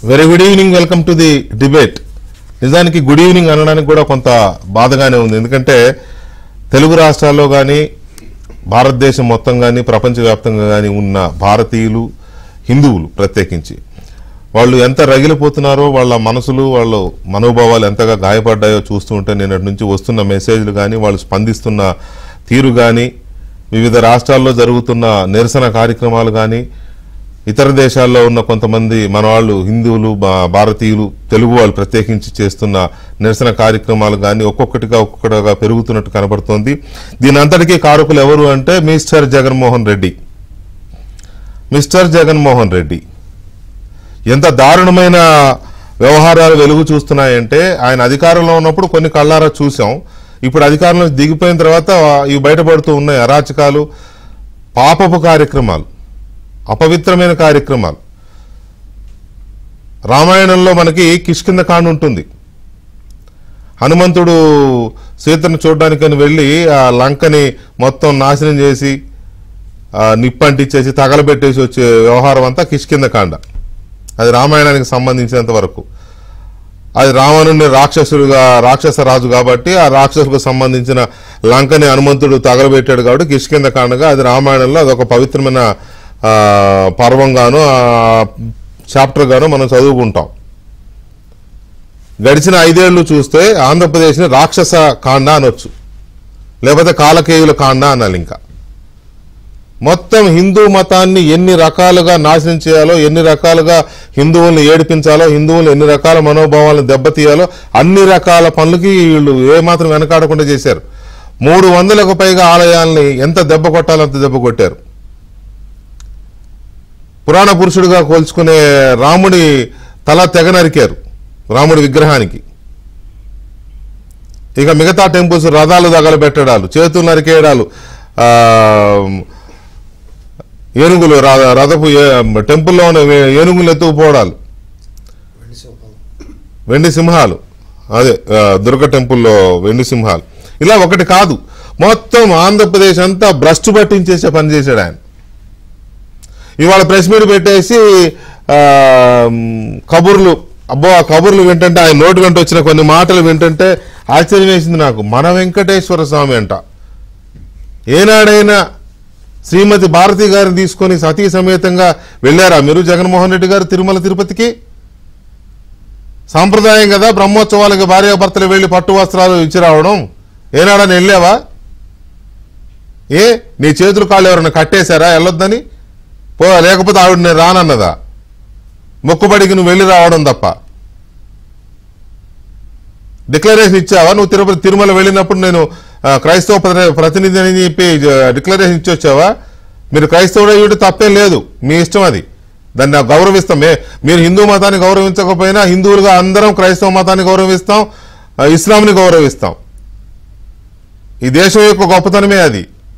Very good evening welcome to the debate నిజానికి good evening అనడానికి కూడా కొంత బాధగానే ఉంది ఎందుకంటే తెలుగు రాష్ట్రాల్లో కానీ భారతదేశం మొత్తం కానీ ప్రపంచవ్యాప్తంగా కానీ ఉన్న భారతీయులు హిందువులు ప్రత్యేకించి వాళ్ళు ఎంత రగిలిపోతున్నారో వాళ్ళ మనసులు వాళ్ళ మనోభావాలు ఎంతగా గాయపడ్డాయో చూస్తూ ఉంటే నిన్నటి నుంచి వస్తున్న మెసేజ్లు కానీ వాళ్ళు స్పందిస్తున్న తీరు కానీ వివిధ రాష్ట్రాల్లో జరుగుతున్న నిరసన కార్యక్రమాలు కానీ ఇతర దేశాల్లో ఉన్న కొంతమంది మన వాళ్ళు హిందువులు భా- భారతీయులు తెలుగు వాళ్ళు ప్రత్యేకించి చేస్తున్న నిరసన కార్యక్రమాలు కానీ ఒక్కొక్కటిగా ఒక్కొక్కటిగా పెరుగుతున్నట్టు కనబడుతోంది దీని అంతటికీ కారకులు ఎవరు అంటే మిస్టర్ జగన్మోహన్ రెడ్డి మిస్టర్ జగన్మోహన్ రెడ్డి ఎంత దారుణమైన వ్యవహారాలు వెలుగు చూస్తున్నాయంటే ఆయన అధికారంలో ఉన్నప్పుడు కొన్ని కళ్ళారా చూసాం ఇప్పుడు అధికారంలో దిగిపోయిన తర్వాత ఇవి బయటపడుతూ ఉన్నాయి అరాచకాలు పాపపు కార్యక్రమాలు అపవిత్రమైన కార్యక్రమాలు రామాయణంలో మనకి కిష్కింద కాండ ఉంటుంది హనుమంతుడు సీతను చూడడానికని వెళ్ళి ఆ లంకని మొత్తం నాశనం చేసి ఆ నిప్పంటిచ్చేసి తగలబెట్టేసి వచ్చే వ్యవహారం అంతా కిష్కింద కాండ అది రామాయణానికి సంబంధించినంత వరకు అది రావణుని రాక్షసుడుగా రాక్షస రాజు కాబట్టి ఆ రాక్షసుకు సంబంధించిన లంకని హనుమంతుడు తగలబెట్టాడు కాబట్టి కిష్కింద కాండగా అది రామాయణంలో అదొక పవిత్రమైన ఆ, పర్వంగాను ఆ, చాప్టర్ గాను మనం చదువుకుంటాం గడిచిన ఐదేళ్లు చూస్తే ఆంధ్రప్రదేశ్ని రాక్షస కాండ అనొచ్చు లేకపోతే కాలకేయుల కాండ అనాలి ఇంకా మొత్తం హిందూ మతాన్ని ఎన్ని రకాలుగా నాశనం చేయాలో ఎన్ని రకాలుగా హిందువుల్ని ఏడిపించాలో హిందువులు ఎన్ని రకాల మనోభావాలను దెబ్బతీయాలో అన్ని రకాల పనులకి వీళ్ళు ఏమాత్రం వెనకాడకుండా చేశారు మూడు వందలకు పైగా ఆలయాల్ని ఎంత దెబ్బ కొట్టాలో అంత దెబ్బ కొట్టారు పురాణ పురుషుడిగా కోల్చుకునే రాముడి తల తెగ నరికారు రాముడి విగ్రహానికి ఇక మిగతా టెంపుల్స్ రథాలు తగలబెట్టడాలు చేతులు నరికేయడాలు ఆ, ఏనుగులు ర- రథపు ఏ- టెంపుల్లో ఉన్న ఏ- ఏనుగులు ఎత్తుకుపోవడాలు వెండి సింహాలు అదే ఆ, దుర్గ టెంపుల్లో వెండి సింహాలు ఇలా ఒకటి కాదు మొత్తం ఆంధ్రప్రదేశ్ అంతా భ్రష్టు పట్టించేసే పని చేశాడు ఆయన ఇవాళ ప్రెస్ మీట్ పెట్టేసి ఆ, మ్, కబుర్లు అబ్బో ఆ కబుర్లు వింటుంటే ఆయన నోటి వెంట వచ్చిన కొన్ని మాటలు వింటుంటే ఆశ్చర్యం వేసింది నాకు మన వెంకటేశ్వర స్వామి అంట ఏనాడైనా శ్రీమతి భారతి గారిని తీసుకొని సతీ సమేతంగా వెళ్ళారా మీరు జగన్మోహన్ రెడ్డి గారు తిరుమల తిరుపతికి సాంప్రదాయం కదా బ్రహ్మోత్సవాలకి భార్యాభర్తలు వెళ్ళి పట్టు వస్త్రాలు ఇచ్చి రావడం ఏనాడని వెళ్ళావా ఏ నీ చేతులు కాళ్ళు ఎవరైనా కట్టేశారా వెళ్ళొద్దని పో లేకపోతే ఆవిడ నేను రానన్నదా మొక్కుబడికి నువ్వు వెళ్ళి రావడం తప్ప డిక్లరేషన్ ఇచ్చావా నువ్వు తిరుపతి తిరుమల వెళ్ళినప్పుడు నేను ఆ, క్రైస్తవ ప్రతి- ప్రతినిధి అని చెప్పి డిక్లరేషన్ ఇచ్చి వచ్చావా మీరు క్రైస్తవుడు అయ్యుడు తప్పేం లేదు మీ ఇష్టం అది దాన్ని నాకు గౌరవిస్తాం మే- మీరు హిందూ మతాన్ని గౌరవించకపోయినా హిందువులుగా అందరం క్రైస్తవ మతాన్ని గౌరవిస్తాం ఆ, ఇస్లాంని గౌరవిస్తాం ఈ దేశం యొక్క గొప్పతనమే అది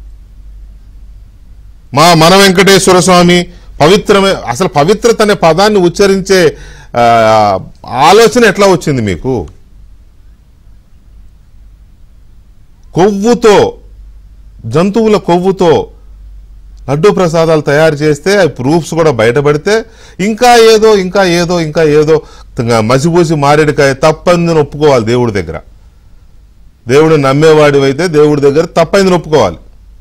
మా మన వెంకటేశ్వర స్వామి పవిత్రమే అసలు పవిత్రత అనే పదాన్ని ఉచ్చరించే ఆ, ఆలోచన ఎట్లా వచ్చింది మీకు కొవ్వుతో జంతువుల కొవ్వుతో లడ్డూ ప్రసాదాలు తయారు చేస్తే అవి ప్రూఫ్స్ కూడా బయటపడితే ఇంకా ఏదో ఇంకా ఏదో ఇంకా ఏదో ఇంకా మసిపూసి మారేడుకాయ తప్పందని ఒప్పుకోవాలి దేవుడి దగ్గర దేవుడిని నమ్మేవాడివైతే దేవుడి దగ్గర తప్పైందని ఒప్పుకోవాలి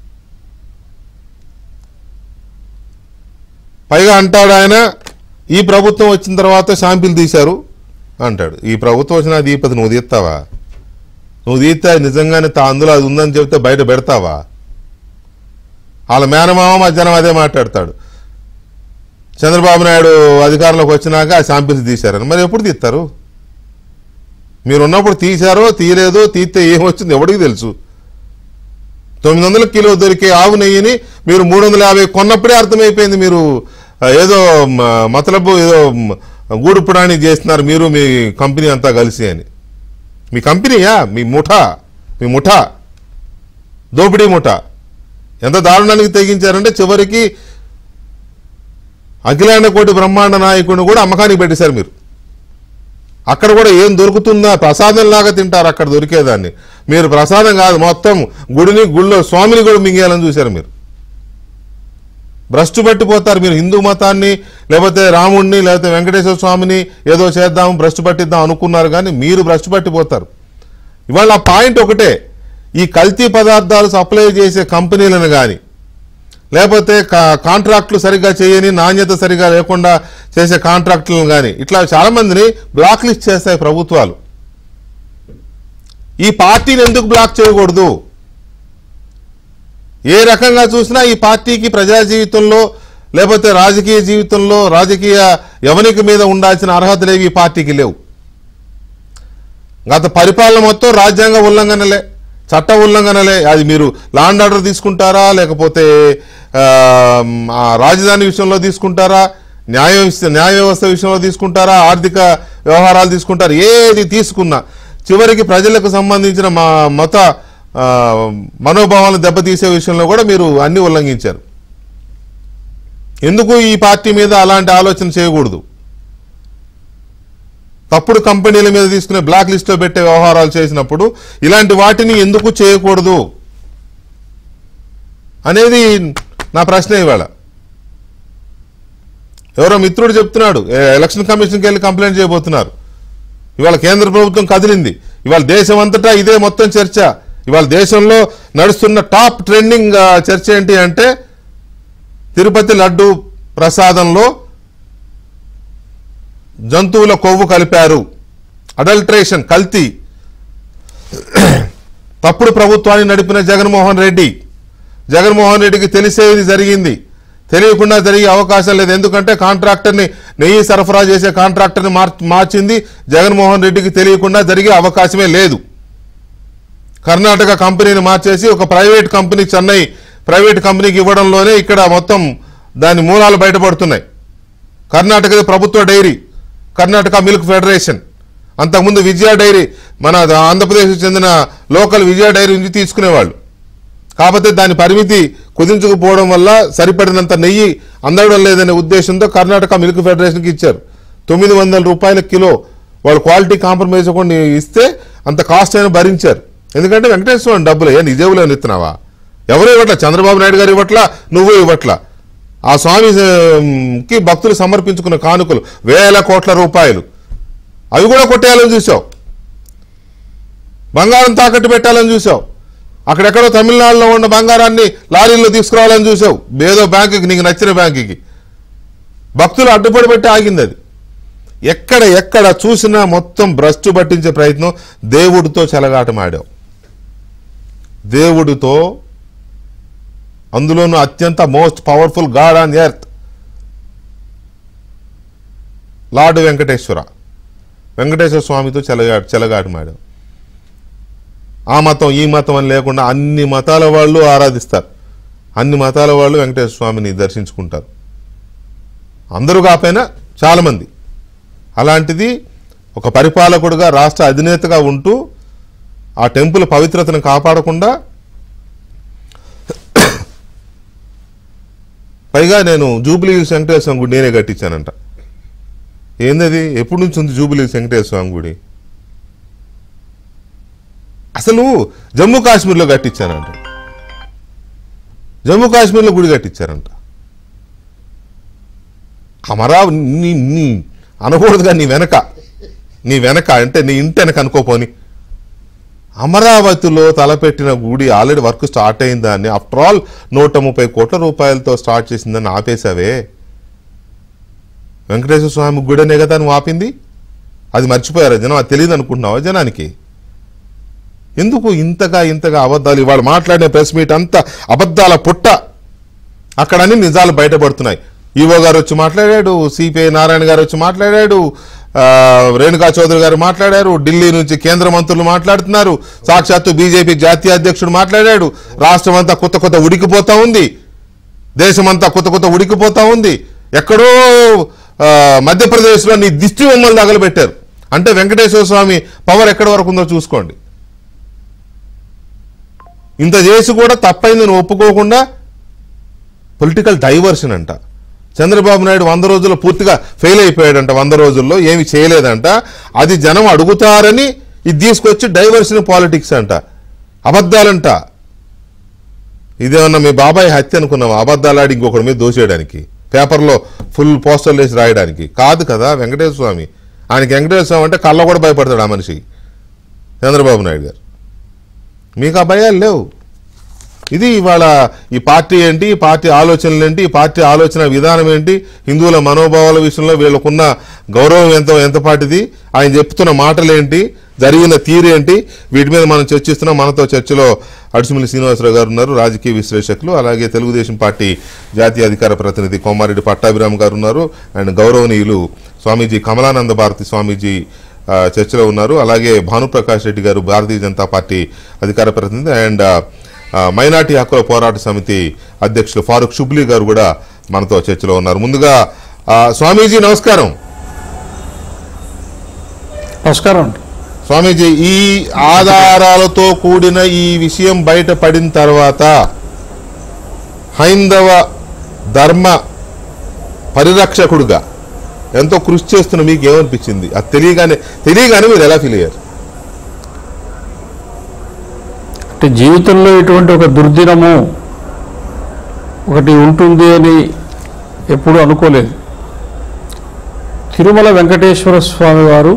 పైగా అంటాడు ఆయన ఈ ప్రభుత్వం వచ్చిన తర్వాత షాంపిల్ తీశారు అంటాడు ఈ ప్రభుత్వం వచ్చిన దీపతి నువ్వు తీస్తావా నువ్వు తీస్తే అది నిజంగానే తా అందులో అది ఉందని చెప్తే బయట పెడతావా వాళ్ళ మేనమామ మధ్యాహ్నం అదే మాట్లాడతాడు చంద్రబాబు నాయుడు అధికారంలోకి వచ్చినాక ఆ శాంపిల్స్ తీశారని మరి ఎప్పుడు తీస్తారు మీరు ఉన్నప్పుడు తీశారో తీయలేదో తీస్తే ఏమొచ్చింది ఎవడికి తెలుసు తొమ్మిది వందల కిలో దొరికే ఆవు నెయ్యిని మీరు మూడు వందల యాభై కొన్నప్పుడే అర్థమైపోయింది మీరు ఆ, ఏదో మ- మతలబు ఏదో మ- గూడు పురాణి చేస్తున్నారు మీరు మీ కంపెనీ అంతా కలిసి అని మీ కంపెనీయా మీ ముఠా మీ ముఠా దోపిడీ ముఠా ఎంత దారుణానికి తెగించారంటే చివరికి అఖిలాండ కోటి బ్రహ్మాండ నాయకుడిని కూడా అమ్మకానికి పెట్టేశారు మీరు అక్కడ కూడా ఏం దొరుకుతుందా ప్రసాదం లాగా తింటారు అక్కడ దొరికేదాన్ని మీరు ప్రసాదం కాదు మొత్తం గుడిని గుళ్ళో స్వామిని కూడా మింగేయాలని చూశారు మీరు భ్రష్టు పట్టిపోతారు మీరు హిందూ మతాన్ని లేకపోతే రాముణ్ణి లేకపోతే వెంకటేశ్వర స్వామిని ఏదో చేద్దాం భ్రష్టు పట్టిద్దాం అనుకున్నారు కానీ మీరు భ్రష్టు పట్టిపోతారు ఇవాళ ఆ పాయింట్ ఒకటే ఈ కల్తీ పదార్థాలు సప్లై చేసే కంపెనీలను కానీ లేకపోతే కా- కాంట్రాక్టులు సరిగ్గా చేయని నాణ్యత సరిగ్గా లేకుండా చేసే కాంట్రాక్టులను కానీ ఇట్లా చాలా మందిని బ్లాక్ లిస్ట్ చేస్తాయి ప్రభుత్వాలు ఈ పార్టీని ఎందుకు బ్లాక్ చేయకూడదు ఏ రకంగా చూసినా ఈ పార్టీకి ప్రజా జీవితంలో లేకపోతే రాజకీయ జీవితంలో రాజకీయ యవనిక మీద ఉండాల్సిన అర్హతలేవి ఈ పార్టీకి లేవు గత పరిపాలన మొత్తం రాజ్యాంగ ఉల్లంఘనలే చట్ట ఉల్లంఘనలే అది మీరు లాండ్ ఆర్డర్ తీసుకుంటారా లేకపోతే ఆ, ఆ రాజధాని విషయంలో తీసుకుంటారా న్యాయ వ్యవస్థ- న్యాయ వ్యవస్థ విషయంలో తీసుకుంటారా ఆర్థిక వ్యవహారాలు తీసుకుంటారా ఏది తీసుకున్నా చివరికి ప్రజలకు సంబంధించిన మా మత ఆ, మనోభావాలను దెబ్బతీసే విషయంలో కూడా మీరు అన్ని ఉల్లంఘించారు ఎందుకు ఈ పార్టీ మీద అలాంటి ఆలోచన చేయకూడదు తప్పుడు కంపెనీల మీద తీసుకునే బ్లాక్ లిస్ట్ లో పెట్టే వ్యవహారాలు చేసినప్పుడు ఇలాంటి వాటిని ఎందుకు చేయకూడదు అనేది నా ప్రశ్న ఇవాళ ఎవరో మిత్రుడు చెప్తున్నాడు ఏ, ఎలక్షన్ కమిషన్కి వెళ్ళి కంప్లైంట్ చేయబోతున్నారు ఇవాళ కేంద్ర ప్రభుత్వం కదిలింది ఇవాళ దేశం అంతటా ఇదే మొత్తం చర్చ ఇవాళ దేశంలో నడుస్తున్న టాప్ ట్రెండింగ్ ఆ, చర్చ ఏంటి అంటే తిరుపతి లడ్డు ప్రసాదంలో జంతువుల కొవ్వు కలిపారు అడల్ట్రేషన్ కల్తీ తప్పుడు ప్రభుత్వాన్ని నడిపిన జగన్మోహన్ రెడ్డి జగన్మోహన్ రెడ్డికి తెలిసేది జరిగింది తెలియకుండా జరిగే అవకాశం లేదు ఎందుకంటే కాంట్రాక్టర్ని నెయ్యి సరఫరా చేసే కాంట్రాక్టర్ని మార్ మార్చింది జగన్మోహన్ రెడ్డికి తెలియకుండా జరిగే అవకాశమే లేదు కర్ణాటక కంపెనీని మార్చేసి ఒక ప్రైవేట్ కంపెనీ చెన్నై ప్రైవేట్ కంపెనీకి ఇవ్వడంలోనే ఇక్కడ మొత్తం దాని మూలాలు బయటపడుతున్నాయి కర్ణాటకది ప్రభుత్వ డైరీ కర్ణాటక మిల్క్ ఫెడరేషన్ అంతకుముందు విజయ డైరీ మన ఆంధ్రప్రదేశ్కి చెందిన లోకల్ విజయ డైరీ నుంచి తీసుకునేవాళ్ళు కాకపోతే దాని పరిమితి కుదించుకుపోవడం వల్ల సరిపడినంత నెయ్యి అందడం లేదనే ఉద్దేశంతో కర్ణాటక మిల్క్ ఫెడరేషన్కి ఇచ్చారు తొమ్మిది వందల రూపాయల కిలో వాళ్ళు క్వాలిటీ కాంప్రమైజ్ అవ్వకుండా ఇస్తే అంత కాస్ట్ అయినా భరించారు ఎందుకంటే వెంకటేశ్వర స్వామి డబ్బులు ఏ నిజేవులో ఇస్తున్నావా ఎవరు ఇవ్వట్లా చంద్రబాబు నాయుడు గారు ఇవ్వట్లా నువ్వు ఇవ్వట్లా ఆ స్వామి ఉమ్, కి భక్తులు సమర్పించుకున్న కానుకలు వేల కోట్ల రూపాయలు అవి కూడా కొట్టేయాలని చూసావు బంగారం తాకట్టు పెట్టాలని చూసావు అక్కడెక్కడో తమిళనాడులో ఉన్న బంగారాన్ని లారీల్లో తీసుకురావాలని చూసావు ఏదో బ్యాంకుకి నీకు నచ్చిన బ్యాంకుకి భక్తులు అడ్డుపడి పెట్టి ఆగింది అది ఎక్కడ ఎక్కడ చూసినా మొత్తం భ్రష్టు పట్టించే ప్రయత్నం దేవుడితో చెలగాటమాడావు దేవుడితో అందులోనూ అత్యంత most powerful god on earth lord Venkateswara Venkateswara స్వామితో చెలగా చెలగాటమాడావు ఆ మతం ఈ మతం అని లేకుండా అన్ని మతాల వాళ్ళు ఆరాధిస్తారు అన్ని మతాల వాళ్ళు వెంకటేశ్వర స్వామిని దర్శించుకుంటారు అందరూ కాకపోయినా చాలామంది అలాంటిది ఒక పరిపాలకుడుగా రాష్ట్ర అధినేతగా ఉంటూ ఆ టెంపుల్ పవిత్రతను కాపాడకుండా పైగా నేను జూబిలీ వెంకటేశ్వర స్వామి గుడి నేనే కట్టించానంట ఏందది ఎప్పటి నుంచి ఉంది జూబిలీ వెంకటేశ్వర స్వామి గుడి అసలు జమ్మూ కాశ్మీర్లో కట్టించానంట జమ్మూ కాశ్మీర్లో గుడి కట్టించారంట అమరా నీ నీ అనకూడదుగా నీ వెనక నీ వెనక అంటే నీ ఇంటి వెనక అనుకోపోని అమరావతిలో తలపెట్టిన గుడి ఆల్రెడీ వర్క్ స్టార్ట్ అయిందాన్ని ఆఫ్టర్ ఆల్ నూట ముప్పై కోట్ల రూపాయలతో స్టార్ట్ చేసిందని ఆపేశావే వెంకటేశ్వర స్వామి గుడనే కదా నువ్వు ఆపింది అది మర్చిపోయారా జనం అది తెలియదు అనుకుంటున్నావా జనానికి ఎందుకు ఇంతగా ఇంతగా అబద్ధాలు ఇవాళ మాట్లాడిన ప్రెస్ మీట్ అంతా అబద్ధాల పుట్ట అక్కడ అన్ని నిజాలు బయటపడుతున్నాయి ఈవో గారు వచ్చి మాట్లాడాడు సిపిఐ నారాయణ గారు వచ్చి మాట్లాడాడు ఆ, రేణుకా చౌదరి గారు మాట్లాడారు ఢిల్లీ నుంచి కేంద్ర మంత్రులు మాట్లాడుతున్నారు సాక్షాత్తు బీజేపీ జాతీయ అధ్యక్షుడు మాట్లాడాడు రాష్ట్రం అంతా కొత్త కొత్త ఉడికిపోతా ఉంది దేశమంతా కొత్త కొత్త ఉడికిపోతా ఉంది ఎక్కడో ఆ, మధ్యప్రదేశ్లో నీ దిష్టి బొమ్మలు తగలబెట్టారు అంటే వెంకటేశ్వర స్వామి పవర్ ఎక్కడి వరకు ఉందో చూసుకోండి ఇంత చేసి కూడా తప్పైంది నువ్వు ఒప్పుకోకుండా పొలిటికల్ డైవర్షన్ అంట చంద్రబాబు నాయుడు వంద రోజుల్లో పూర్తిగా ఫెయిల్ అయిపోయాడంట వంద రోజుల్లో ఏమి చేయలేదంట అది జనం అడుగుతారని ఇది తీసుకొచ్చి డైవర్షన్ పాలిటిక్స్ అంట అబద్ధాలంట ఇదేమన్నా మీ బాబాయ్ హత్య అనుకున్నాం అబద్ధాలు ఆడి ఇంకొకటి మీద దోసేయడానికి పేపర్లో ఫుల్ పోస్టర్లు వేసి రాయడానికి కాదు కదా వెంకటేశ్వర స్వామి ఆయనకి వెంకటేశ్వర స్వామి అంటే కళ్ళ కూడా భయపడతాడు ఆ మనిషి చంద్రబాబు నాయుడు గారు మీకు ఆ భయాలు లేవు ఇది ఇవాళ ఈ పార్టీ ఏంటి ఈ పార్టీ ఆలోచనలు ఏంటి ఈ పార్టీ ఆలోచన విధానం ఏంటి హిందువుల మనోభావాల విషయంలో వీళ్ళకున్న గౌరవం ఎంత ఎంత పాటిది ఆయన చెప్తున్న మాటలు ఏంటి జరిగిన తీరేంటి వీటి మీద మనం చర్చిస్తున్నాం మనతో చర్చలో అడుసుమిల్లి శ్రీనివాసరావు గారు ఉన్నారు రాజకీయ విశ్లేషకులు అలాగే తెలుగుదేశం పార్టీ జాతీయ అధికార ప్రతినిధి కోమారెడ్డి పట్టాభిరామ్ గారు ఉన్నారు అండ్ గౌరవనీయులు స్వామీజీ కమలానంద భారతి స్వామీజీ ఆ, చర్చలో ఉన్నారు అలాగే భానుప్రకాష్ రెడ్డి గారు భారతీయ జనతా పార్టీ అధికార ప్రతినిధి అండ్ ఆ, ఆ, మైనార్టీ హక్కుల పోరాట సమితి అధ్యక్షులు ఫారూక్ షుబ్లీ గారు కూడా మనతో చర్చలో ఉన్నారు ముందుగా ఆ, స్వామీజీ నమస్కారం నమస్కారం అండి స్వామీజీ ఈ ఆధారాలతో కూడిన ఈ విషయం బయటపడిన తర్వాత హైందవ ధర్మ పరిరక్షకుడుగా ఎంతో కృషి చేస్తున్న మీకు ఏమనిపించింది అది తెలియగానే తెలియగానే మీరు ఎలా ఫీల్ అయ్యారు అంటే జీవితంలో ఇటువంటి ఒక దుర్దినము ఒకటి ఉంటుంది అని ఎప్పుడూ అనుకోలేదు తిరుమల వెంకటేశ్వర స్వామి వారు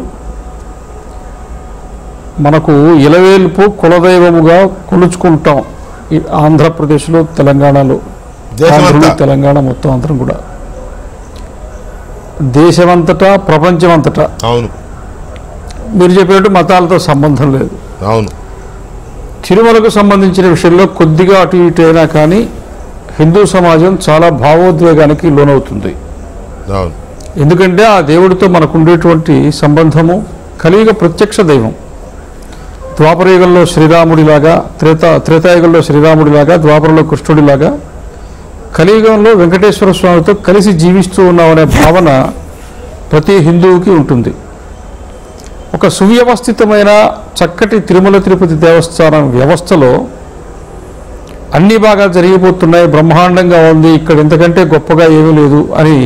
మనకు ఇలవేల్పు కులదైవముగా కొలుచుకుంటాం ఈ ఆంధ్రప్రదేశ్లో తెలంగాణలో దేశమంతా. ఆంధ్రులు, తెలంగాణ మొత్తం అందరం కూడా దేశమంతటా ప్రపంచమంతటా అవును మీరు చెప్పినట్టు మతాలతో సంబంధం లేదు అవును తిరుమలకు సంబంధించిన విషయంలో కొద్దిగా అటు ఇటు అయినా కానీ హిందూ సమాజం చాలా భావోద్వేగానికి లోనవుతుంది అవును ఎందుకంటే ఆ దేవుడితో మనకు ఉండేటువంటి సంబంధము కలియుగ ప్రత్యక్ష దైవం ద్వాపరయుగంలో శ్రీరాముడిలాగా త్రేత త్రేతాయుగంలో శ్రీరాముడిలాగా ద్వాపరలో కృష్ణుడిలాగా కలియుగంలో వెంకటేశ్వర స్వామితో కలిసి జీవిస్తూ ఉన్నామనే భావన ప్రతి హిందువుకి ఉంటుంది ఒక సువ్యవస్థితమైన చక్కటి తిరుమల తిరుపతి దేవస్థానం వ్యవస్థలో అన్ని బాగా జరిగిపోతున్నాయి బ్రహ్మాండంగా ఉంది ఇక్కడ ఇంతకంటే గొప్పగా ఏమీ లేదు అని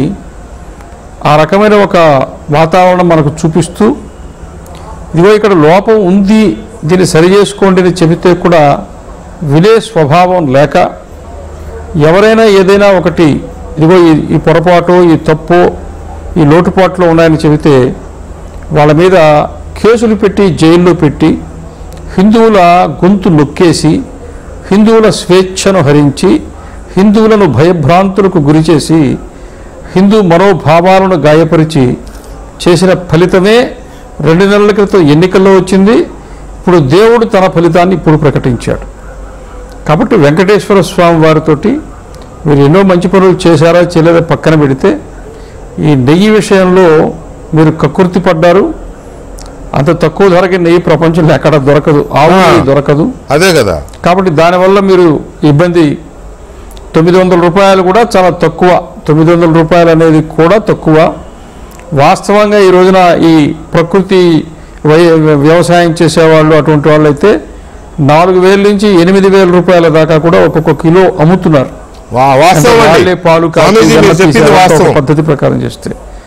ఆ రకమైన ఒక వాతావరణం మనకు చూపిస్తూ ఇదిగో ఇక్కడ లోపం ఉంది దీన్ని సరి చేసుకోండి అని చెబితే కూడా వినే స్వభావం లేక ఎవరైనా ఏదైనా ఒకటి ఇదిగో ఈ ఈ పొరపాటు ఈ తప్పు ఈ లోటుపాట్లు ఉన్నాయని చెబితే వాళ్ళ మీద కేసులు పెట్టి జైల్లో పెట్టి హిందువుల గొంతు నొక్కేసి హిందువుల స్వేచ్ఛను హరించి హిందువులను భయభ్రాంతులకు గురిచేసి హిందూ మనోభావాలను గాయపరిచి చేసిన ఫలితమే రెండు నెలల క్రితం ఎన్నికల్లో వచ్చింది ఇప్పుడు దేవుడు తన ఫలితాన్ని ఇప్పుడు ప్రకటించాడు కాబట్టి వెంకటేశ్వర స్వామి వారితోటి మీరు ఎన్నో మంచి పనులు చేశారా చేయలేదా పక్కన పెడితే ఈ నెయ్యి విషయంలో మీరు కక్కుర్తి పడ్డారు అంత తక్కువ ధరకి నెయ్యి ప్రపంచంలో ఎక్కడ దొరకదు ఆవు ఆ. నెయ్యి దొరకదు అదే కదా కాబట్టి దానివల్ల మీరు ఇబ్బంది తొమ్మిది వందల రూపాయలు కూడా చాలా తక్కువ తొమ్మిది వందల రూపాయలు అనేది కూడా తక్కువ వాస్తవంగా ఈ రోజున ఈ ప్రకృతి వై- వ్యవసాయం చేసేవాళ్ళు అటువంటి వాళ్ళు అయితే నాలుగు వేల నుంచి ఎనిమిది వేల రూపాయల దాకా కూడా ఒక్కొక్క కిలో అమ్ముతున్నారు వా- అంటే వాస్తవం అండి. వాళ్ళే పాలు కాచి స్వామీజీ మీరు వెన్న చెప్పింది తీసే ఒక వాస్తవం పద్ధతి ప్రకారం చేస్తే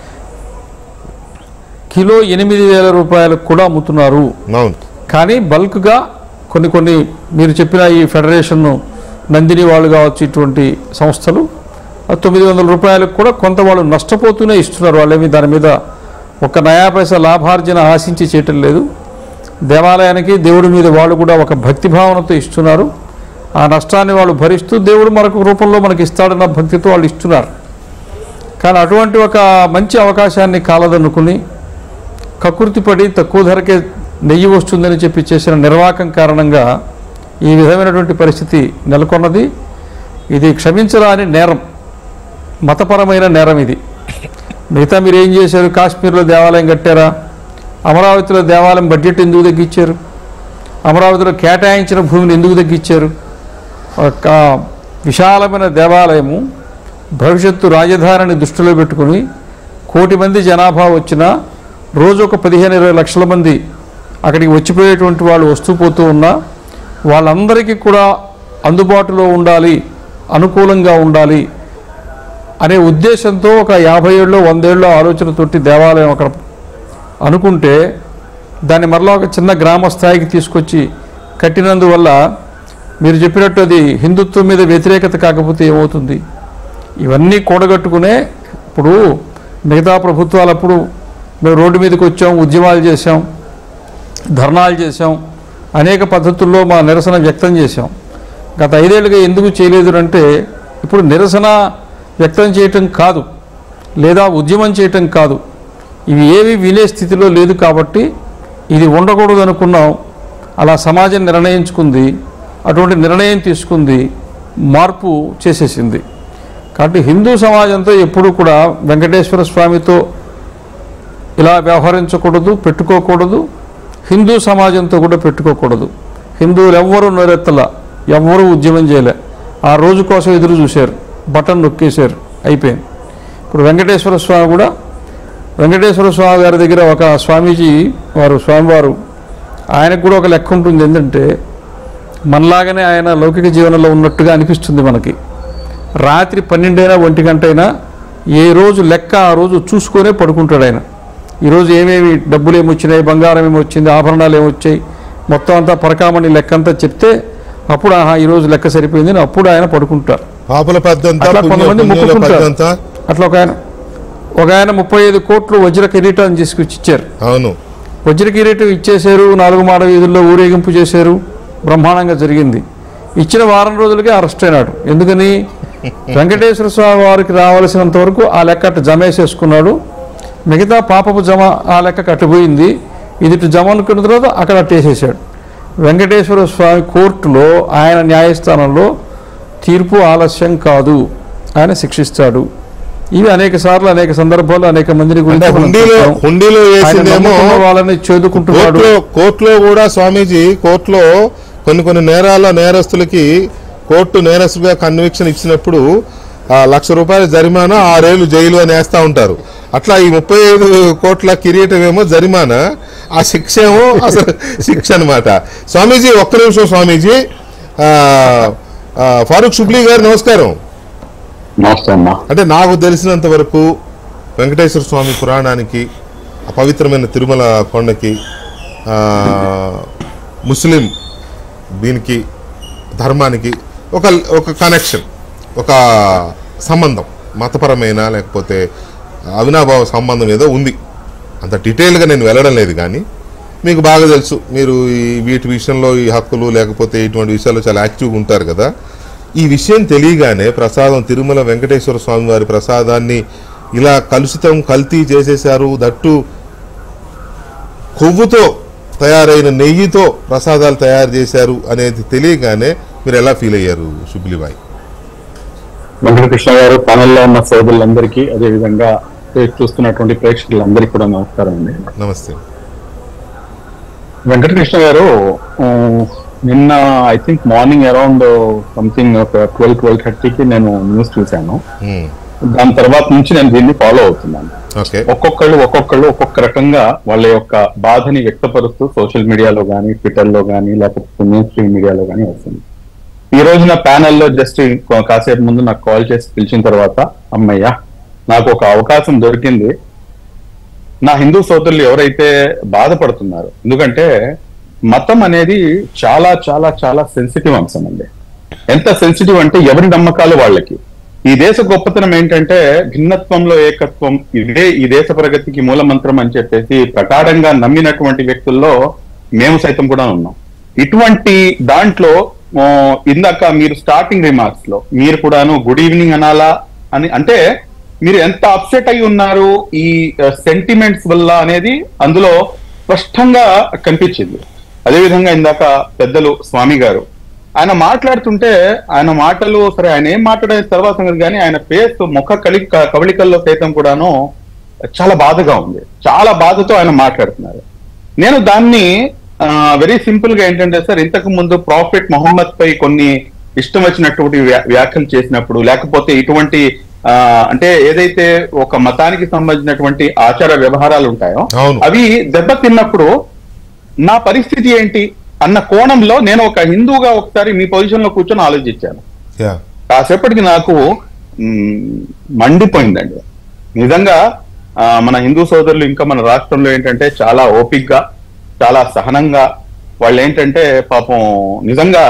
కిలో ఎనిమిది వేల రూపాయలకు కూడా అమ్ముతున్నారు అవును కానీ బల్క్గా కొన్ని కొన్ని మీరు చెప్పిన ఈ ఫెడరేషన్ నందిని వాళ్ళు కావచ్చు ఇటువంటి సంస్థలు ఆ తొమ్మిది వందల రూపాయలకు కూడా కొంత వాళ్ళు నష్టపోతూనే ఇస్తున్నారు వాళ్ళేమి దాని మీద ఒక నయా పైసా లాభార్జన ఆశించి చేయటం లేదు దేవాలయానికి దేవుడి మీద వాళ్ళు కూడా ఒక భక్తి భావనతో ఇస్తున్నారు ఆ నష్టాన్ని వాళ్ళు భరిస్తూ దేవుడు మనకు రూపంలో మనకి ఇస్తాడన్న భక్తితో వాళ్ళు ఇస్తున్నారు కానీ అటువంటి ఒక మంచి అవకాశాన్ని కాలదనుకుని కకృతిపడి తక్కువ ధరకే నెయ్యి వస్తుందని చెప్పి చేసిన నిర్వాకం కారణంగా ఈ విధమైనటువంటి పరిస్థితి నెలకొన్నది ఇది క్షమించరాని నేరం మతపరమైన నేరం ఇది మిగతా మీరు ఏం చేశారు కాశ్మీర్లో దేవాలయం కట్టారా అమరావతిలో దేవాలయం బడ్జెట్ ఎందుకు తగ్గించారు అమరావతిలో కేటాయించిన భూమిని ఎందుకు తగ్గించారు ఒక విశాలమైన దేవాలయము భవిష్యత్తు రాజధానిని దృష్టిలో పెట్టుకుని కోటి మంది జనాభా వచ్చినా రోజు ఒక పదిహేను ఇరవై లక్షల మంది అక్కడికి వచ్చిపోయేటువంటి వాళ్ళు వస్తూ పోతూ ఉన్నా వాళ్ళందరికీ కూడా అందుబాటులో ఉండాలి అనుకూలంగా ఉండాలి అనే ఉద్దేశంతో ఒక యాభై ఏళ్ళు వందేళ్ళు ఆలోచనతోటి దేవాలయం అక్కడ అనుకుంటే దాన్ని మరలా ఒక చిన్న గ్రామ స్థాయికి తీసుకొచ్చి కట్టినందువల్ల మీరు చెప్పినట్టు అది హిందుత్వం మీద వ్యతిరేకత కాకపోతే ఏమవుతుంది ఇవన్నీ కూడగట్టుకునే ఇప్పుడు మిగతా ప్రభుత్వాలు అప్పుడు మేము రోడ్డు మీదకి వచ్చాం ఉద్యమాలు చేశాం ధర్నాలు చేశాం అనేక పద్ధతుల్లో మా నిరసన వ్యక్తం చేశాం గత ఐదేళ్లుగా ఎందుకు చేయలేదు అంటే ఇప్పుడు నిరసన వ్యక్తం చేయటం కాదు లేదా ఉద్యమం చేయటం కాదు ఇవి ఏవి వినే స్థితిలో లేదు కాబట్టి ఇది ఉండకూడదు అనుకున్నాం అలా సమాజం నిర్ణయించుకుంది అటువంటి నిర్ణయం తీసుకుంది మార్పు చేసేసింది కాబట్టి హిందూ సమాజంతో ఎప్పుడూ కూడా వెంకటేశ్వర స్వామితో ఇలా వ్యవహరించకూడదు పెట్టుకోకూడదు హిందూ సమాజంతో కూడా పెట్టుకోకూడదు హిందువులు ఎవ్వరూ నోరెత్తల ఎవ్వరూ ఉద్యమం చేయలే ఆ రోజు కోసం ఎదురు చూశారు బటన్ నొక్కేశారు అయిపోయింది ఇప్పుడు వెంకటేశ్వర స్వామి కూడా వెంకటేశ్వర స్వామి గారి దగ్గర ఒక స్వామీజీ వారు స్వామివారు ఆయనకు కూడా ఒక లెక్క ఉంటుంది ఏంటంటే మనలాగానే ఆయన లౌకిక జీవనంలో ఉన్నట్టుగా అనిపిస్తుంది మనకి రాత్రి పన్నెండైనా ఒంటి గంట అయినా ఏ రోజు లెక్క ఆ రోజు చూసుకొనే పడుకుంటాడు ఆయన ఈరోజు ఏమేమి డబ్బులు ఏమొచ్చినాయి బంగారం ఏమొచ్చింది ఆభరణాలు ఏమొచ్చాయి మొత్తం అంతా పరకామణి లెక్క అంతా చెప్తే అప్పుడు ఆహా ఈరోజు లెక్క సరిపోయింది అని అప్పుడు ఆయన పడుకుంటారు పాపల పెద్దంతా అట్లా పుణ్య- కొంతమంది పుణ్యుల మొక్కుకుంటారు. పెద్దంతా అట్లా ఒక ఆయన ఒక ఆయన ముప్పై ఐదు కోట్లు వజ్ర కిరీటాన్ని తీసుకొచ్చి ఇచ్చారు అవును వజ్ర కిరీటం ఇచ్చేశారు నాలుగు మాడ వీధుల్లో ఊరేగింపు చేశారు బ్రహ్మాండంగా జరిగింది ఇచ్చిన వారం రోజులకే అరెస్ట్ అయినాడు ఎందుకని వెంకటేశ్వర స్వామి వారికి రావాల్సినంత వరకు ఆ లెక్క అట్ట జమేసేసుకున్నాడు మిగతా పాపపు జమ ఆ లెక్క కట్టిపోయింది ఇది ఇటు జమ అనుకున్న తర్వాత అక్కడ అట్టేసేసాడు వెంకటేశ్వర స్వామి కోర్టులో ఆయన న్యాయస్థానంలో తీర్పు ఆలస్యం కాదు ఆయన శిక్షిస్తాడు ఇవి అనేక సార్లు అనేక సందర్భాల్లో అనేక మందిని అంటే గురించి మనం హుండీలో చెప్పాం. హుండీలో ఆయన వేసిందేమో నమ్ముకున్న వాళ్ళని చేదుకుంటున్నాడు కోర్టులో కోర్టులో కూడా స్వామీజీ కోర్టులో కొన్ని కొన్ని నేరాల నేరస్తులకి కోర్టు నేరస్తుగా కన్విక్షన్ ఇచ్చినప్పుడు ఆ లక్ష రూపాయల జరిమానా ఆరేళ్లు జైలు అని వేస్తా ఉంటారు అట్లా ఈ ముప్పై ఐదు కోట్ల కిరీటం ఏమో జరిమానా ఆ శిక్ష ఏమో అసలు శిక్ష అనమాట స్వామీజీ ఒక్క నిమిషం స్వామీజీ ఆ, ఆ, ఫారూక్ షుబ్లీ గారు నమస్కారం నమస్తే అమ్మా అంటే నాకు తెలిసినంత వరకు వెంకటేశ్వర స్వామి పురాణానికి ఆ పవిత్రమైన తిరుమల కొండకి ఆ, ముస్లిం దీనికి ధర్మానికి ఒక ఒక కనెక్షన్ ఒక సంబంధం మతపరమైన లేకపోతే అవినాభావ సంబంధం ఏదో ఉంది అంత డీటెయిల్గా నేను వెళ్ళడం లేదు కానీ మీకు బాగా తెలుసు మీరు ఈ వీటి విషయంలో ఈ హక్కులు లేకపోతే ఇటువంటి విషయాల్లో చాలా యాక్టివ్గా ఉంటారు కదా ఈ విషయం తెలియగానే ప్రసాదం తిరుమల వెంకటేశ్వర స్వామి వారి ప్రసాదాన్ని ఇలా కలుషితం కల్తీ చేసేశారు దట్టు కొవ్వుతో తయారైన నెయ్యితో ప్రసాదాలు తయారు చేశారు అనేది తెలియగానే మీరు ఎలా ఫీల్ అయ్యారు శుభ్లిబాయ్ వెంకటకృష్ణ గారు ప్యానెల్లో ఉన్న సోదరులందరికీ అదేవిధంగా చూస్తున్నటువంటి ప్రేక్షకులందరికీ కూడా నమస్కారం అండి నమస్తే వెంకటకృష్ణ గారు ఆ, నిన్న I think morning around something ఒక ట్వెల్వ్ ట్వెల్వ్ థర్టీకి నేను న్యూస్ చూశాను మ్మ్. దాని తర్వాత నుంచి నేను దీన్ని ఫాలో అవుతున్నాను ఓకే ఒక్కొక్కళ్ళు ఒక్కొక్కళ్ళు ఒక్కొక్క రకంగా వాళ్ళ యొక్క బాధని వ్యక్తపరుస్తూ సోషల్ మీడియాలో కానీ ట్విట్టర్ లో కానీ లేకపోతే మెయిన్ స్ట్రీమ్ మీడియాలో కానీ వస్తుంది ఈ రోజు నా ప్యానెల్లో జస్ట్ కాసేపు ముందు నాకు కాల్ చేసి పిలిచిన తర్వాత అమ్మయ్యా నాకు ఒక అవకాశం దొరికింది నా హిందూ సోదరులు ఎవరైతే బాధపడుతున్నారు ఎందుకంటే మతం అనేది చాలా చాలా చాలా సెన్సిటివ్ అంశం అండి ఎంత సెన్సిటివ్ అంటే ఎవరి నమ్మకాలు వాళ్ళకి ఈ దేశ గొప్పతనం ఏంటంటే భిన్నత్వంలో ఏకత్వం ఇదే ఈ దేశ ప్రగతికి మూల మంత్రం అని చెప్పేసి ప్రకారంగా నమ్మినటువంటి వ్యక్తుల్లో మేము సైతం కూడా ఉన్నాం ఇటువంటి దాంట్లో ఆ, ఇందాక మీరు స్టార్టింగ్ రిమార్క్స్ లో మీరు కూడాను గుడ్ ఈవినింగ్ అనాలా అని అంటే మీరు ఎంత అప్సెట్ అయి ఉన్నారు ఈ సెంటిమెంట్స్ వల్ల అనేది అందులో స్పష్టంగా కనిపించింది అదేవిధంగా ఇందాక పెద్దలు స్వామి గారు ఆయన మాట్లాడుతుంటే ఆయన మాటలు సరే ఆయన ఏం మాట్లాడే తర్వాత సంగతి కానీ ఆయన ఫేస్ ముఖ కలి కవళికల్లో సైతం కూడాను చాలా బాధగా ఉంది చాలా బాధతో ఆయన మాట్లాడుతున్నారు నేను దాన్ని వెరీ సింపుల్ గా ఏంటంటే సార్ ఇంతకు ముందు ప్రాఫిట్ మొహమ్మద్ పై కొన్ని ఇష్టం వచ్చినటువంటి వ్యా- వ్యాఖ్యలు చేసినప్పుడు లేకపోతే ఇటువంటి ఆ, అంటే ఏదైతే ఒక మతానికి సంబంధించినటువంటి ఆచార వ్యవహారాలు ఉంటాయో అవును. అవి దెబ్బతిన్నప్పుడు నా పరిస్థితి ఏంటి అన్న కోణంలో నేను ఒక హిందూగా ఒకసారి మీ పొజిషన్ లో కూర్చొని ఆలోచించాను యా కాసేపటికి నాకు మ్, మండిపోయిందండి నిజంగా ఆ, మన హిందూ సోదరులు ఇంకా మన రాష్ట్రంలో ఏంటంటే చాలా ఓపిక్గా చాలా సహనంగా వాళ్ళు ఏంటంటే పాపం నిజంగా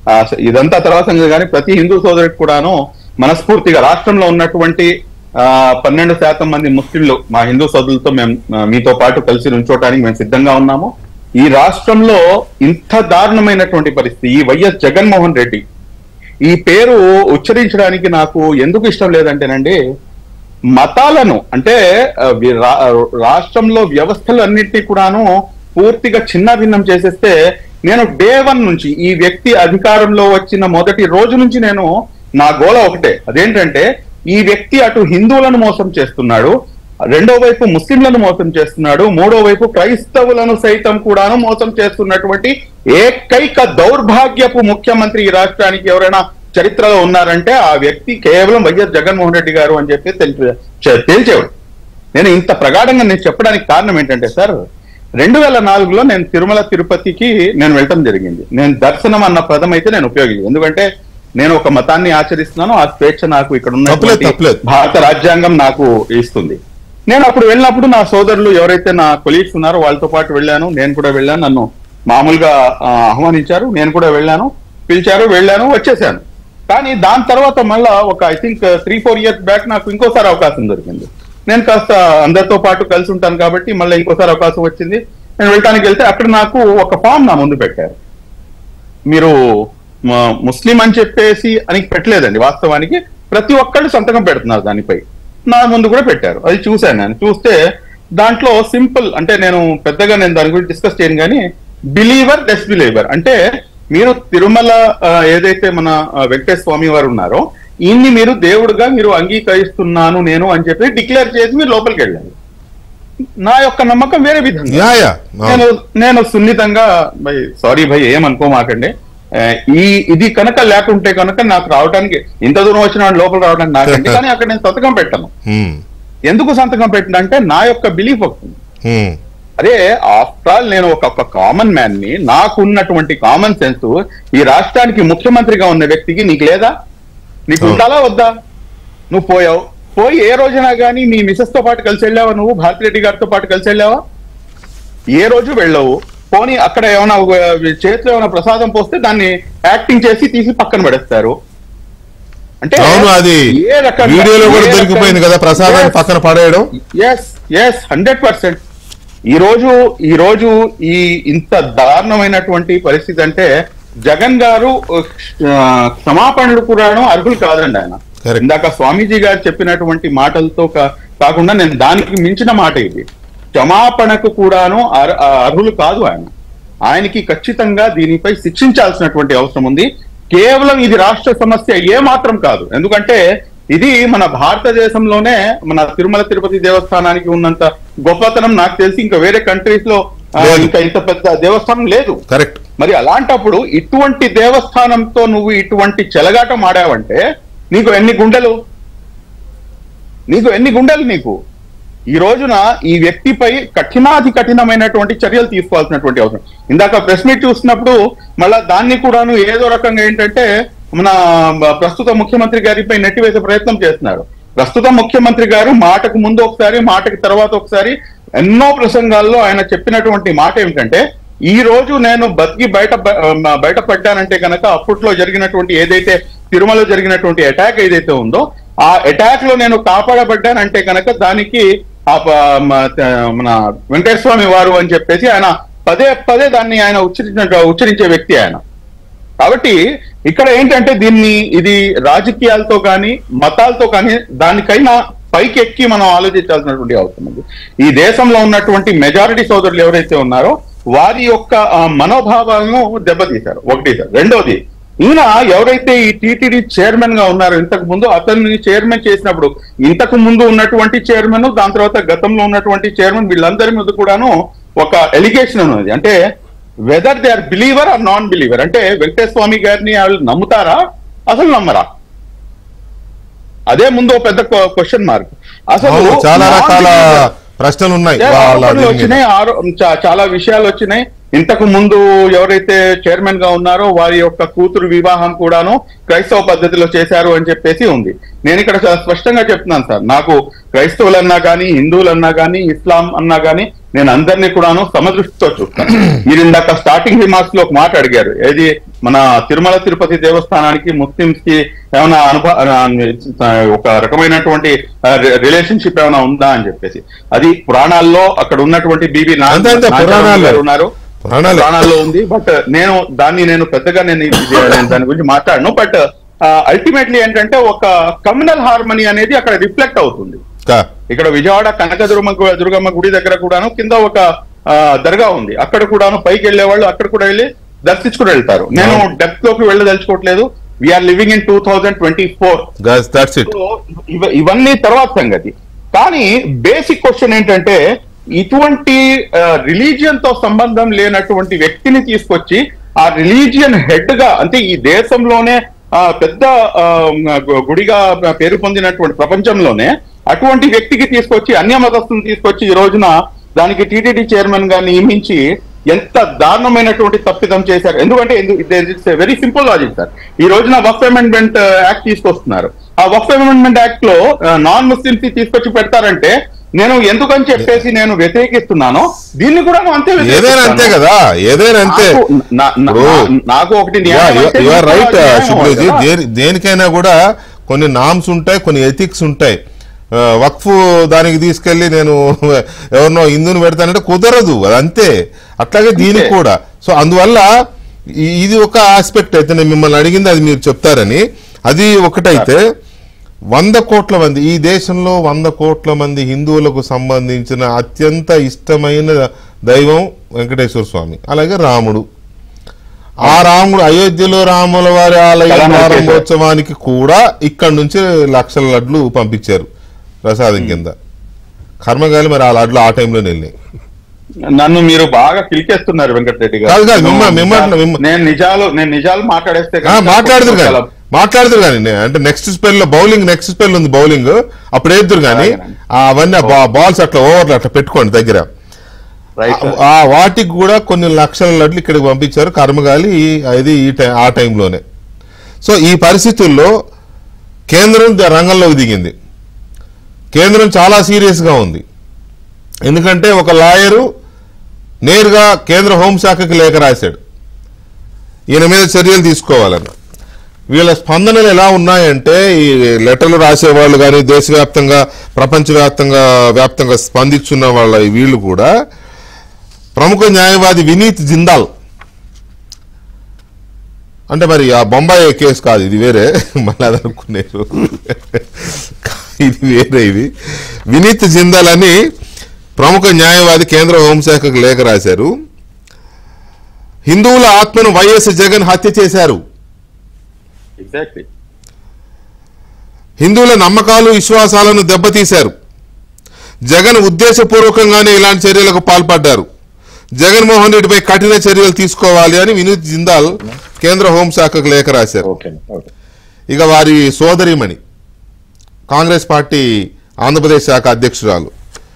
ఆ, ఇదంతా తర్వాత సంగతి కానీ ప్రతి హిందూ సోదరుడికి కూడాను మనస్ఫూర్తిగా రాష్ట్రంలో ఉన్నటువంటి ఆ, పన్నెండు శాతం మంది ముస్లింలు మా హిందూ సోదరులతో మేము ఆ, మీతో పాటు కలిసి నుంచోటానికి మేము సిద్ధంగా ఉన్నాము ఈ రాష్ట్రంలో ఇంత దారుణమైనటువంటి పరిస్థితి ఈ వైఎస్ జగన్మోహన్ రెడ్డి ఈ పేరు ఉచ్చరించడానికి నాకు ఎందుకు ఇష్టం లేదంటేనండి మతాలను అంటే ఆ, వి- రా- రాష్ట్రంలో వ్యవస్థలు అన్నింటినీ కూడాను పూర్తిగా చిన్న భిన్నం చేసేస్తే నేను డే వన్ నుంచి ఈ వ్యక్తి అధికారంలో వచ్చిన మొదటి రోజు నుంచి నేను నా గోల ఒకటే అదేంటంటే ఈ వ్యక్తి అటు హిందువులను మోసం చేస్తున్నాడు రెండో వైపు ముస్లింలను మోసం చేస్తున్నాడు మూడో వైపు క్రైస్తవులను సైతం కూడాను మోసం చేస్తున్నటువంటి ఏకైక దౌర్భాగ్యపు ముఖ్యమంత్రి ఈ రాష్ట్రానికి ఎవరైనా చరిత్రలో ఉన్నారంటే ఆ వ్యక్తి కేవలం వైఎస్ జగన్మోహన్ రెడ్డి గారు అని చెప్పి తెలిపి- చె- తేల్చేవాడు నేను ఇంత ప్రగాఢంగా నేను చెప్పడానికి కారణం ఏంటంటే సార్ రెండు వేల నాలుగులో నేను తిరుమల తిరుపతికి నేను వెళ్ళటం జరిగింది నేను దర్శనం అన్న పదం అయితే నేను ఉపయోగించు ఎందుకంటే నేను ఒక మతాన్ని ఆచరిస్తున్నాను ఆ స్వేచ్ఛ నాకు ఇక్కడ తప్పులేదు, ఉన్నటువంటి తప్పులేదు. భారత రాజ్యాంగం నాకు ఇస్తుంది నేను అప్పుడు వెళ్ళినప్పుడు నా సోదరులు ఎవరైతే నా కొలీగ్స్ ఉన్నారో వాళ్ళతో పాటు వెళ్ళాను నేను కూడా వెళ్ళాను నన్ను మామూలుగా ఆ, ఆహ్వానించారు నేను కూడా వెళ్ళాను పిలిచారు వెళ్ళాను వచ్చేసాను కానీ దాని తర్వాత మళ్ళా ఒక I think three four years back నాకు ఇంకోసారి అవకాశం దొరికింది నేను కాస్త అందరితో పాటు కలిసి ఉంటాను కాబట్టి మళ్ళీ ఇంకోసారి అవకాశం వచ్చింది నేను వెళ్ళటానికి వెళ్తే అక్కడ నాకు ఒక ఫామ్ నా ముందు పెట్టారు మీరు మ- ముస్లిం అని చెప్పేసి అని పెట్టలేదండి వాస్తవానికి ప్రతి ఒక్కళ్ళు సంతకం పెడుతున్నారు దానిపై నా ముందు కూడా పెట్టారు అది చూశాను నేను చూస్తే దాంట్లో సింపుల్ అంటే నేను పెద్దగా నేను దాని గురించి డిస్కస్ చేయను కానీ బిలీవర్ డెస్బిలీవర్ అంటే మీరు తిరుమల ఆ, ఏదైతే మన ఆ, వెంకటేశ్వర స్వామి వారు ఉన్నారో ఈయన్ని మీరు దేవుడుగా మీరు అంగీకరిస్తున్నాను నేను అని చెప్పి డిక్లేర్ చేసి మీరు లోపలికి వెళ్ళాలి నా యొక్క నమ్మకం వేరే విధంగా యా యా నేను నేను సున్నితంగా భయ్ సారీ భయ్ ఏమనుకోమాకండి ఆ, ఈ ఇది కనుక లేకుంటే కనుక నాకు రావడానికి ఇంత దూరం వచ్చిన వాడు లోపల రావడానికి నాకండి కానీ అక్కడ నేను సంతకం పెట్టను హ్మ్, ఎందుకు సంతకం పెట్టిన అంటే నా యొక్క బిలీఫ్ వస్తుంది హ్మ్. అదే ఆఫ్టర్ ఆల్ నేను ఒక ఒక కామన్ మ్యాన్ ని నాకు ఉన్నటువంటి కామన్ సెన్స్ ఈ రాష్ట్రానికి ముఖ్యమంత్రిగా ఉన్న వ్యక్తికి నీకు లేదా నీకు అవును. ఉండాలా వద్దా నువ్వు పోయావు పోయి ఏ రోజైనా కానీ నీ మిసెస్ తో పాటు కలిసి వెళ్ళావా నువ్వు భారతిరెడ్డి గారితో పాటు కలిసి వెళ్ళావా ఏ రోజు వెళ్ళవు పోనీ అక్కడ ఏమైనా ఒక చేతిలో ఏమైనా ప్రసాదం పోస్తే దాన్ని యాక్టింగ్ చేసి తీసి పక్కన పడేస్తారు అంటే అవును అది ఏ రకంగా- వీడియోలో కూడా ఏ దొరికిపోయింది రకంగా- కదా ప్రసాదాన్ని Yes. పక్కన పడేయడం ఎస్ ఎస్ హండ్రెడ్ పర్సెంట్ ఈ రోజు ఈ రోజు ఈ ఇంత దారుణమైనటువంటి పరిస్థితి అంటే జగన్ గారు ఆ, క్షమాపణలు కూడాను అర్హులు కాదండి ఆయన Correct. ఇందాక స్వామీజీ గారు చెప్పినటువంటి మాటలతో కా- కాకుండా నేను దానికి మించిన మాట ఇది క్షమాపణకు కూడాను అర్- ఆ, అర్హులు కాదు ఆయన ఆయనకి ఖచ్చితంగా దీనిపై శిక్షించాల్సినటువంటి అవసరం ఉంది కేవలం ఇది రాష్ట్ర సమస్య ఏ మాత్రం కాదు ఎందుకంటే ఇది మన భారతదేశంలోనే మన తిరుమల తిరుపతి దేవస్థానానికి ఉన్నంత గొప్పతనం నాకు తెలిసి ఇంకా వేరే కంట్రీస్ లో ఆ, లేదు. ఇంకా ఇంత పెద్ద దేవస్థానం లేదు కరెక్ట్ మరి అలాంటప్పుడు ఇటువంటి దేవస్థానంతో నువ్వు ఇటువంటి చెలగాటం ఆడావంటే నీకు ఎన్ని గుండెలు నీకు ఎన్ని గుండెలు నీకు ఈ రోజున ఈ వ్యక్తిపై కఠినాతి కఠినమైనటువంటి చర్యలు తీసుకోవాల్సినటువంటి అవసరం ఇందాక ప్రెస్ మీట్ చూసినప్పుడు మళ్ళా దాన్ని కూడాను ఏదో రకంగా ఏంటంటే మన ప్రస్తుత ముఖ్యమంత్రి గారిపై నెట్టివేసే ప్రయత్నం చేస్తున్నారు ప్రస్తుత ముఖ్యమంత్రి గారు మాటకు ముందు ఒకసారి మాటకి తర్వాత ఒకసారి ఎన్నో ప్రసంగాల్లో ఆయన చెప్పినటువంటి మాట ఏమిటంటే ఈ రోజు నేను బతికి బయట బయటపడ్డానంటే కనుక అప్పట్లో జరిగినటువంటి ఏదైతే తిరుమలలో జరిగినటువంటి అటాక్ ఏదైతే ఉందో ఆ అటాక్ లో నేను కాపాడబడ్డానంటే కనుక దానికి ఆ ప- మ- త- మన వెంకటేశ్వర స్వామి వారు అని చెప్పేసి ఆయన పదే పదే దాన్ని ఆయన ఉచ్చరించిన ఉచ్చరించే వ్యక్తి ఆయన కాబట్టి ఇక్కడ ఏంటంటే దీన్ని ఇది రాజకీయాలతో కానీ మతాలతో కానీ దానికైనా పైకి ఎక్కి మనం ఆలోచించాల్సినటువంటి అవసరం ఉంది ఈ దేశంలో ఉన్నటువంటి మెజారిటీ సోదరులు ఎవరైతే ఉన్నారో వారి యొక్క ఆ, మనోభావాలను దెబ్బతీశారు ఒకటి సార్ రెండోది ఈయన ఎవరైతే ఈ టీటీడీ చైర్మన్ గా ఉన్నారో ఇంతకు ముందు అతన్ని చైర్మన్ చేసినప్పుడు ఇంతకు ముందు ఉన్నటువంటి చైర్మన్ దాని తర్వాత గతంలో ఉన్నటువంటి చైర్మన్ వీళ్ళందరి మీద కూడాను ఒక ఎలిగేషన్ ఉన్నది అంటే whether they are believer or non believer అంటే వెంకటేశ్వర స్వామి గారిని వాళ్ళు నమ్ముతారా అసలు నమ్మరా అదే ముందు ఓ పెద్ద క్వశ్చన్ మార్క్ అసలు అవును, చాలా రకాల non-believer. ప్రశ్నలు ఉన్నాయి ఏ, వాళ్ళ ఆరోపణలు దీని మీద. వచ్చినాయి ఆరో- చా- చాలా విషయాలు వచ్చినాయి ఇంతకు ముందు ఎవరైతే చైర్మన్ గా ఉన్నారో వారి యొక్క కూతురు వివాహం కూడాను క్రైస్తవ పద్ధతిలో చేశారు అని చెప్పేసి ఉంది నేను ఇక్కడ చాలా స్పష్టంగా చెప్తున్నాను సార్ నాకు క్రైస్తవులన్నా కానీ హిందువులన్నా కానీ ఇస్లాం అన్నా కానీ నేను అందరినీ కూడాను సమదృష్టితో చూస్తాను మీరు ఇందాక స్టార్టింగ్ రిమార్క్స్ లో ఒక మాట అడిగారు ఏది మన తిరుమల తిరుపతి దేవస్థానానికి ముస్లింస్ కి ఏమైనా అనుభవ ఒక రకమైనటువంటి రిలేషన్షిప్ ఏమైనా ఉందా అని చెప్పేసి అది పురాణాల్లో అక్కడ ఉన్నటువంటి బీబీ అంతే, అంతే, పురాణాలే. ఉన్నారు పురాణాలే. పురాణాల్లో ఉంది బట్ నేను దాన్ని నేను పెద్దగా నేను ఇది- నేను దాని గురించి మాట్లాడను బట్ అల్టిమేట్లీ ఏంటంటే ఒక కమ్యూనల్ హార్మనీ అనేది అక్కడ రిఫ్లెక్ట్ అవుతుంది కా- ఇక్కడ విజయవాడ కనకదుర్గమ్మ గు- దుర్గమ్మ గుడి దగ్గర కూడాను కింద ఒక ఆ, దర్గా ఉంది అక్కడ కూడాను పైకి వెళ్లే వాళ్ళు అక్కడ కూడా వెళ్ళి దర్శించుకుని వెళ్తారు నేను అవును. డెప్త్ లోకి వెళ్ళదలుచుకోవట్లేదు we're living in two thousand twenty four guys, that's it. So ఇవ- ఇవన్నీ తర్వాత సంగతి కానీ బేసిక్ క్వశ్చన్ ఏంటంటే ఇటువంటి రిలీజియన్ తో సంబంధం లేనటువంటి వ్యక్తిని తీసుకొచ్చి ఆ రిలీజియన్ హెడ్ గా అంటే ఈ దేశంలోనే ఆ, పెద్ద ఆ, గు- గుడిగా పేరు పొందినటువంటి ప్రపంచంలోనే అటువంటి వ్యక్తికి తీసుకొచ్చి అన్య మతస్థుని తీసుకొచ్చి ఈ రోజున దానికి టీటీడీ చైర్మన్ గా నియమించి ఎంత దారుణమైనటువంటి తప్పిదం చేశారు ఎందుకంటే it's very simple logic sir ఈ రోజున వక్ఫ్ అమెండ్మెంట్ యాక్ట్ తీసుకొస్తున్నారు ఆ వక్ఫ్ అమెండ్మెంట్ యాక్ట్ లో నాన్ ముస్లిమ్స్ తీసుకొచ్చి పెడతారంటే నేను ఎందుకని చెప్పేసి నేను వ్యతిరేకిస్తున్నానో దీన్ని కూడా నేను అంతే ఏదైనా అంతే వ్యతిరేకిస్తాను. కదా ఏదైనా అంతే నాకు- నా- నా- ఇప్పుడు- నా- నాకు ఒకటి న్యాయం అయితే యు ఆర్ రైట్ ఇంకో న్యాయం శుభ్రజీ కదా. దేని దేనికైనా కూడా కొన్ని నామ్స్ ఉంటాయి కొన్ని ఎథిక్స్ ఉంటాయి ఆ, వక్ఫ్ దానికి తీసుకెళ్లి నేను ఎవరినో హిందువుని పెడతానంటే కుదరదు అది అంతే అట్లాగే దీనికి అంతే. కూడా సో అందువల్ల ఈ- ఇది ఒక ఆస్పెక్ట్ అయితే నేను మిమ్మల్ని అడిగింది అది మీరు చెప్తారని అది ఒకటైతే వంద కోట్ల మంది ఈ దేశంలో వంద కోట్ల మంది హిందువులకు సంబంధించిన అత్యంత ఇష్టమైన దైవం వెంకటేశ్వర స్వామి అలాగే రాముడు ఆ రాముడు అయోధ్యలో రాముల వారి ఆలయ కళ్యాణం చేశారు. ప్రారంభోత్సవానికి కూడా ఇక్కడ నుంచి లక్షల లడ్లు పంపించారు ప్రసాదం కింద కర్మగాలి మరి ఆ లడ్లు ఆ టైంలోనే వెళ్ళినాయి నన్ను మీరు బాగా కిలికేస్తున్నారు వెంకటరెడ్డి కాదు, కాదు, మిమ్మ- నేను మిమ్మ- మిమ్మ- నేను నిజాలు నేను నిజాలు మాట్లాడేస్తే ఆ, కనుక మాట్లాడుతురు కానీ చాలా- మాట్లాడుతురు కానీ నే- అంటే నెక్స్ట్ స్పెల్ లో బౌలింగ్ నెక్స్ట్ స్పెల్ ఉంది బౌలింగ్ అప్పుడు వేద్దురు కానీ అలాగేనండి. అవన్నీ బాల్స్ అట్లా ఓవర్లు అట్లా పెట్టుకోండి దగ్గర రైట్ సార్. ఆ వాటికి కూడా కొన్ని లక్షల లడ్లు ఇక్కడికి పంపించారు కర్మగాలి ఈ- ఇది ఈ టై- ఆ టైంలోనే సో ఈ పరిస్థితుల్లో కేంద్రం ద- రంగంలోకి దిగింది కేంద్రం చాలా సీరియస్గా ఉంది ఎందుకంటే ఒక లాయరు నేరుగా కేంద్ర హోంశాఖకి లేఖ రాశాడు ఈయన మీద చర్యలు తీసుకోవాలని వీళ్ళ స్పందనలు ఎలా ఉన్నాయంటే ఈ లెటర్లు రాసేవాళ్ళు కానీ దేశవ్యాప్తంగా ప్రపంచవ్యాప్తంగా వ్యాప్తంగా స్పందించున్న వాళ్ళ ఈ వీళ్ళు కూడా ప్రముఖ న్యాయవాది వినీత్ జిందాల్ అంటే మరి ఆ బొంబాయి కేసు కాదు ఇది వేరే మళ్ళీ అది అనుకునేరు ఇది వేరే ఇది వినీత్ జిందాల్ అని ప్రముఖ న్యాయవాది కేంద్ర హోంశాఖకు లేఖ రాశారు హిందువుల ఆత్మను వైఎస్ జగన్ హత్య చేశారు ఎగ్జాక్ట్లీ హిందువుల నమ్మకాలు విశ్వాసాలను దెబ్బతీశారు జగన్ ఉద్దేశపూర్వకంగానే ఇలాంటి చర్యలకు పాల్పడ్డారు జగన్మోహన్ రెడ్డిపై కఠిన చర్యలు తీసుకోవాలి అని వినీత్ జిందాల్ కేంద్ర హోంశాఖకు లేఖ రాశారు ఓకే ఓకే ఇక వారి సోదరిమణి కాంగ్రెస్ పార్టీ ఆంధ్రప్రదేశ్ శాఖ అధ్యక్షురాలు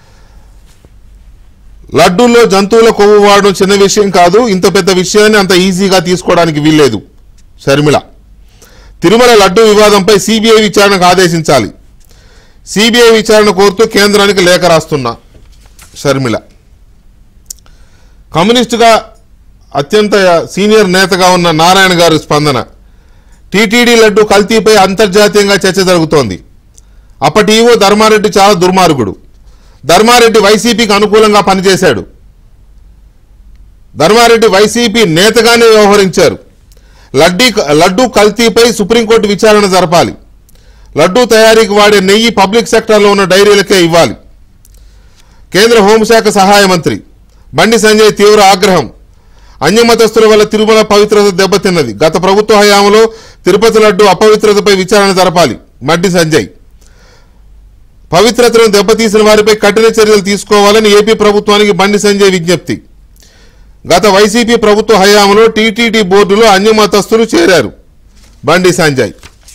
లడ్డూల్లో జంతువుల కొవ్వు వాడడం చిన్న విషయం కాదు ఇంత పెద్ద విషయాన్ని అంత ఈజీగా తీసుకోవడానికి వీల్లేదు షర్మిల తిరుమల లడ్డూ వివాదంపై సిబిఐ విచారణకు ఆదేశించాలి సిబిఐ విచారణ కోరుతూ కేంద్రానికి లేఖ రాస్తున్నా షర్మిల కమ్యూనిస్టుగా అత్యంత సీనియర్ నేతగా ఉన్న నారాయణ గారి స్పందన టీటీడీ లడ్డు కల్తీపై అంతర్జాతీయంగా చర్చ జరుగుతోంది అప్పటి ఈవో ధర్మారెడ్డి చాలా దుర్మార్గుడు ధర్మారెడ్డి వైసీపీకి అనుకూలంగా పనిచేశాడు ధర్మారెడ్డి వైసీపీ నేతగానే వ్యవహరించారు లడ్డీ లడ్డూ కల్తీపై సుప్రీంకోర్టు విచారణ జరపాలి లడ్డూ తయారీకి వాడే నెయ్యి పబ్లిక్ సెక్టార్లో ఉన్న డైరీలకే ఇవ్వాలి కేంద్ర హోంశాఖ సహాయ మంత్రి బండి సంజయ్ తీవ్ర ఆగ్రహం అన్యమతస్తుల వల్ల తిరుమల పవిత్రత దెబ్బతిన్నది గత ప్రభుత్వ హయాంలో తిరుపతి లడ్డు అపవిత్రతపై విచారణ జరపాలి మడ్డి సంజయ్ పవిత్రతను దెబ్బతీసిన వారిపై కఠిన చర్యలు తీసుకోవాలని ఏపీ ప్రభుత్వానికి బండి సంజయ్ విజ్ఞప్తి గత వైసీపీ ప్రభుత్వ హయాంలో టీటీడీ బోర్డులో అన్యమతస్తులు చేరారు బండి సంజయ్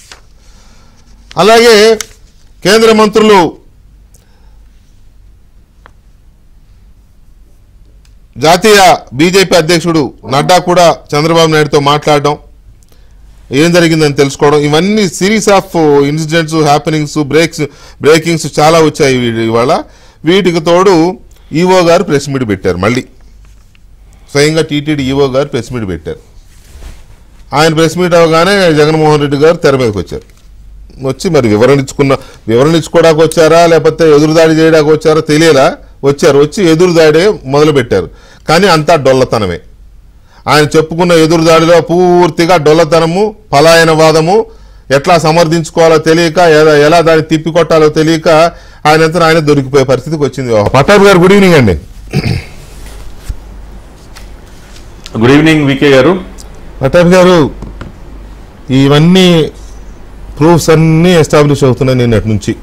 అలాగే కేంద్ర మంత్రులు జాతీయ బీజేపీ అధ్యక్షుడు నడ్డా కూడా చంద్రబాబు నాయుడుతో మాట్లాడడం ఏం జరిగిందని తెలుసుకోవడం ఇవన్నీ series of incidents happenings breaks breakings చాలా వచ్చాయి వీ- ఇవాళ వీటికి తోడు ఈఓ గారు ప్రెస్ మీట్ పెట్టారు మళ్ళీ స్వయంగా TTD EO garu press meet పెట్టారు ఆయన ప్రెస్ మీట్ అవగానే జగన్మోహన్ రెడ్డి గారు తెర మీదకి వచ్చారు వచ్చి మరి వివరణ ఇచ్చుకున్న వివరణ ఇచ్చుకోవడానికి వచ్చారా లేకపోతే ఎదురుదాడి చేయడానికి వచ్చారా తెలియలా వచ్చారు వచ్చి ఎదురుదాడే మొదలు పెట్టారు కానీ అంతా డొల్లతనమే ఆయన చెప్పుకున్న ఎదురుదాడిలో పూర్తిగా డొల్లతనము పలాయనవాదము ఎట్లా సమర్థించుకోవాలో తెలియక ఎలా- ఎలా దాన్ని తిప్పికొట్టాలో తెలియక ఆయన ఎంత ఆయన దొరికిపోయే పరిస్థితికి వచ్చింది పట్టాభి గారు గుడ్ ఈవినింగ్ అండి good evening VK garu Pattabhi గారు ఇవన్నీ ప్రూఫ్స్ అన్నీ ఎస్టాబ్లిష్ అవుతున్నాయి నిన్నటి నుంచి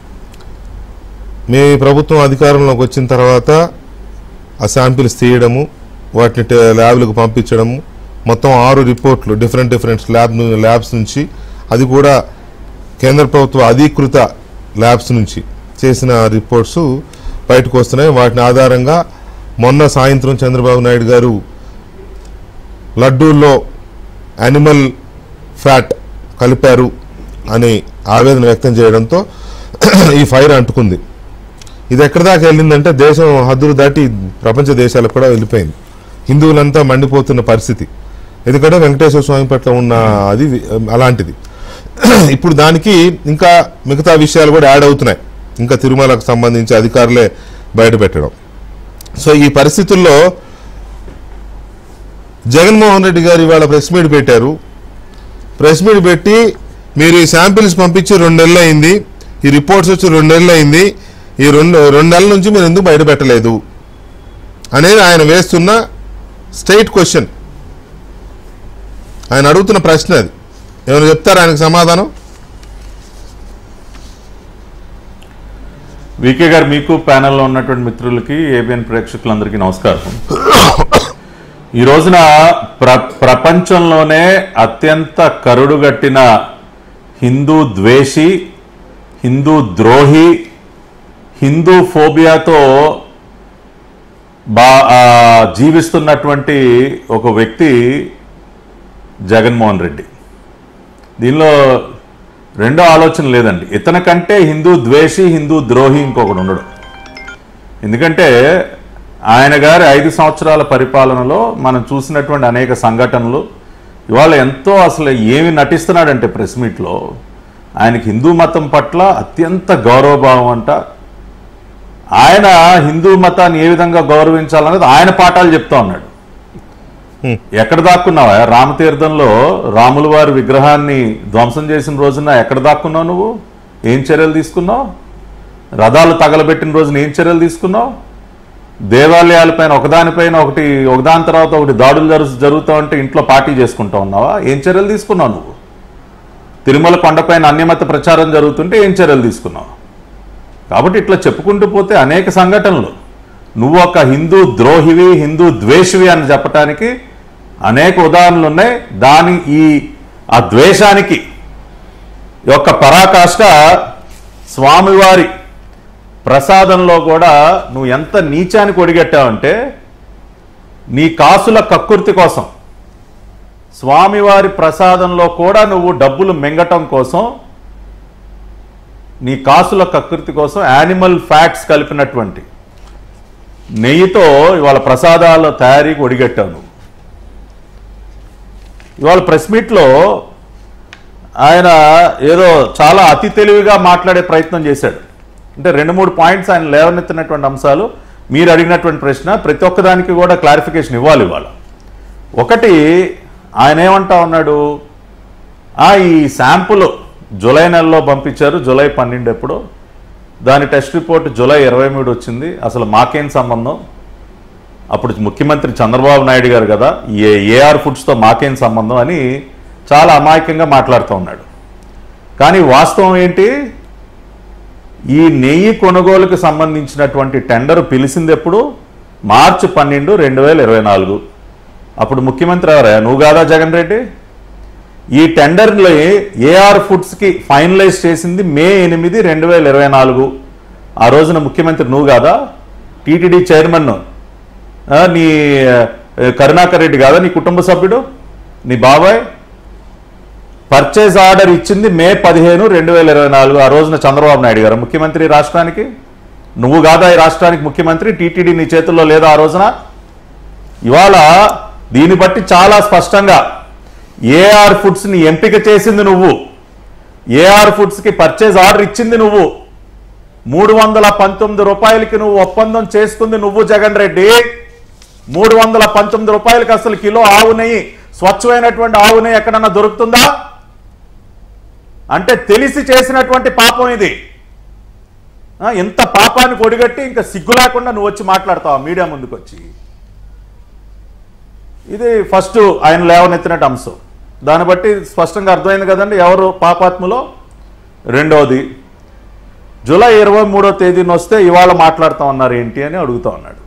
మీ ప్రభుత్వం అధికారంలోకి వచ్చిన తర్వాత ఆ శాంపిల్స్ తీయడము వాటిని టే- ల్యాబ్లకు పంపించడము మొత్తం ఆరు రిపోర్ట్లు డిఫరెంట్ డిఫరెంట్ ల్యాబ్ ను- ల్యాబ్స్ నుంచి అది కూడా కేంద్ర ప్రభుత్వ అధీకృత ల్యాబ్స్ నుంచి చేసిన రిపోర్ట్స్ బయటకు వస్తున్నాయి వాటిని ఆధారంగా మొన్న సాయంత్రం చంద్రబాబు నాయుడు గారు లడ్డూల్లో యానిమల్ ఫ్యాట్ కలిపారు అని ఆవేదన వ్యక్తం చేయడంతో ఈ ఫైర్ అంటుకుంది ఇది ఎక్కడి దాకా వెళ్ళిందంటే దేశం హద్దులు దాటి ప్రపంచ దేశాలకు కూడా వెళ్ళిపోయింది హిందువులంతా మండిపోతున్న పరిస్థితి ఎందుకంటే వెంకటేశ్వర స్వామి పట్ల ఉన్న అది వి- అలాంటిది ఇప్పుడు దానికి ఇంకా మిగతా విషయాలు కూడా యాడ్ అవుతున్నాయి ఇంకా తిరుమలకు సంబంధించి అధికారులే బయట పెట్టడం సో ఈ పరిస్థితుల్లో జగన్మోహన్ రెడ్డి గారు ఇవాళ ప్రెస్ మీట్ పెట్టారు ప్రెస్ మీట్ పెట్టి మీరు ఈ శాంపిల్స్ పంపించి రెండు నెలలు అయింది ఈ రిపోర్ట్స్ వచ్చి రెండు నెలలు అయింది ఈ రెండు రెండు నెలల నుంచి మీరు ఎందుకు బయట పెట్టలేదు అనేది ఆయన వేస్తున్న స్ట్రైట్ క్వశ్చన్ ఆయన అడుగుతున్న ప్రశ్న అది ఏమైనా చెప్తారా ఆయనకు సమాధానం వికే గారు మీకు ప్యానెల్లో ఉన్నటువంటి మిత్రులకి ఏబిఎన్ ప్రేక్షకులందరికీ నమస్కారం ఈ రోజున ప్ర ప్రపంచంలోనే అత్యంత కరుడుగట్టిన హిందూ ద్వేషి హిందూ ద్రోహి హిందూ ఫోబియాతో బా ఆ, జీవిస్తున్నటువంటి ఒక వ్యక్తి జగన్మోహన్ రెడ్డి దీనిలో రెండో ఆలోచన లేదండి ఇతని కంటే హిందూ ద్వేషి హిందూ ద్రోహి ఇంకొకడు ఉండడు ఎందుకంటే ఆయన గారి ఐదు సంవత్సరాల పరిపాలనలో మనం చూసినటువంటి అనేక సంఘటనలు ఇవాళ ఎంతో అసలు ఏమి నటిస్తున్నాడంటే ప్రెస్ మీట్లో ఆయనకి హిందూ మతం పట్ల అత్యంత గౌరవభావం అంట ఆయన హిందూ మతాన్ని ఏ విధంగా గౌరవించాలనేది ఆయన పాఠాలు చెప్తా ఉన్నాడు ఎక్కడ దాక్కున్నావా రామతీర్థంలో రాముల వారి విగ్రహాన్ని ధ్వంసం చేసిన రోజున ఎక్కడ దాక్కున్నావు నువ్వు ఏం చర్యలు తీసుకున్నావు రథాలు తగలబెట్టిన రోజున ఏం చర్యలు తీసుకున్నావు దేవాలయాలపైన ఒకదానిపైన ఒకటి ఒకదాని తర్వాత ఒకటి దాడులు జరు జరుగుతూ ఉంటే ఇంట్లో పార్టీ చేసుకుంటా ఉన్నావా ఏం చర్యలు తీసుకున్నావు నువ్వు తిరుమల కొండపైన అన్యమత ప్రచారం జరుగుతుంటే ఏం చర్యలు తీసుకున్నావు కాబట్టి ఇట్లా చెప్పుకుంటూ పోతే అనేక సంఘటనలు నువ్వు ఒక హిందూ ద్రోహివి హిందూ ద్వేషివి అని చెప్పటానికి అనేక ఉదాహరణలు ఉన్నాయి దాని ఈ ఆ ద్వేషానికి యొక్క పరాకాష్ట స్వామివారి ప్రసాదంలో కూడా నువ్వు ఎంత నీచానికి ఒడిగట్టావంటే నీ కాసుల కక్కుర్తి కోసం స్వామివారి ప్రసాదంలో కూడా నువ్వు డబ్బులు మింగటం కోసం నీ కాసుల కకృతి కోసం యానిమల్ ఫ్యాట్స్ కలిపినటువంటి నెయ్యితో ఇవాళ ప్రసాదాల తయారీకి ఒడిగట్టావు నువ్వు ఇవాళ ప్రెస్ మీట్లో ఆయన ఏదో చాలా అతి తెలివిగా మాట్లాడే ప్రయత్నం చేశాడు అంటే రెండు మూడు పాయింట్స్ ఆయన లేవనెత్తినటువంటి అంశాలు మీరు అడిగినటువంటి ప్రశ్న ప్రతి ఒక్కదానికి కూడా క్లారిఫికేషన్ ఇవ్వాలి ఇవాళ ఒకటి ఆయన ఏమంటా ఉన్నాడు ఆ, ఈ శాంపుల్ జూలై నెలలో పంపించారు జూలై పన్నెండు ఎప్పుడు దాని టెస్ట్ రిపోర్ట్ జూలై ఇరవై మూడు వచ్చింది అసలు మాకేం సంబంధం అప్పుడు ముఖ్యమంత్రి చంద్రబాబు నాయుడు గారు కదా ఏ ఏఆర్ ఫుడ్స్తో మాకేం సంబంధం అని చాలా అమాయకంగా మాట్లాడుతూ ఉన్నాడు కానీ వాస్తవం ఏంటి ఈ నెయ్యి కొనుగోలుకు సంబంధించినటువంటి టెండర్ పిలిచింది ఎప్పుడు మార్చి పన్నెండు రెండు వేల ఇరవై నాలుగు అప్పుడు ముఖ్యమంత్రి ఎవరా నువ్వు కాదా జగన్ రెడ్డి ఈ టెండర్లో ఏఆర్ ఫుడ్స్కి ఫైనలైజ్ చేసింది మే ఎనిమిది రెండు వేల ఇరవై నాలుగు ఆ రోజున ముఖ్యమంత్రి నువ్వు కాదా టీటీడీ చైర్మన్ ఆ, నీ ఆ, కరుణాకర్ రెడ్డి కాదా నీ కుటుంబ సభ్యుడు నీ బాబాయ్ పర్చేజ్ ఆర్డర్ ఇచ్చింది మే పదిహేను రెండు వేల ఇరవై నాలుగు ఆ రోజున చంద్రబాబు నాయుడు గారు ముఖ్యమంత్రి రాష్ట్రానికి నువ్వు కాదా ఈ రాష్ట్రానికి ముఖ్యమంత్రి టీటీడీ నీ చేతుల్లో లేదా ఆ రోజున ఇవాళ దీన్ని బట్టి చాలా స్పష్టంగా ఏఆర్ ఫుడ్స్ ని ఎంపిక చేసింది నువ్వు ఏఆర్ ఫుడ్స్ కి పర్చేజ్ ఆర్డర్ ఇచ్చింది నువ్వు మూడు వందల పంతొమ్మిది రూపాయలకి నువ్వు ఒప్పందం చేసుకుంది నువ్వు జగన్ రెడ్డి మూడు వందల పంతొమ్మిది రూపాయలకి అసలు కిలో ఆవు నెయ్యి స్వచ్ఛమైనటువంటి ఆవు నెయ్యి ఎక్కడన్నా దొరుకుతుందా అంటే తెలిసి చేసినటువంటి పాపం ఇది ఆ, ఇంత పాపాన్ని కొడిగట్టి ఇంకా సిగ్గు లేకుండా నువ్వు వచ్చి మాట్లాడతావు మీడియా ముందుకు వచ్చి ఇది ఫస్ట్ ఆయన లేవనెత్తినట్టు అంశం దాన్ని బట్టి స్పష్టంగా అర్థమైంది కదండి ఎవరు పాపాత్ములో రెండవది జూలై ఇరవై మూడో తేదీన వస్తే ఇవాళ మాట్లాడుతా ఉన్నారు ఏంటి అని అడుగుతా ఉన్నాడు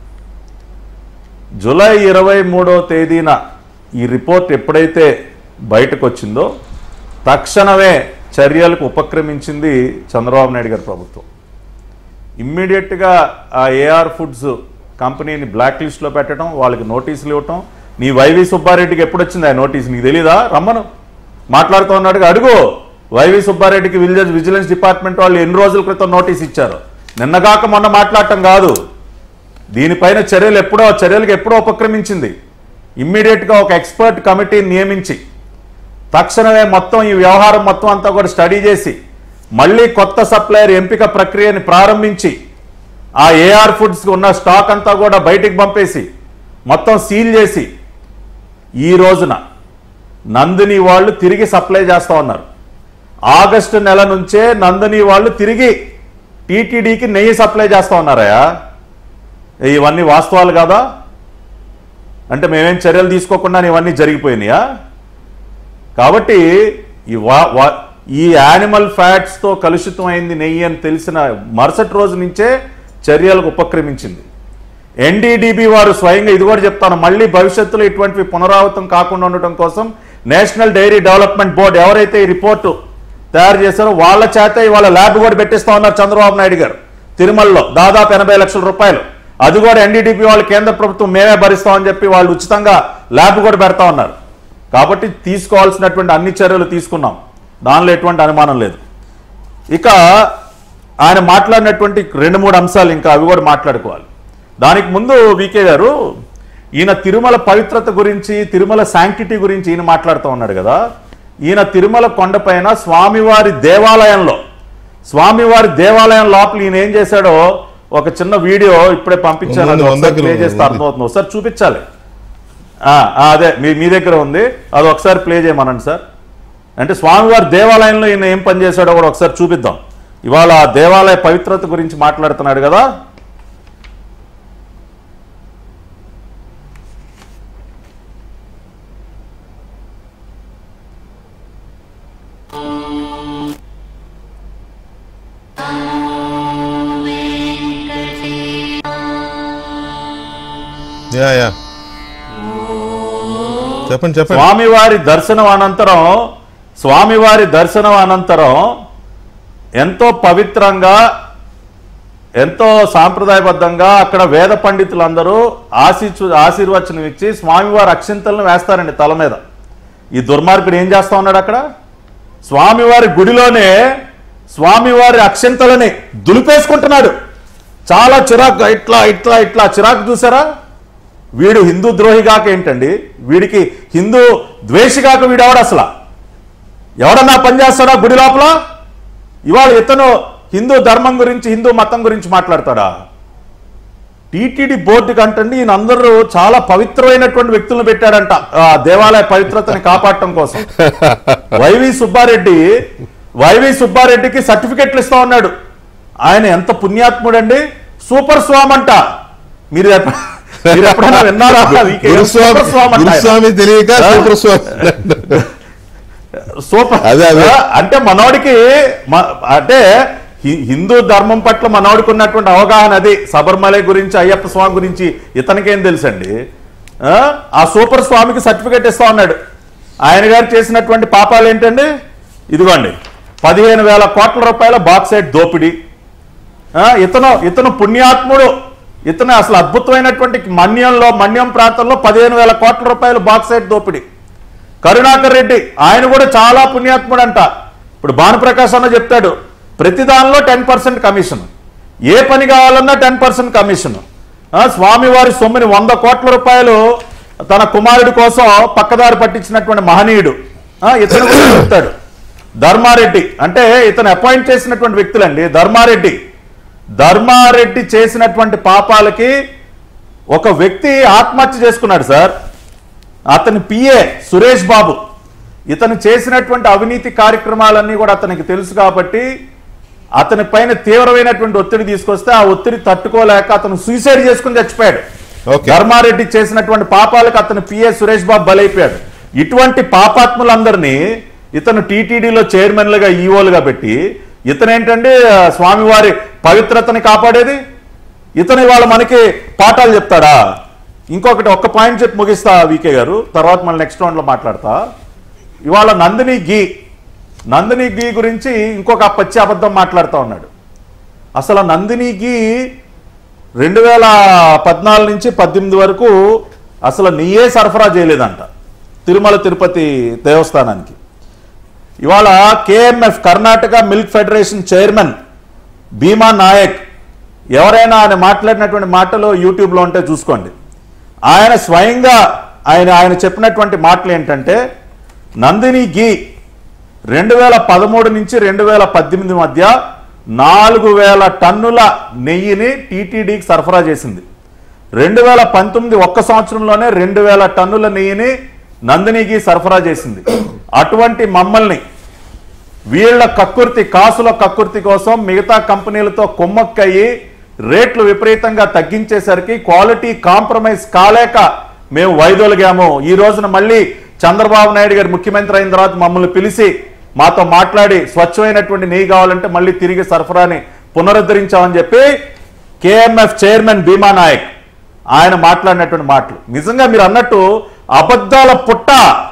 జూలై ఇరవై మూడో తేదీన ఈ రిపోర్ట్ ఎప్పుడైతే బయటకు వచ్చిందో తక్షణమే చర్యలకు ఉపక్రమించింది చంద్రబాబు నాయుడు గారి ప్రభుత్వం ఇమ్మీడియట్గా ఆ ఏఆర్ ఫుడ్స్ కంపెనీని బ్లాక్ లిస్ట్లో పెట్టడం వాళ్ళకి నోటీసులు ఇవ్వటం నీ వైవి సుబ్బారెడ్డికి ఎప్పుడు వచ్చింది ఆ నోటీస్ నీకు తెలీదా రమ్మను మాట్లాడుతూ ఉన్నాడుగా అడుగు వైవి సుబ్బారెడ్డికి విజిలెన్స్ విజిలెన్స్ డిపార్ట్మెంట్ వాళ్ళు ఎన్ని రోజుల క్రితం నోటీస్ ఇచ్చారు నిన్నగాక మొన్న మాట్లాడటం కాదు దీనిపైన చర్యలు ఎప్పుడో చర్యలకు ఎప్పుడో ఉపక్రమించింది ఇమ్మీడియట్గా ఒక ఎక్స్పర్ట్ కమిటీని నియమించి తక్షణమే మొత్తం ఈ వ్యవహారం మొత్తం అంతా కూడా స్టడీ చేసి మళ్ళీ కొత్త సప్లయర్ ఎంపిక ప్రక్రియని ప్రారంభించి ఆ ఏఆర్ ఫుడ్స్కి ఉన్న స్టాక్ అంతా కూడా బయటికి పంపేసి మొత్తం సీల్ చేసి ఈ రోజున నందిని వాళ్ళు తిరిగి సప్లై చేస్తా ఉన్నారు ఆగస్టు నెల నుంచే నందిని వాళ్ళు తిరిగి టీటీడీకి నెయ్యి సప్లై చేస్తా ఉన్నారయా ఇవన్నీ వాస్తవాలు కాదా అంటే మేమేం చర్యలు తీసుకోకుండా ఇవన్నీ జరిగిపోయినాయా కాబట్టి ఈ వా వా ఈ యానిమల్ ఫ్యాట్స్తో కలుషితం అయింది నెయ్యి అని తెలిసిన మరుసటి రోజు నుంచే చర్యలకు ఉపక్రమించింది ఎన్డీడీబీ వారు స్వయంగా ఇది కూడా చెప్తాను మళ్ళీ భవిష్యత్తులో ఇటువంటివి పునరావృతం కాకుండా ఉండటం కోసం నేషనల్ డైరీ డెవలప్మెంట్ బోర్డు ఎవరైతే ఈ రిపోర్టు తయారు చేశారో వాళ్ళ చేత ఇవాళ ల్యాబ్ కూడా పెట్టిస్తా ఉన్నారు చంద్రబాబు నాయుడు గారు తిరుమలలో దాదాపు ఎనభై లక్షల రూపాయలు అది కూడా ఎన్డీడీపీ వాళ్ళు కేంద్ర ప్రభుత్వం మేమే భరిస్తామని చెప్పి వాళ్ళు ఉచితంగా ల్యాబ్ కూడా పెడతా ఉన్నారు కాబట్టి తీసుకోవాల్సినటువంటి అన్ని చర్యలు తీసుకున్నాం దానిలో ఎటువంటి అనుమానం లేదు ఇక ఆయన మాట్లాడినటువంటి రెండు మూడు అంశాలు ఇంకా అవి కూడా మాట్లాడుకోవాలి దానికి ముందు వికే గారు ఈయన తిరుమల పవిత్రత గురించి తిరుమల శాంక్టిటీ గురించి ఈయన మాట్లాడుతూ ఉన్నాడు కదా ఈయన తిరుమల కొండపైన స్వామివారి దేవాలయంలో స్వామివారి దేవాలయం లోపల ఈయన ఏం చేశాడో ఒక చిన్న వీడియో ఇప్పుడే పంపించాను అది ఉంది, ఒకసారి ఉంది, ప్లే ఉంది. చేస్తే అర్థమవుతుంది ఒకసారి చూపించాలి ఆ, ఆ, అదే మీ మీ దగ్గర ఉంది అది ఒకసారి ప్లే చేయమనండి సార్ అంటే స్వామివారి దేవాలయంలో ఈయన ఏం పని చేశాడో కూడా ఒకసారి చూపిద్దాం ఇవాళ ఆ దేవాలయ పవిత్రత గురించి మాట్లాడుతున్నాడు కదా యా యా చెప్పండి చెప్పండి స్వామివారి దర్శనం అనంతరం స్వామివారి దర్శనం అనంతరం ఎంతో పవిత్రంగా ఎంతో సాంప్రదాయబద్ధంగా అక్కడ వేద పండితులందరూ ఆశీర్చు ఆశీర్వచనం ఇచ్చి స్వామివారి అక్షింతలను వేస్తారండి తల మీద ఈ దుర్మార్గుడు ఏం చేస్తా ఉన్నాడు అక్కడ స్వామివారి గుడిలోనే స్వామివారి అక్షింతలని దులిపేసుకుంటున్నాడు చాలా చిరాకు ఇట్లా ఇట్లా ఇట్లా చిరాకు చూసారా వీడు హిందూ ద్రోహిగాక ఏంటండి వీడికి హిందూ ద్వేషిగాక వీడెవడు అసలు ఎవడన్నా పనిచేస్తాడా గుడి లోపల ఇవాళ ఇతను హిందూ ధర్మం గురించి హిందూ మతం గురించి మాట్లాడతాడా టీటీడీ బోర్డు కంటండి ఈయన అందరూ చాలా పవిత్రమైనటువంటి వ్యక్తులను పెట్టాడంట ఆ దేవాలయ పవిత్రతని కాపాడటం కోసం వైవి సుబ్బారెడ్డి వైవి సుబ్బారెడ్డికి సర్టిఫికెట్లు ఇస్తా ఉన్నాడు ఆయన ఎంత పుణ్యాత్ముడండి సూపర్ స్వామ్ అంట మీరు ఎప్ప- మీరు ఎప్పుడైనా విన్నారా వీకే గురుస్వామి సూపర్ స్వామ్ అంట ఆయన. గురుస్వామి తెలియక ఆ? సూపర్ స్వామి సూపర్ అదే, అదే. ఆ, అంటే మనోడికి మ- అంటే హి- హిందూ ధర్మం పట్ల మనోడికి ఉన్నటువంటి అవగాహన అది శబరిమల గురించి అయ్యప్ప స్వామి గురించి ఇతనికేం తెలుసండి ఆ? ఆ సూపర్ స్వామికి సర్టిఫికేట్ ఇస్తా ఉన్నాడు ఆయన గారు చేసినటువంటి పాపాలు ఏంటండి ఇదిగోండి పదిహేను వేల కోట్ల రూపాయల బాక్సైట్ దోపిడీ ఆ, ఇతను ఇతను పుణ్యాత్ముడు ఇతను అసలు అద్భుతమైనటువంటి మన్యంలో మన్యం ప్రాంతంలో పదిహేను వేల కోట్ల రూపాయలు బాక్సైట్ దోపిడీ కరుణాకర్ రెడ్డి ఆయన కూడా చాలా పుణ్యాత్ముడు అంట ఇప్పుడు భానుప్రకాష్ అన్న చెప్తాడు ప్రతి దానిలో టెన్ పర్సెంట్ కమిషన్ ఏ పని కావాలన్నా టెన్ పర్సెంట్ కమిషన్ ఆ, స్వామివారి సొమ్ముని వంద కోట్ల రూపాయలు తన కుమారుడి కోసం పక్కదారి పట్టించినటువంటి మహనీయుడు ఆ, ఇతను కూడా చెప్తాడు ధర్మారెడ్డి అంటే ఇతను అపాయింట్ చేసినటువంటి వ్యక్తులండి ధర్మారెడ్డి ధర్మారెడ్డి చేసినటువంటి పాపాలకి ఒక వ్యక్తి ఆత్మహత్య చేసుకున్నాడు సార్ అతని పిఏ సురేష్ బాబు ఇతను చేసినటువంటి అవినీతి కార్యక్రమాలన్నీ కూడా అతనికి తెలుసు కాబట్టి అతని పైన తీవ్రమైనటువంటి ఒత్తిడి తీసుకొస్తే ఆ ఒత్తిడి తట్టుకోలేక అతను సూసైడ్ చేసుకుని చచ్చిపోయాడు Okay. ధర్మారెడ్డి చేసినటువంటి పాపాలకు అతను పిఏ సురేష్ బాబు బలైపోయాడు ఇటువంటి పాపాత్ములందరినీ ఇతను టీటీడీలో చైర్మన్లుగా ఈఓలుగా పెట్టి ఇతను ఏంటంటే ఆ, స్వామివారి పవిత్రతని కాపాడేది ఇతను ఇవాళ మనకి పాఠాలు చెప్తాడా ఇంకొకటి ఒక్క పాయింట్ చెప్పి ముగిస్తా వికే గారు తర్వాత మళ్ళీ నెక్స్ట్ రౌండ్లో మాట్లాడతా ఇవాళ నందిని గీ నందిని గీ గురించి ఇంకొక పచ్చి అబద్ధం మాట్లాడుతూ ఉన్నాడు అసలు ఆ నందిని గీ రెండు వేల పద్నాలుగు నుంచి పద్దెనిమిది వరకు అసలు నీయే సరఫరా చేయలేదంట తిరుమల తిరుపతి దేవస్థానానికి ఇవాళ KMF Karnataka milk federation chairman Bhima Naik ఎవరైనా ఆయన మాట్లాడినటువంటి మాటలు యూట్యూబ్లో ఉంటే చూసుకోండి ఆయన స్వయంగా ఆయన ఆయన చెప్పినటువంటి మాటలు ఏంటంటే నందిని గీ రెండు వేల పదమూడు నుంచి రెండు వేల పద్దెనిమిది మధ్య నాలుగు వేల టన్నుల నెయ్యిని టీటీడీకి సరఫరా చేసింది రెండు వేల పంతొమ్మిది ఒక్క సంవత్సరంలోనే రెండు వేల టన్నుల నెయ్యిని నందినికి సరఫరా చేసింది అటువంటి మమ్మల్ని వీళ్ళ కక్కుర్తి కాసుల కక్కుర్తి కోసం మిగతా కంపెనీలతో కుమ్మక్కయ్యి రేట్లు విపరీతంగా తగ్గించేసరికి క్వాలిటీ కాంప్రమైజ్ కాలేక మేము వైదొలిగాము ఈ రోజున మళ్ళీ చంద్రబాబు నాయుడు గారు ముఖ్యమంత్రి అయిన తర్వాత మమ్మల్ని పిలిచి మాతో మాట్లాడి స్వచ్ఛమైనటువంటి నెయ్యి కావాలంటే మళ్ళీ తిరిగి సరఫరాని పునరుద్ధరించామని చెప్పి కేఎంఎఫ్ చైర్మన్ భీమా నాయక్ ఆయన మాట్లాడినటువంటి మాటలు నిజంగా మీరు అన్నట్టు అబద్ధాల పుట్ట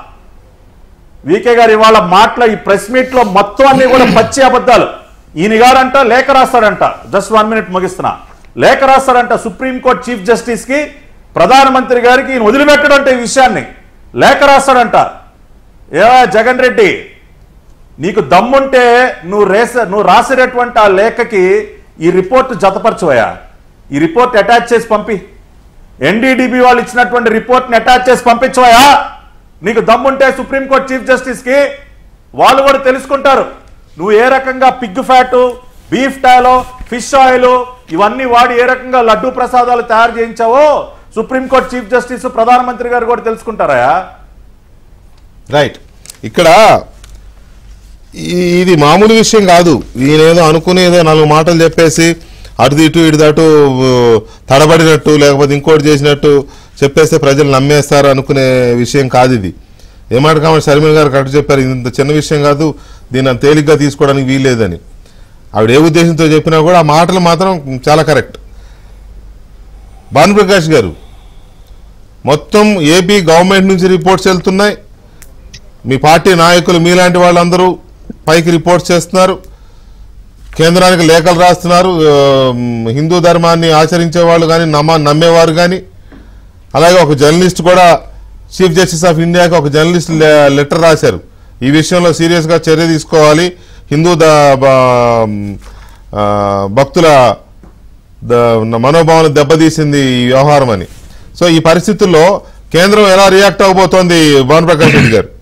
వికే గారు ఇవాళ మాటల ఈ ప్రెస్ మీట్ లో మొత్తం అన్ని కూడా పచ్చి అబద్ధాలు ఈయన గారంట లేఖ రాస్తాడంట జస్ట్ వన్ మినిట్ ముగిస్తున్నా లేఖ రాస్తాడంట సుప్రీంకోర్టు చీఫ్ జస్టిస్ కి ప్రధానమంత్రి గారికి ఈయన వదిలిపెట్టడంట ఈ విషయాన్ని లేఖ రాస్తాడంట ఏ జగన్ రెడ్డి నీకు దమ్ముంటే నువ్వు రేస నువ్వు రాసినటువంటి ఆ లేఖకి ఈ రిపోర్ట్ జతపరచవయా ఈ రిపోర్ట్ అటాచ్ చేసి పంపి ఎన్డీడీబీ వాళ్ళు ఇచ్చినటువంటి రిపోర్ట్ని అటాచ్ చేసి పంపించవయా నీకు దమ్ముంటే సుప్రీంకోర్టు చీఫ్ జస్టిస్ కి వాళ్ళు కూడా తెలుసుకుంటారు నువ్వు ఏ రకంగా pig fat beef tallow fish oil ఇవన్నీ వాడి ఏ రకంగా లడ్డూ ప్రసాదాలు తయారు చేయించావో సుప్రీంకోర్టు చీఫ్ జస్టిస్ ప్రధానమంత్రి గారు కూడా తెలుసుకుంటారా రైట్ ఇక్కడ ఈ- ఇది మామూలు విషయం కాదు ఈయనేదో అనుకునేదో నాలుగు మాటలు చెప్పేసి అటు ఇటు ఇటు అటు ఊ, తడబడినట్టు లేకపోతే ఇంకోటి చేసినట్టు చెప్పేస్తే ప్రజలు నమ్మేస్తారు అనుకునే విషయం కాదు ఇది ఏమాట కామెంట్ శర్మిల గారు కరెక్ట్ చెప్పారు ఇది ఇంత చిన్న విషయం కాదు దీన్ని అంత తేలిగ్గా తీసుకోవడానికి వీల్లేదని ఆవిడ ఏ ఉద్దేశంతో చెప్పినా కూడా ఆ మాటలు మాత్రం చాలా కరెక్ట్ భానుప్రకాష్ గారు మొత్తం ఏపీ గవర్నమెంట్ నుంచి రిపోర్ట్స్ వెళ్తున్నాయి మీ పార్టీ నాయకులు మీలాంటి వాళ్ళందరూ పైకి రిపోర్ట్స్ చేస్తున్నారు కేంద్రానికి లేఖలు రాస్తున్నారు ఆ, హిందూ ధర్మాన్ని ఆచరించే వాళ్ళు కానీ నమ్మ నమ్మేవారు కానీ అలాగే ఒక జర్నలిస్ట్ కూడా చీఫ్ జస్టిస్ ఆఫ్ ఇండియాకి ఒక జర్నలిస్ట్ లె- లెటర్ రాశారు ఈ విషయంలో సీరియస్గా చర్య తీసుకోవాలి హిందూ ద బ- ఆ, భక్తుల ద- మనోభావాలు దెబ్బతీసింది ఈ వ్యవహారం అని సో ఈ పరిస్థితుల్లో కేంద్రం ఎలా రియాక్ట్ అవబోతోంది భానుప్రకాష్ రెడ్డి గారు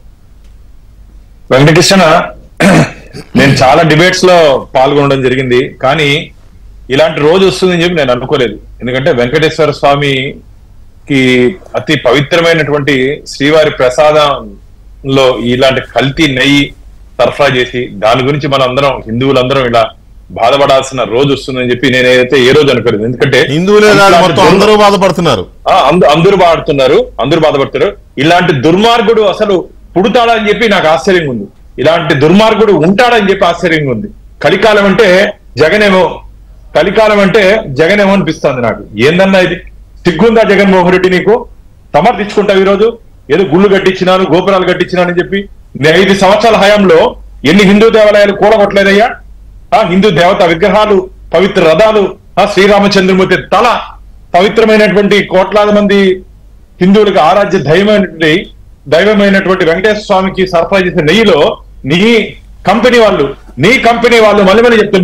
వెంకటకృష్ణ నేను చాలా డిబేట్స్ లో పాల్గొనడం జరిగింది కానీ ఇలాంటి రోజు వస్తుందని చెప్పి నేను అనుకోలేదు ఎందుకంటే వెంకటేశ్వర స్వామికి అతి పవిత్రమైనటువంటి శ్రీవారి ప్రసాదంలో ఇలాంటి కల్తీ నెయ్యి సరఫరా చేసి దాని గురించి మనం అందరం హిందువులందరం ఇలా బాధపడాల్సిన రోజు వస్తుందని చెప్పి నేను ఏదైతే ఏ రోజు అనుకోలేదు ఎందుకంటే హిందువులే కాదు ఇలాంటి మొత్తం దుర్మ- అందరూ బాధపడుతున్నారు ఆ, అంద- అందరూ బాడుతున్నారు అందరూ బాధపడుతున్నారు ఇలాంటి దుర్మార్గుడు అసలు పుడతాడని చెప్పి నాకు ఆశ్చర్యంగా ఉంది ఇలాంటి దుర్మార్గుడు ఉంటాడని చెప్పి ఆశ్చర్యంగా ఉంది కలికాలం అంటే జగనేమో కలికాలం అంటే జగనేమో అనిపిస్తుంది నాకు ఏందన్నా ఇది సిగ్గుందా జగన్మోహన్ రెడ్డి నీకు సమర్థించుకుంటావు ఈరోజు ఏదో గుళ్ళు కట్టించినాను గోపురాలు కట్టించినానని చెప్పి నేను ఐదు సంవత్సరాల హయాంలో ఎన్ని హిందూ దేవాలయాలు కూడగొట్టలేదయ్యా ఆ హిందూ దేవత విగ్రహాలు పవిత్ర రథాలు ఆ శ్రీరామచంద్రమూర్తి తల పవిత్రమైనటువంటి కోట్లాది మంది హిందువులకు ఆరాధ్య దైవమైనటువంటి దైవమైనటువంటి వెంకటేశ్వర స్వామికి సరఫరా చేసే నెయ్యిలో నీ కంపెనీ వాళ్ళు నీ కంపెనీ వాళ్ళు మళ్ళీ మళ్ళీ చెప్తున్నా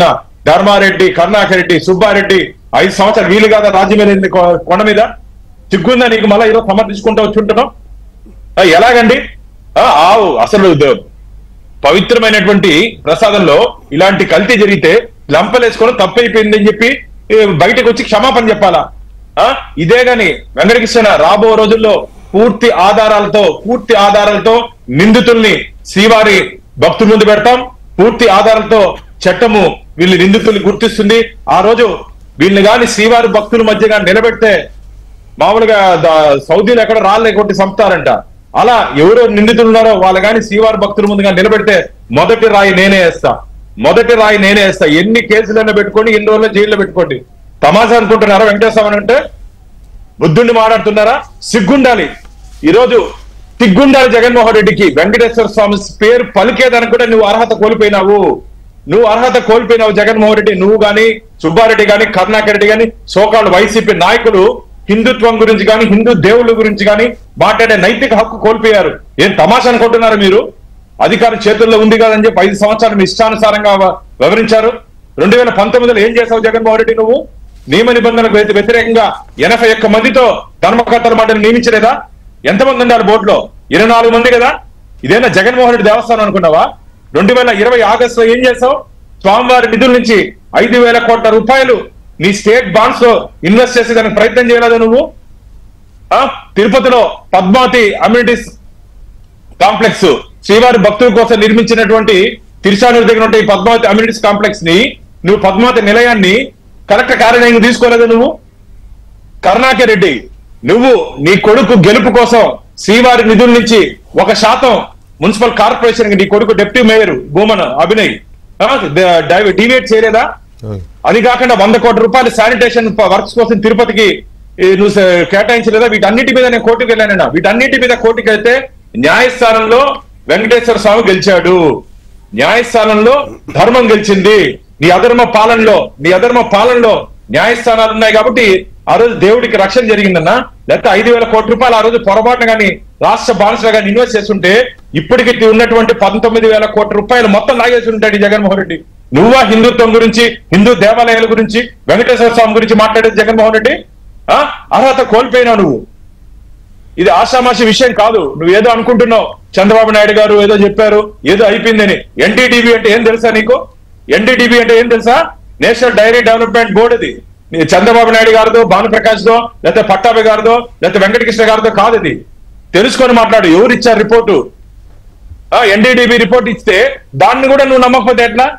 ధర్మారెడ్డి కరుణాకర్ రెడ్డి సుబ్బారెడ్డి ఐదు సంవత్సరాలు వీలు కాదా రాజ్యం వెళ్ళింది కొ- కొండ మీద సిగ్గుందా నీకు మళ్ళీ ఈరోజు సమర్థించుకుంటూ వచ్చి ఉంటున్నావు ఆ, ఎలాగండి ఆ, ఆవు అసలు ద- పవిత్రమైనటువంటి ప్రసాదంలో ఇలాంటి కల్తీ జరిగితే లంపలేసుకొని తప్పైపోయిందని చెప్పి ఏ, బయటకు వచ్చి క్షమాపణ చెప్పాలా ఆ ఇదే గాని వెంకటకృష్ణ రాబో రోజుల్లో పూర్తి ఆధారాలతో పూర్తి ఆధారాలతో నిందితుల్ని శ్రీవారి భక్తుల ముందు పెడతాం పూర్తి ఆధారాలతో చట్టము వీళ్ళ నిందితుల్ని గుర్తిస్తుంది ఆ రోజు వీళ్ళని గాని శ్రీవారి భక్తుల మధ్యగా నిలబెడితే మామూలుగా ద- సౌదీలో ఎక్కడ రాళ్ళే కొట్టి చంపుతారంట అలా ఎవరో నిందితులు ఉన్నారో వాళ్ళు కానీ శ్రీవారి భక్తుల ముందుగా నిలబెడితే మొదటి రాయి నేనే వేస్తా మొదటి రాయి నేనే వేస్తా ఎన్ని కేసులైనా పెట్టుకోండి ఎన్ని రోజులు జైల్లో పెట్టుకోండి తమాషా అనుకుంటున్నారా వెంకటేశ్వర అంటే బుద్ధుణ్ణి మాట్లాడుతున్నారా సిగ్గుండాలి ఈరోజు సిగ్గుండాలి జగన్మోహన్ రెడ్డికి వెంకటేశ్వర స్వామి పేరు పలికేదానికి కూడా నువ్వు అర్హత కోల్పోయినావు నువ్వు అర్హత కోల్పోయినావు జగన్మోహన్ రెడ్డి నువ్వు గాని సుబ్బారెడ్డి గాని కరుణాకర్ రెడ్డి గాని సోకాళ్ళు వైసీపీ నాయకులు హిందుత్వం గురించి గాని హిందూ దేవుళ్ళ గురించి గాని మాట్లాడే నైతిక హక్కు కోల్పోయారు ఏం తమాషా అనుకుంటున్నారు మీరు అధికారం చేతుల్లో ఉంది కదని చెప్పి ఐదు సంవత్సరాలు మీ ఇష్టానుసారంగా వ- వివరించారు రెండు వేల పంతొమ్మిదిలో ఏం చేసావు జగన్మోహన్ రెడ్డి నువ్వు నియమ నిబంధనలకు వ్యతి- వ్యతిరేకంగా ఎనభై ఒక్క మందితో ధర్మకర్తల మండలిని నియమించలేదా ఎంతమంది ఉన్నారు బోర్డులో ఇరవై నాలుగు మంది కదా ఇదేనా జగన్మోహన్ రెడ్డి దేవస్థానం అనుకున్నావా రెండు వేల ఇరవై ఆగస్టులో ఏం చేసావు స్వామివారి నిధుల నుంచి ఐదు వేల కోట్ల రూపాయలు నీ స్టేట్ బాండ్స్ లో ఇన్వెస్ట్ చేసేదానికి ప్రయత్నం చేయలేదా నువ్వు ఆ తిరుపతిలో పద్మావతి అమ్యూనిటీస్ కాంప్లెక్స్ శ్రీవారి భక్తుల కోసం నిర్మించినటువంటి తిరుచానూరు దగ్గర ఉంటే ఈ పద్మావతి అమ్యూనిటీస్ కాంప్లెక్స్ ని నువ్వు పద్మావతి నిలయాన్ని కలెక్టర్ కార్యాలయం తీసుకోలేదా నువ్వు కరుణాకర్ రెడ్డి నువ్వు నీ కొడుకు గెలుపు కోసం శ్రీవారి నిధుల నుంచి ఒక శాతం మున్సిపల్ కార్పొరేషన్ కి నీ కొడుకు డిప్యూటీ మేయర్ భూమన్ అభినయ్ డివేట్ చేయలేదా అది కాకుండా వంద కోట్ల రూపాయలు శానిటేషన్ వర్క్స్ కోసం తిరుపతికి ఈ, నువ్వు స- కేటాయించలేదా వీటన్నిటి మీద నేను కోర్టుకు వెళ్ళానన్నా వీటన్నిటి మీద కోర్టుకు వెళ్తే న్యాయస్థానంలో వెంకటేశ్వర స్వామి గెలిచాడు న్యాయస్థానంలో ధర్మం గెలిచింది నీ అధర్మ పాలనలో నీ అధర్మ పాలనలో న్యాయస్థానాలు ఉన్నాయి కాబట్టి ఆ రోజు దేవుడికి రక్షణ జరిగిందన్నా లేకపోతే ఐదు వేల కోట్ల రూపాయలు ఆ రోజు పొరపాటున కానీ రాష్ట్ర బానిసలు కానీ ఇన్వెస్ట్ చేస్తుంటే ఇప్పటికి ఉన్నటువంటి పంతొమ్మిది వేల కోట్ల రూపాయలు మొత్తం లాగేసి ఉంటాడు ఈ జగన్మోహన్ రెడ్డి నువ్వా హిందుత్వం గురించి హిందూ దేవాలయాల గురించి వెంకటేశ్వర స్వామి గురించి మాట్లాడేది జగన్మోహన్ రెడ్డి ఆ అర్హత కోల్పోయినావు నువ్వు ఇది ఆషామాషి విషయం కాదు నువ్వు ఏదో అనుకుంటున్నావు చంద్రబాబు నాయుడు గారు ఏదో చెప్పారు ఏదో అయిపోయిందని ఎన్డీటీవీ అంటే ఏం తెలుసా నీకు ఎన్డీటీవీ అంటే ఏం తెలుసా నేషనల్ డైరీ డెవలప్మెంట్ బోర్డు ఇది నీ చంద్రబాబు నాయుడు గారిదో భానుప్రకాష్ దో లేకపోతే పట్టాభి గారిదో లేకపోతే వెంకటకృష్ణ గారిదో కాదు ఇది తెలుసుకొని మాట్లాడు ఎవరు ఇచ్చారు రిపోర్టు ఎన్డీటీవీ రిపోర్ట్ ఇస్తే దాన్ని కూడా నువ్వు నమ్మకపోతే ఎట్లా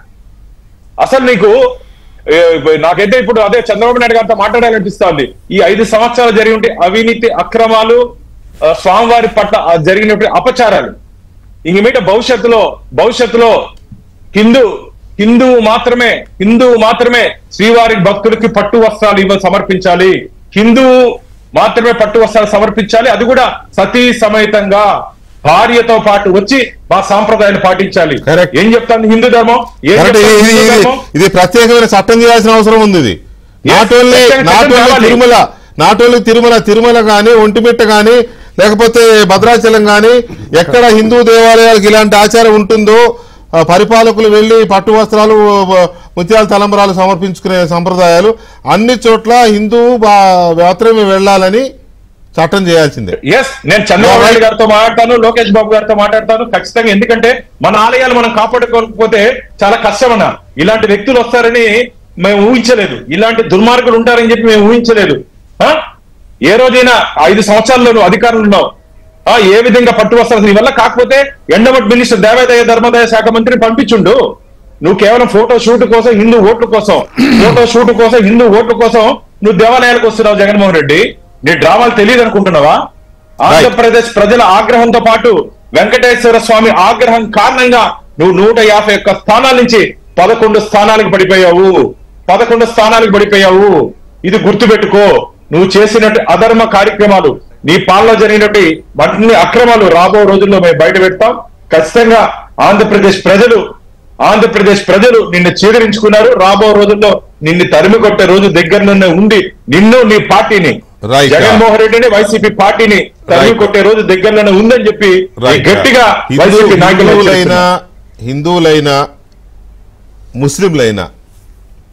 అసలు నీకు ఏ, నాకైతే ఇప్పుడు అదే చంద్రబాబు నాయుడు గారితో మాట్లాడాలనిపిస్తోంది ఈ ఐదు సంవత్సరాలు జరిగి ఉంటే అవినీతి అక్రమాలు ఆ, స్వామివారి పట్ల ఆ, జరిగినటువంటి అపచారాలు ఇంక మీట భవిష్యత్తులో భవిష్యత్తులో హిందూ హిందువు మాత్రమే హిందువు మాత్రమే శ్రీవారి భక్తులకి పట్టు వస్త్రాలు ఇవ్వ సమర్పించాలి హిందువు మాత్రమే పట్టు వస్త్రాలు సమర్పించాలి అది కూడా సతీ సమేతంగా భార్యతో పాటు వచ్చి మా సాంప్రదాయాలు పాటించాలి Correct. ఏం చెప్తాను హిందూ ధర్మం ఏం కరెక్ట్ చెప్తాంది ఇది హిందూ ఇది ధర్మం? ఇది ప్రత్యేకమైన చట్టం చేయాల్సిన అవసరం ఉంది ఇది నాట్ ఓన్లీ చట్టం- నాట్ చట్టం ఓన్లీ కావాలి. తిరుమల నాట్ ఓన్లీ తిరుమల తిరుమల గాని ఒంటిమిట్ట గాని లేకపోతే భద్రాచలం గాని ఎక్కడ హిందూ దేవాలయాలకు ఇలాంటి ఆచారం ఉంటుందో ఆ, పరిపాలకులు వెళ్లి పట్టు వస్త్రాలు ఆ, ముత్యాల తలంబరాలు సమర్పించుకునే సంప్రదాయాలు అన్ని చోట్ల హిందూ బా- మాత్రమే వెళ్ళాలని చట్టం చేయాల్సిందే ఎస్ నేను చంద్రబాబు నాయుడు గారితో మాట్లాడతాను లోకేష్ బాబు గారితో మాట్లాడతాను ఖచ్చితంగా ఎందుకంటే మన ఆలయాలు మనం కాపాడుకోకపోతే చాలా కష్టం అన్న ఇలాంటి వ్యక్తులు వస్తారని మేము ఊహించలేదు ఇలాంటి దుర్మార్గులు ఉంటారని చెప్పి మేము ఊహించలేదు ఆ? ఏ రోజైనా ఐదు సంవత్సరాల్లో నువ్వు అధికారంలో ఉన్నావు ఆ, ఏ విధంగా పట్టు వస్తారు నీ వల్ల కాకపోతే ఎండమట్ మినిస్టర్ దేవాదాయ ధర్మాదాయ శాఖ మంత్రిని పంపించుండు నువ్వు కేవలం ఫోటో షూట్ కోసం హిందూ ఓట్ల కోసం ఫోటో షూట్ కోసం హిందూ ఓట్ల కోసం నువ్వు దేవాలయాలకు వస్తున్నావు జగన్మోహన్ రెడ్డి నీ డ్రామాలు తెలియదు అనుకుంటున్నావా ఆంధ్రప్రదేశ్ ప్రజల ఆగ్రహంతో పాటు వెంకటేశ్వర స్వామి ఆగ్రహం కారణంగా నువ్వు నూట యాభై ఒక్క స్థానాల నుంచి పదకొండు స్థానాలకు పడిపోయావు పదకొండు స్థానాలకు పడిపోయావు ఇది గుర్తుపెట్టుకో నువ్వు చేసినట్టు అధర్మ కార్యక్రమాలు నీ పాలన జరిగినట్టు అన్ని అక్రమాలు రాబో రోజుల్లో మేము బయట పెడతాం ఖచ్చితంగా ఆంధ్రప్రదేశ్ ప్రజలు ఆంధ్రప్రదేశ్ ప్రజలు నిన్ను చీదరించుకున్నారు రాబో రోజుల్లో నిన్ను తరిమి కొట్టే రోజు దగ్గరలోనే ఉంది నిన్ను నీ పార్టీని Right. జగన్మోహన్ రెడ్డిని వైసీపీ పార్టీని తరిమి Right. కొట్టే రోజు దగ్గరలోనే ఉందని చెప్పి Right. గట్టిగా హిందూ- వైసీపీ నాయకులు హిందువులైనా హెచ్చరిస్తున్నారు. హిందువులైనా ముస్లింలైనా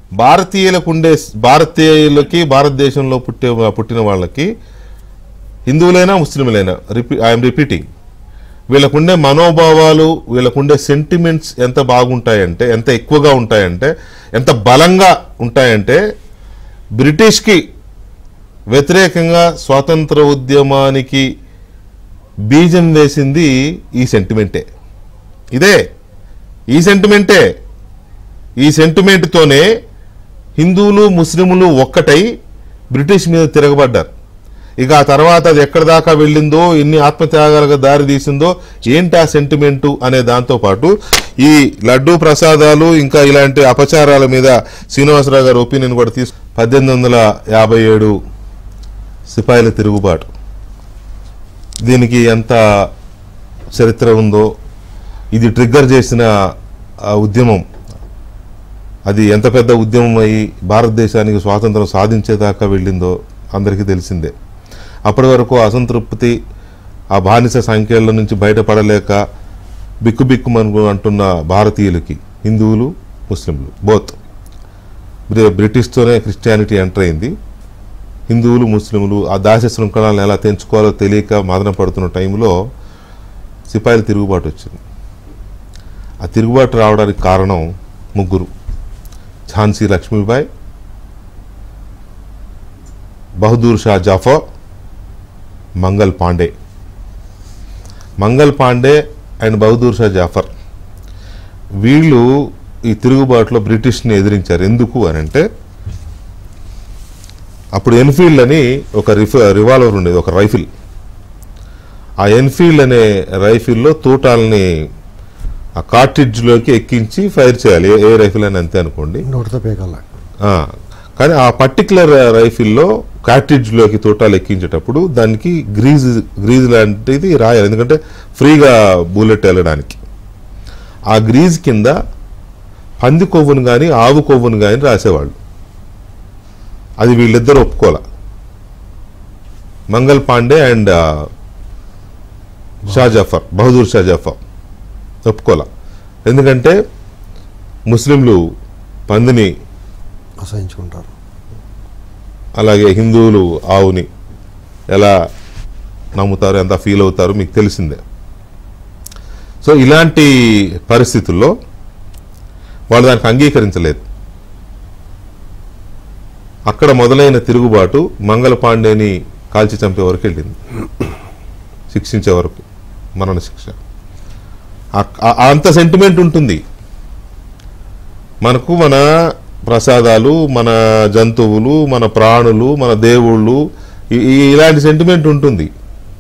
భారతీయులకు ఉండే భారతీయులకి భారతదేశంలో పుట్టే పుట్టిన వాళ్ళకి హిందువులైనా ముస్లింలైనా రిపీ ఐఎమ్ రిపీటింగ్ వీళ్ళకుండే మనోభావాలు వీళ్ళకుండే సెంటిమెంట్స్ ఎంత బాగుంటాయంటే ఎంత ఎక్కువగా ఉంటాయంటే ఎంత బలంగా ఉంటాయంటే బ్రిటిష్కి వ్యతిరేకంగా స్వాతంత్ర ఉద్యమానికి బీజం వేసింది ఈ సెంటిమెంటే ఇదే ఈ సెంటిమెంటే ఈ సెంటిమెంట్తోనే హిందువులు ముస్లింలు ఒక్కటై బ్రిటిష్ మీద తిరగబడ్డారు ఇక ఆ తర్వాత అది ఎక్కడి దాకా వెళ్ళిందో ఎన్ని ఆత్మత్యాగాలకు దారి తీసిందో ఏంటి ఆ సెంటిమెంటు అనే దాంతో పాటు ఈ లడ్డూ ప్రసాదాలు ఇంకా ఇలాంటి అపచారాల మీద శ్రీనివాసరావు గారి ఒపీనియన్ కూడా తీసు పద్దెనిమిది వందల యాభై ఏడు సిపాయిల తిరుగుబాటు దీనికి ఎంత చరిత్ర ఉందో ఇది ట్రిగ్గర్ చేసిన ఆ ఉద్యమం అది ఎంత పెద్ద ఉద్యమం అయి భారతదేశానికి స్వాతంత్రం సాధించేదాకా వెళ్ళిందో అందరికీ తెలిసిందే అప్పటి వరకు అసంతృప్తి ఆ బానిస సంఖ్యల నుంచి బయటపడలేక బిక్కుబిక్కుమను అంటున్న భారతీయులకి హిందువులు ముస్లింలు బోత్ బ్రి- బ్రిటిష్తోనే క్రిస్టియానిటీ ఎంటర్ అయింది హిందువులు ముస్లింలు ఆ దాస శృంఖలాలను ఎలా తెంచుకోవాలో తెలియక మదన పడుతున్న టైంలో సిపాయిల తిరుగుబాటు వచ్చింది ఆ తిరుగుబాటు రావడానికి కారణం ముగ్గురు ఝాన్సీ లక్ష్మీబాయి బహదూర్ షా జాఫర్ మంగల్ పాండే మంగల్ పాండే అండ్ బహదూర్ షా జాఫర్ వీళ్ళు ఈ తిరుగుబాటులో బ్రిటిష్ని ఎదిరించారు ఎందుకు అని అంటే అప్పుడు ఎన్ఫీల్డ్ అని ఒక రిఫ రివాల్వర్ ఉండేది ఒక రైఫిల్ ఆ ఎన్ఫీల్డ్ అనే రైఫిల్లో తూటాలని ఆ కార్టిడ్జ్లోకి ఎక్కించి ఫైర్ చేయాలి ఏ- ఏ రైఫిల్ అని అంతే అనుకోండి నోటితో పేకాల ఆ, కానీ ఆ పర్టికులర్ రైఫిల్లో కార్టిడ్జ్లోకి తోటాలు ఎక్కించేటప్పుడు దానికి గ్రీజ్ గ్రీజ్ లాంటిది రాయాలి ఎందుకంటే ఫ్రీగా బుల్లెట్ వెళ్ళడానికి ఆ గ్రీజ్ కింద పంది కొవ్వును కానీ ఆవు కొవ్వును కానీ రాసేవాళ్ళు అది వీళ్ళిద్దరు ఒప్పుకోలే మంగల్ పాండే అండ్ షా జఫర్ బహదూర్ షా జఫర్ ఒప్పుకోలే ఎందుకంటే ముస్లింలు పందిని అసహించుకుంటారు అలాగే హిందువులు ఆవుని ఎలా నమ్ముతారు ఎంత ఫీల్ అవుతారు మీకు తెలిసిందే సో ఇలాంటి పరిస్థితుల్లో వాళ్ళు దానికి అంగీకరించలేదు అక్కడ మొదలైన తిరుగుబాటు మంగళ పాండేని కాల్చి చంపే వరకు వెళ్ళింది శిక్షించే వరకు మరణ శిక్ష ఆ- ఆ- అంత సెంటిమెంట్ ఉంటుంది మనకు మన ప్రసాదాలు మన జంతువులు మన ప్రాణులు మన దేవుళ్ళు ఈ- ఈ- ఇలాంటి సెంటిమెంట్ ఉంటుంది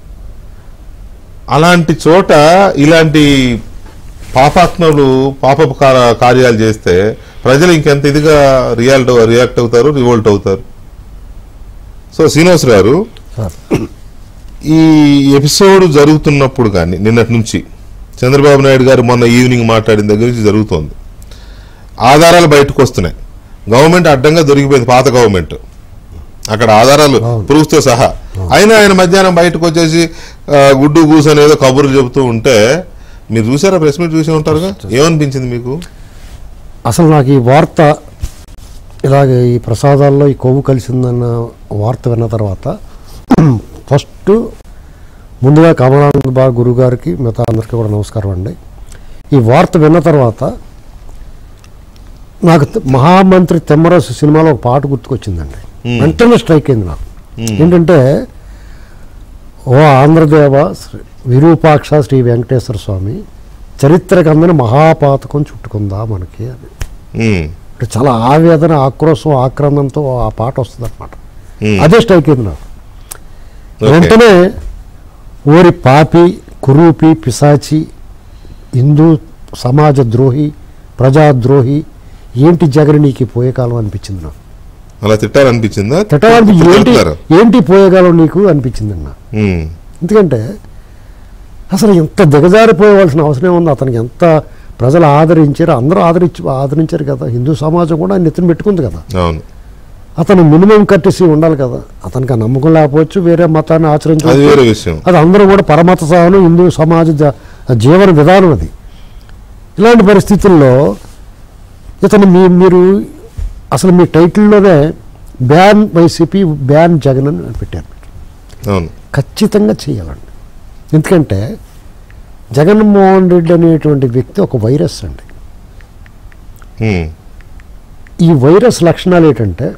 అలాంటి చోట ఇలాంటి పాపాత్మలు పాప కార్యాలు చేస్తే ప్రజలు ఇంకెంత ఇదిగా రియాల్ట్ రియాక్ట్ అవుతారు రివోల్ట్ అవుతారు సో శ్రీనివాస్ గారు సార్ ఈ ఎపిసోడ్ జరుగుతున్నప్పుడు కానీ నిన్నటి నుంచి చంద్రబాబు నాయుడు గారు మొన్న ఈవినింగ్ మాట్లాడిన దగ్గర నుంచి జరుగుతోంది ఆధారాలు బయటకు వస్తున్నాయి గవర్నమెంట్ అడ్డంగా దొరికిపోయింది పాత గవర్నమెంట్ అక్కడ ఆధారాలు అవును. ప్రూఫ్ తో సహా అయినా ఆయన మధ్యాహ్నం బయటకు వచ్చేసి ఆ, గుడ్డు గూసు అనేదో కబుర్లు చెబుతూ ఉంటే మీరు చూసారా ప్రెస్ మీట్ చూసే ఉంటారుగా ఏమనిపించింది మీకు అసలు నాకు ఈ వార్త ఇలాగే ఈ ప్రసాదాల్లో ఈ కొవ్వు కలిసిందన్న వార్త విన్న తర్వాత ఫస్ట్ ముందుగా కమలానంద బాబు గురువు గారికి మిగతా అందరికీ కూడా నమస్కారం అండి ఈ వార్త విన్న తర్వాత నాకు త- మహామంత్రి తెమ్మరసు సినిమాలో ఒక పాట గుర్తుకొచ్చిందండి Hmm. వెంటనే స్ట్రైక్ అయింది నాకు Hmm. ఏంటంటే ఓ ఆంధ్రదేవ శ్రీ విరూపాక్ష శ్రీ వెంకటేశ్వర స్వామి చరిత్రకు అందని మహాపాతకం చుట్టుకుందా మనకి అని ఉమ్, అంటే చాలా ఆవేదన ఆక్రోశం ఆక్రందంతో ఆ పాట వస్తుంది అనమాట ఉమ్, అదే స్ట్రైక్ అయింది నాకు ఓకే. వెంటనే ఓరి పాపి కురూపి పిశాచి హిందూ సమాజ ద్రోహి ప్రజాద్రోహి ఏంటి జగన్ నీకు ఈ పోయే కాలం అనిపించింది నాకు అలా తిట్టాలనిపించిందా తిట్టడానికి ఏంటి తిడుతున్నారు. ఏంటి పోయేకాలం నీకు అనిపించింది అన్న ఉమ్, ఎందుకంటే అసలు ఇంత దిగజారిపోవాల్సిన అవసరం ఉంది అతనికి ఎంత ప్రజలు ఆదరించారు అందరూ ఆదరించి ఆదరించారు కదా హిందూ సమాజం కూడా ఆయన ఎత్తున పెట్టుకుంది కదా అవును అతను మినిమం కట్టేసి ఉండాలి కదా అతనికి ఆ నమ్మకం లేకపోవచ్చు వేరే మతాన్ని అది ఆచరించవచ్చు వేరే విషయం అది అందరూ కూడా పరమత సహనం హిందూ సమాజ జ- జీవన విధానం అది ఇలాంటి పరిస్థితుల్లో ఇతను మీ మీరు అసలు మీ టైటిల్లోనే బ్యాన్ వైసీపీ బ్యాన్ జగన్ అని పెట్టారు అవును ఖచ్చితంగా చేయాలండి ఎందుకంటే జగన్మోహన్ రెడ్డి అనేటువంటి వ్యక్తి ఒక వైరస్ అండి ఉమ్, ఈ వైరస్ లక్షణాలు ఏంటంటే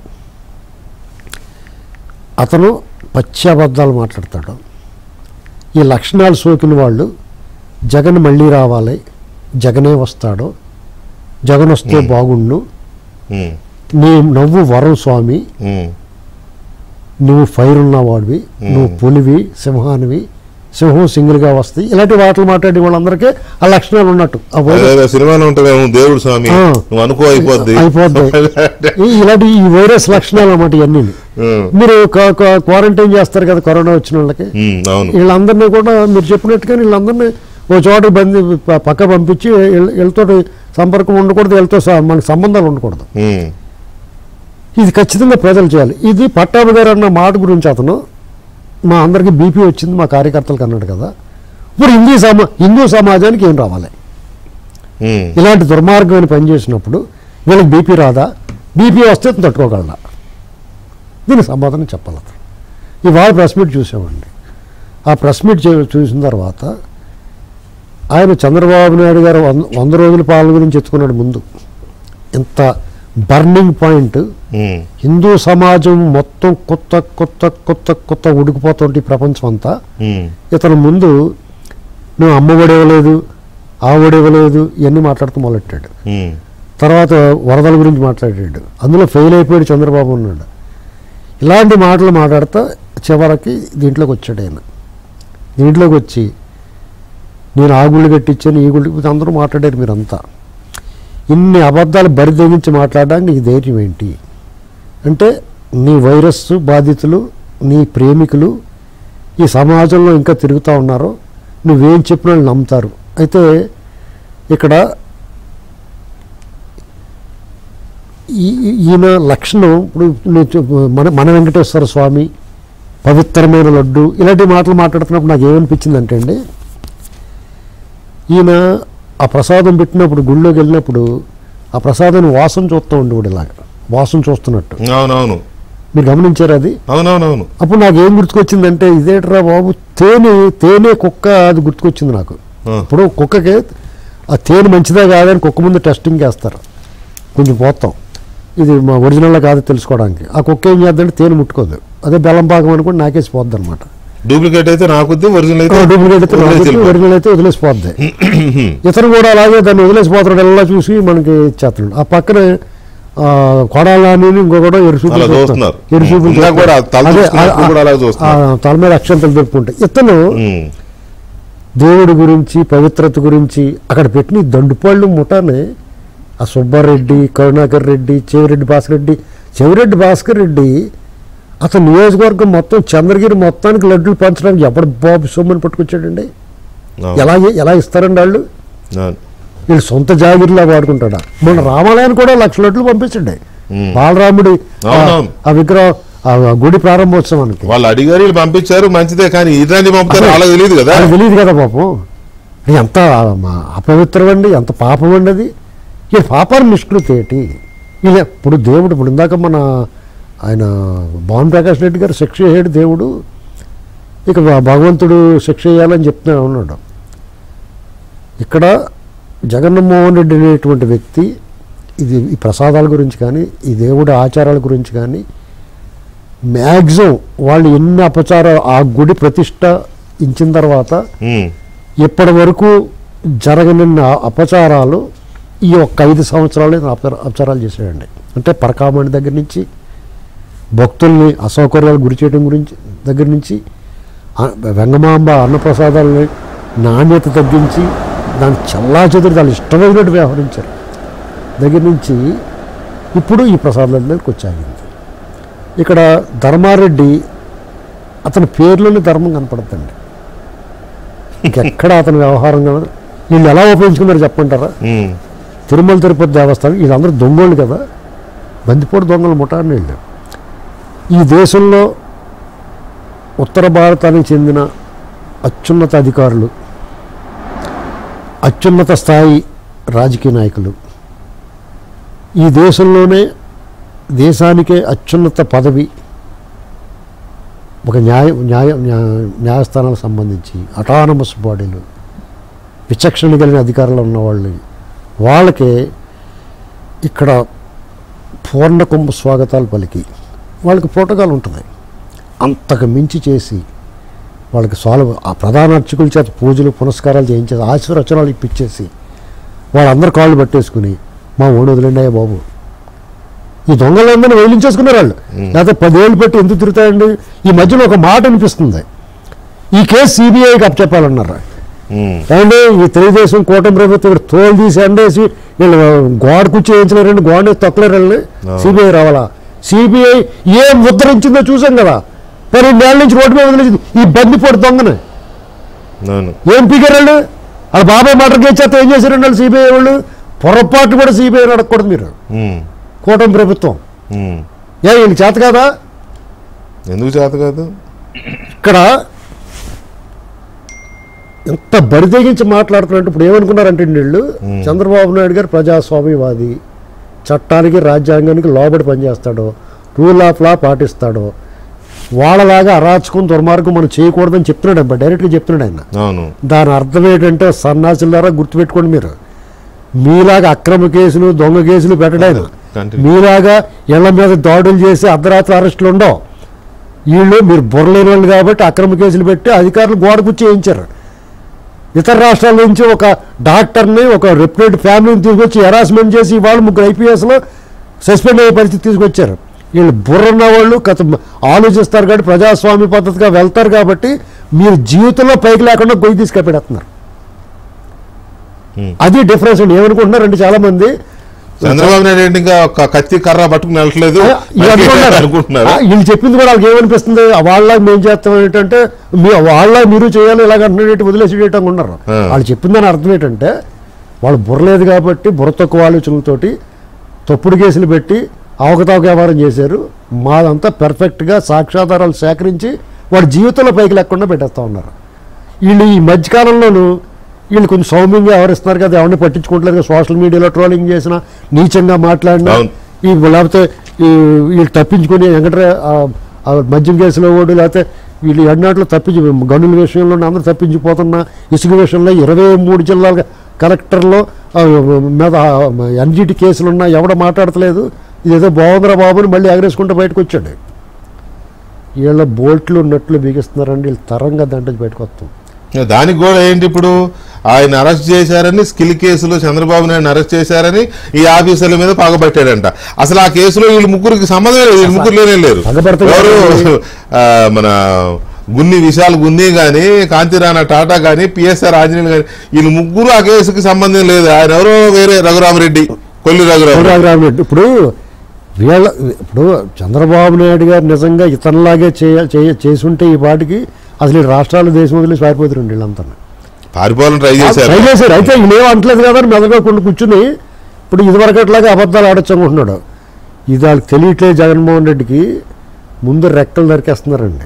అతను పచ్చి అబద్ధాలు మాట్లాడతాడు ఈ లక్షణాలు సోకిన వాళ్ళు జగన్ మళ్ళీ రావాలి జగనే వస్తాడు జగన్ వస్తే బాగుండు ఉమ్, నీ నవ్వు వరం స్వామి ఉమ్, నువ్వు ఫైర్ ఉన్నవాడివి నువ్వు పులివి సింహానివి సింహం సింగిల్గా వస్తాయి ఇలాంటి మాటలు మాట్లాడే వాళ్ళందరికీ ఆ లక్షణాలు ఉన్నట్టు ఆ వైరస్ అదేదో సినిమాలో ఉంటుందేమో దేవుడు స్వామి ఆ. నువ్వు అనుకో అయిపోద్ది అయిపోద్ది ఈ- ఇలాంటి ఈ వైరస్ లక్షణాలు అన్నమాట ఇవన్నీ ఉమ్, మీరు క్వారంటైన్ చేస్తారు కదా కరోనా వచ్చిన వాళ్ళకి ఉమ్, అవును వీళ్ళందరినీ కూడా మీరు చెప్పినట్టుగా వీళ్ళందరినీ ఓ చోట బంది ప- పక్క పంపించి వీళ్ళ- వీళ్ళతో సంపర్కం ఉండకూడదు వీళ్ళతో స- మనకి సంబంధాలు ఉండకూడదు ఉమ్, ఇది ఖచ్చితంగా ప్రజలు చేయాలి ఇది పట్టాభి గారు అన్న మాట గురించి అతను మా అందరికీ బీపీ వచ్చింది మా కార్యకర్తలకు అన్నాడు కదా ఇప్పుడు హిందూ సమా హిందూ సమాజానికి ఏం రావాలి ఉమ్, ఇలాంటి దుర్మార్గమైన పని చేసినప్పుడు వీళ్ళకి బీపీ రాదా బీపీ వస్తే ఇతను తట్టుకోగలరా దీనికి సమాధానం చెప్పాలి అతను ఇవాళ ప్రెస్ మీట్ చూసామండి ఆ ప్రెస్ మీట్ చే- చూసిన తర్వాత ఆయన చంద్రబాబు నాయుడు గారు వంద వంద రోజుల పాలన గురించి ఎత్తుకున్నాడు ముందు ఇంత బర్నింగ్ పాయింట్ ఉమ్, హిందూ సమాజం మొత్తం కొత్త కొత్త కొత్త కొత్త ఉడికిపోతుంటే ఈ ప్రపంచం అంతా ఉమ్, ఇతను ముందు నువ్వు అమ్మ ఒడి ఇవ్వలేదు ఆ ఒడి ఇవ్వలేదు ఇవన్నీ మాట్లాడుతూ మొదలెట్టాడు ఉమ్, తర్వాత వరదల గురించి మాట్లాడాడు అందులో ఫెయిల్ అయిపోయాడు చంద్రబాబు ఉన్నాడు ఇలాంటి మాటలు మాట్లాడుతూ చివరికి దీంట్లోకి వచ్చాడు ఆయన దీంట్లోకి వచ్చి నేను ఆ గుళ్ళు కట్టించాను ఈ గుళ్ళు అందరూ మాట్లాడారు మీరంతా ఇన్ని అబద్ధాలు బరి తెగించి మాట్లాడడానికి నీకు ధైర్యం ఏంటి అంటే నీ వైరస్ బాధితులు నీ ప్రేమికులు ఈ సమాజంలో ఇంకా తిరుగుతూ ఉన్నారు నువ్వేం చెప్పినా వాళ్ళు నమ్ముతారు అయితే ఇక్కడ ఈ- ఈ- ఈయన లక్షణం ఇప్పుడు నేను చెప్- మన మన వెంకటేశ్వర స్వామి పవిత్రమైన లడ్డు ఇలాంటి మాటలు మాట్లాడుతున్నప్పుడు నాకు ఏమనిపించిందంటే అండి ఈయన ఆ ప్రసాదం పెట్టినప్పుడు గుళ్ళోకి వెళ్ళినప్పుడు ఆ ప్రసాదాన్ని వాసన చూస్తూ ఉండేవాడు ఇలాగ వాసన చూస్తున్నట్టు అవునవును మీరు గమనించారు అది అవునవునవును అప్పుడు నాకు ఏం గుర్తుకొచ్చిందంటే ఇదేట్రా బాబు తేనె తేనె కుక్క అది గుర్తుకొచ్చింది నాకు ఆ. ఇప్పుడు కుక్కకి ఆ తేనె మంచిదా కాదని కుక్క ముందు టెస్టింగ్ చేస్తారు కొంచెం పోతాం ఇది మా ఒరిజినల్ కాదు తెలుసుకోవడానికి ఆ కుక్క ఏం చేద్దంటే తేనె ముట్టుకోదు అదే బెల్లం పాకం అనుకోండి నాకేసి పోద్ది అనమాట డూప్లికేట్ అయితే నాకుద్ది ఒరిజినల్ అయితే డూప్లికేట్ అయితే వదిలేసి రాదు, వెళ్ళిపో. ఒరిజినల్ అయితే వదిలేసిపోద్ది ఇతను కూడా అలాగే దాన్ని వదిలేసిపోతాడు ఎలా చూసి మనకి ఇచ్చేస్తాడు ఆ పక్కన ఆ, కొడాలని ఇంకొకటి ఎరుసూపులు అలా చూస్తాడు. చూస్తున్నారు. ఎరుసూపులు ఇందాక కూడా తల అదే, చూసుకున్నప్పుడు ఆ- కూడా అలాగే చూస్తున్నారు. ఆ, తల మీద అక్షంతలు పెట్టుకుంటాయి ఇతను ఉమ్, దేవుడి గురించి పవిత్రత గురించి అక్కడ పెట్టిన ఈ దండుపాళ్ళు ముఠానే ఆ సుబ్బారెడ్డి కరుణాకర్ రెడ్డి చెవిరెడ్డి భాస్కర్ రెడ్డి చెవిరెడ్డి భాస్కర్ రెడ్డి అతను నియోజకవర్గం మొత్తం చంద్రగిరి మొత్తానికి లడ్డూలు పంచడానికి ఎప్పుడు బాబు సొమ్మని పట్టుకొచ్చాడండి అవును, ఎలా ఎలా ఇస్తారండి వాళ్ళు అవును. వీళ్ళు సొంత జాగిరిలా వాడుకుంటాడా మన రామాలయాన్ని కూడా లక్ష లడ్లు పంపించండి ఉమ్. బాలరాముడి ఆ- అవునవును. ఆ విగ్రహం ఆ గుడి ప్రారంభోత్సవానికి వాళ్ళు అడిగారు వీళ్ళు పంపించారు మంచిదే కానీ ఇలాంటి పంపుతారు అసలు- వాళ్ళకి తెలియదు కదా అది తెలియదు కదా పాపం అది ఎంత మా- అపవిత్రం అండి ఎంత పాపం అండి అది ఈ పాపాన్ని నిష్కృతి ఏంటి ఇలా ఇప్పుడు దేవుడు ఇప్పుడు ఇందాక మన ఆయన భావన్ ప్రకాష్ రెడ్డి గారు శిక్ష చేయడు దేవుడు ఇక భ- భగవంతుడు శిక్ష చేయాలని చెప్తూనే ఉన్నాడు ఇక్కడ జగన్మోహన్ రెడ్డి అనేటువంటి వ్యక్తి ఇది ఈ ప్రసాదాల గురించి కానీ ఈ దేవుడి ఆచారాల గురించి కానీ మ్యాక్సిమం వాళ్ళు ఎన్ని అపచారాలు ఆ గుడి ప్రతిష్ట ఇచ్చిన తర్వాత ఉమ్, ఇప్పటి వరకు జరగనిన్న అపచారాలు ఈ ఒక్క ఐదు సంవత్సరాలు అపచార- అపచారాలు చేశాడండి అంటే పరకామణి దగ్గర నుంచి భక్తుల్ని అసౌకర్యాలు గురి చేయడం గురించి దగ్గర నుంచి ఆ- వెంగమాంబ అన్నప్రసాదాలని నాణ్యత తగ్గించి దాన్ని చల్లా చెదురు దాని ఇష్టమైనట్టు వ్యవహరించారు దగ్గర నుంచి ఇప్పుడు ఈ ప్రసాదాల దగ్గరికి వచ్చాగింది ఇక్కడ ధర్మారెడ్డి అతని పేర్లోనే ధర్మం కనపడుతుంది ఇంకెక్కడ అతని వ్యవహారం కదా వీళ్ళు ఎలా ఉపయోగించుకున్నారో చెప్పంటారా ఉమ్, తిరుమల తిరుపతి దేవస్థానం వీళ్ళందరూ దొంగోళ్ళు కదా బందిపోటు దొంగలు ముఠాన్ని వీళ్ళు ఈ దేశంలో ఉత్తర భారతానికి చెందిన అత్యున్నత అధికారులు అత్యున్నత స్థాయి రాజకీయ నాయకులు ఈ దేశంలోనే దేశానికే అత్యున్నత పదవి ఒక న్యాయ న్యాయ న్యా- న్యాయస్థానాలకు సంబంధించి అటానమస్ బాడీలు విచక్షణ కలిగిన అధికారులు ఉన్నవాళ్ళు వాళ్ళకే ఇక్కడ పూర్ణ కుంభ స్వాగతాలు పలికి వాళ్ళకి ప్రోటోకాల్ ఉంటుంది అంతకు మించి చేసి వాళ్ళకి సాల్వ్ ఆ ప్రధాన అర్చకుల చేత పూజలు పునస్కారాలు చేయించేసి ఆశీర్వచనాలు ఇప్పించేసి వాళ్ళందరూ కాళ్ళు పట్టేసుకుని మా ఓడి వదిలేండి అయ్యా బాబు ఈ దొంగలందరినీ వేలించేసుకున్నారు వాళ్ళు లేకపోతే పదేళ్ళు పెట్టి ఎందుకు తిరుగుతాయండి ఈ మధ్యలో ఒక మాట అనిపిస్తుంది ఈ కేసు సిబిఐకి అప్పచెప్పాలన్నారు ఉమ్. ఏమండి ఈ తెలుగుదేశం కూటమి ప్రభుత్వం ఇక్కడ తోలు తీసి ఎండేసి వీళ్ళు గోడ కూర్చి వేయించలేరండి గోడ తొక్కలేరండి సిబిఐ రావాలా సిబిఐ ఏం ముద్రించిందో చూసాం కదా పన్నెండేళ్ళ నుంచి రోడ్డు మీద వదిలేసింది ఈ బందిపోటు దొంగని అవును ఏం పీకారండి వాళ్ళ బాబాయ్ మటర్ చేస్తే ఏం చేశారండి వాళ్ళు సిబిఐ వాళ్ళు పొరపాటు కూడా సిబిఐ అడగకూడదు మీరు ఉమ్. కూటమి ప్రభుత్వం ఉమ్. ఏ వీళ్ళకి చేత కాదా ఎందుకు చేత కాదు ఇక్కడ ఎంత బరితెగించి మాట్లాడుతున్నట్టు ఇప్పుడు ఏమనుకున్నారంటే వీళ్ళు చంద్రబాబు నాయుడు గారు ప్రజాస్వామ్యవాది చట్టానికి రాజ్యాంగానికి లోబడి పనిచేస్తాడు రూల్ ఆఫ్ లా పాటిస్తాడు వాళ్ళలాగా అరాచకం దుర్మార్గం మనం చేయకూడదని చెప్తున్నాడు అబ్బా డైరెక్ట్గా చెప్తున్నాడు ఆయన అవును దాని అర్థం ఏంటంటే సన్నాసులారా గుర్తుపెట్టుకోండి మీరు మీలాగా అక్రమ కేసులు దొంగ కేసులు పెట్టడానికి కంటిన్యూ. మీలాగా ఇళ్ల మీద దాడులు చేసి అర్ధరాత్రి అరెస్టులు ఉండవు వీళ్ళు మీరు బుర్రలేని వాళ్ళు కాబట్టి అక్రమ కేసులు పెట్టి అధికారులు గోడకుచ్చి వేయించారు ఇతర రాష్ట్రాల నుంచి ఒక డాక్టర్ని ఒక రెప్యుటెడ్ ఫ్యామిలీని తీసుకొచ్చి హెరాస్మెంట్ చేసి వాళ్ళు ముగ్గురు ఐపీఎస్లో సస్పెండ్ అయ్యే పరిస్థితి తీసుకొచ్చారు వీళ్ళు బుర్రన్న వాళ్ళు కథ ఆలోచిస్తారు కాబట్టి ప్రజాస్వామ్య పద్ధతిగా వెళ్తారు కాబట్టి మీరు జీవితంలో పైకి లేకుండా గొయ్యి తీసుకెపెడుతున్నారు Hmm. అది డిఫరెన్స్ అండి ఏమనుకుంటున్నారంటే చాలా మంది చంద్రబాబు నాయుడు ఏంటి ఇంకా ఒక కత్తి కర్ర పట్టుకుని వెళ్ళట్లేదు వీళ్ళు అనుకుంటున్నారు. అనుకుంటున్నారు ఆ, వీళ్ళు చెప్పింది కూడా వాళ్ళకి ఏమనిపిస్తుంది వాళ్ళ మేము చేస్తాం ఏంటంటే మీ వాళ్ళ మీరు చేయాలి ఇలాగ అంటున్నట్టు వదిలేసేటం ఉన్నారు ఆ. వాళ్ళు చెప్పిందని అర్థం ఏంటంటే వాళ్ళు బుర్రలేదు కాబట్టి బుర్ర తక్కువ ఆలోచనలతోటి తప్పుడు కేసులు పెట్టి అవకతవక వ్యవహారం చేశారు మాదంతా పెర్ఫెక్ట్గా సాక్ష్యాధారాలు సేకరించి వాడి జీవితంలో పైకి లేకుండా పెట్టేస్తా ఉన్నారు వీళ్ళు ఈ మధ్యకాలంలోనూ వీళ్ళు కొంచెం సౌమ్యంగా వ్యవహరిస్తున్నారు కదా ఎవరిని పట్టించుకోవట్లేదు కదా సోషల్ మీడియాలో ట్రోలింగ్ చేసినా నీచంగా మాట్లాడినా అవును. ఈ లేకపోతే ఈ వీళ్ళు తప్పించుకొని వెంకటరా ఆ మద్యం కేసులో ఓడు లేకపోతే వీళ్ళు ఎన్నాట్లో తప్పించి గనుల విషయంలో అందరూ తప్పించిపోతున్నా ఇసుక విషయంలో ఇరవై మూడు జిల్లాల కలెక్టర్లో ఆ, మీద ఎన్జిటి కేసులు ఉన్నా ఎవడ మాట్లాడతలేదు ఇదేదో బాగుందిరా బాబు అని మళ్ళీ ఎగరేసుకుంటూ బయటకు వచ్చాడు వీళ్ళ బోల్ట్లు నట్లు బిగిస్తున్నారండి వీళ్ళు తరంగా దంట బయటకు వస్తాం దానికి కూడా ఏంటి ఇప్పుడు ఆయన అరెస్ట్ చేశారని స్కిల్ కేసులో చంద్రబాబు నాయుడు అరెస్ట్ చేశారని ఈ ఆఫీసర్ల మీద పగబట్టాడంట అసలు ఆ కేసులో వీళ్ళు ముగ్గురికి సంబంధం లేదు వీళ్ళు ముగ్గురు లేనే లేరు పగబడతారు ఎవరు ఆ, మన గున్ని విశాల్ గున్ని గాని కాంతిరాణా టాటా గాని పిఎస్ఆర్ ఆంజనేయులు గాని వీళ్ళు ముగ్గురు ఆ కేసుకి సంబంధం లేదు ఆయన ఎవరో వేరే రఘురామరెడ్డి కొల్లి రఘురామరెడ్డి రామరెడ్డి ఇప్పుడు వీళ్ళ ఇప్పుడు చంద్రబాబు నాయుడు గారు నిజంగా ఇతరులాగే చేయ చేయ చేసుంటే ఈ పాటికి అసలు ఈ రాష్ట్రాలు దేశం వదిలేసి పారిపోతున్నారు వీళ్ళంతా పారిపోవాలని ట్రై చేశారు ట్రై చేశారు అయితే ఇదేం అంటలేదు కదా అని మెదడుగా కొన్ని కూర్చుని ఇప్పుడు ఇదివరకు అట్లాగే అబద్ధాలు ఆడొచ్చు అనుకుంటున్నాడు ఇది వాళ్ళకి తెలియట్లేదు జగన్మోహన్ రెడ్డికి ముందు రెక్కలు నరికేస్తున్నారండి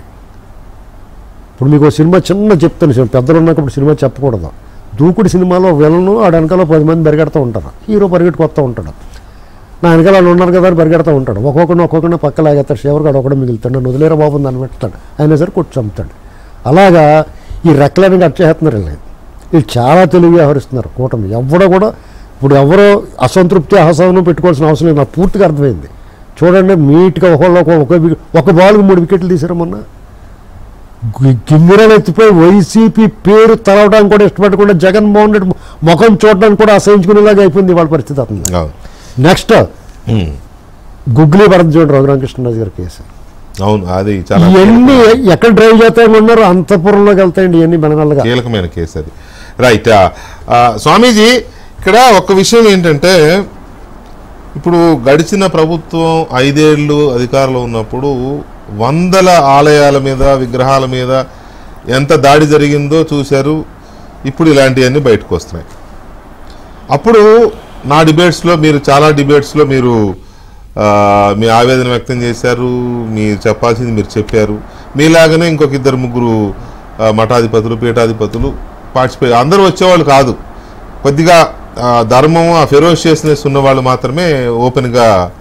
ఇప్పుడు మీకు ఒక సినిమా చిన్న చెప్తాను సినిమా పెద్దలు ఉన్నప్పుడు సినిమా చెప్పకూడదు దూకుడు సినిమాలో విలను ఆడ వెనకాల పది మంది పరిగెడతా ఉంటారు హీరో పరిగెట్టుకొస్తూ ఉంటాడు నా వెనకాల వాళ్ళు ఉన్నారు కదా అని పరిగెడతా ఉంటాడు ఒక్కొక్కడిని ఒక్కొక్కడిని పక్క లాగేస్తాడు శివరుగాడు ఒకడు మిగులుతాడు నన్ను వదిలేరా బాబు అని పెడతాడు అయినా సరే కొట్టి చంపుతాడు అలాగా ఈ రెక్కలని కట్ చేస్తున్నారు వీళ్ళు వీళ్ళు చాలా తెలివి వ్యవహరిస్తున్నారు కూటమి ఎవడో కూడా ఇప్పుడు ఎవరో అసంతృప్తి అసహనం పెట్టుకోవాల్సిన అవసరం లేదు నాకు పూర్తిగా అర్థమైంది చూడండి నీట్గా ఒకళ్ళు ఒక ఒక వికె- ఒక బాల్కి మూడు వికెట్లు తీసారు మొన్న గి- గింగిరలు ఎత్తిపోయి వైసీపీ పేరు తలవడానికి కూడా ఇష్టపడకుండా జగన్మోహన్ రెడ్డి ముఖం చూడడానికి కూడా అసహించుకునేలాగా అయిపోయింది వాళ్ళ పరిస్థితి అతను అవును. నెక్స్ట్ ఉమ్. గుగ్లీ భరత్ చూడండి రఘురామకృష్ణరాజు గారి కేసు అవును అది చాలా ఇవన్నీ ఎక్కడ డ్రైవ్ చేస్తాయని ఉన్నారు అంతపురంలోకి వెళ్తాయండి ఇవన్నీ బెనగల్లగా కీలకమైన కేసు అది రైట్ ఆ, ఆ, స్వామీజీ ఇక్కడ ఒక విషయం ఏంటంటే ఇప్పుడు గడిచిన ప్రభుత్వం ఐదేళ్లు అధికారంలో ఉన్నప్పుడు వందల ఆలయాల మీద విగ్రహాల మీద ఎంత దాడి జరిగిందో చూశారు ఇప్పుడు ఇలాంటివన్నీ బయటకు వస్తున్నాయి అప్పుడు నా డిబేట్స్లో మీరు చాలా డిబేట్స్లో మీరు ఆ, మీ ఆవేదన వ్యక్తం చేశారు మీరు చెప్పాల్సింది మీరు చెప్పారు మీలాగానే ఇంకొక ఇద్దరు ముగ్గురు ఆ, మఠాధిపతులు పీఠాధిపతులు పార్టిసిపేట్ అందరూ వచ్చేవాళ్ళు కాదు కొద్దిగా ఆ, ధర్మం ఆ ఫెరోషియస్నెస్ ఉన్న వాళ్ళు మాత్రమే ఓపెన్గా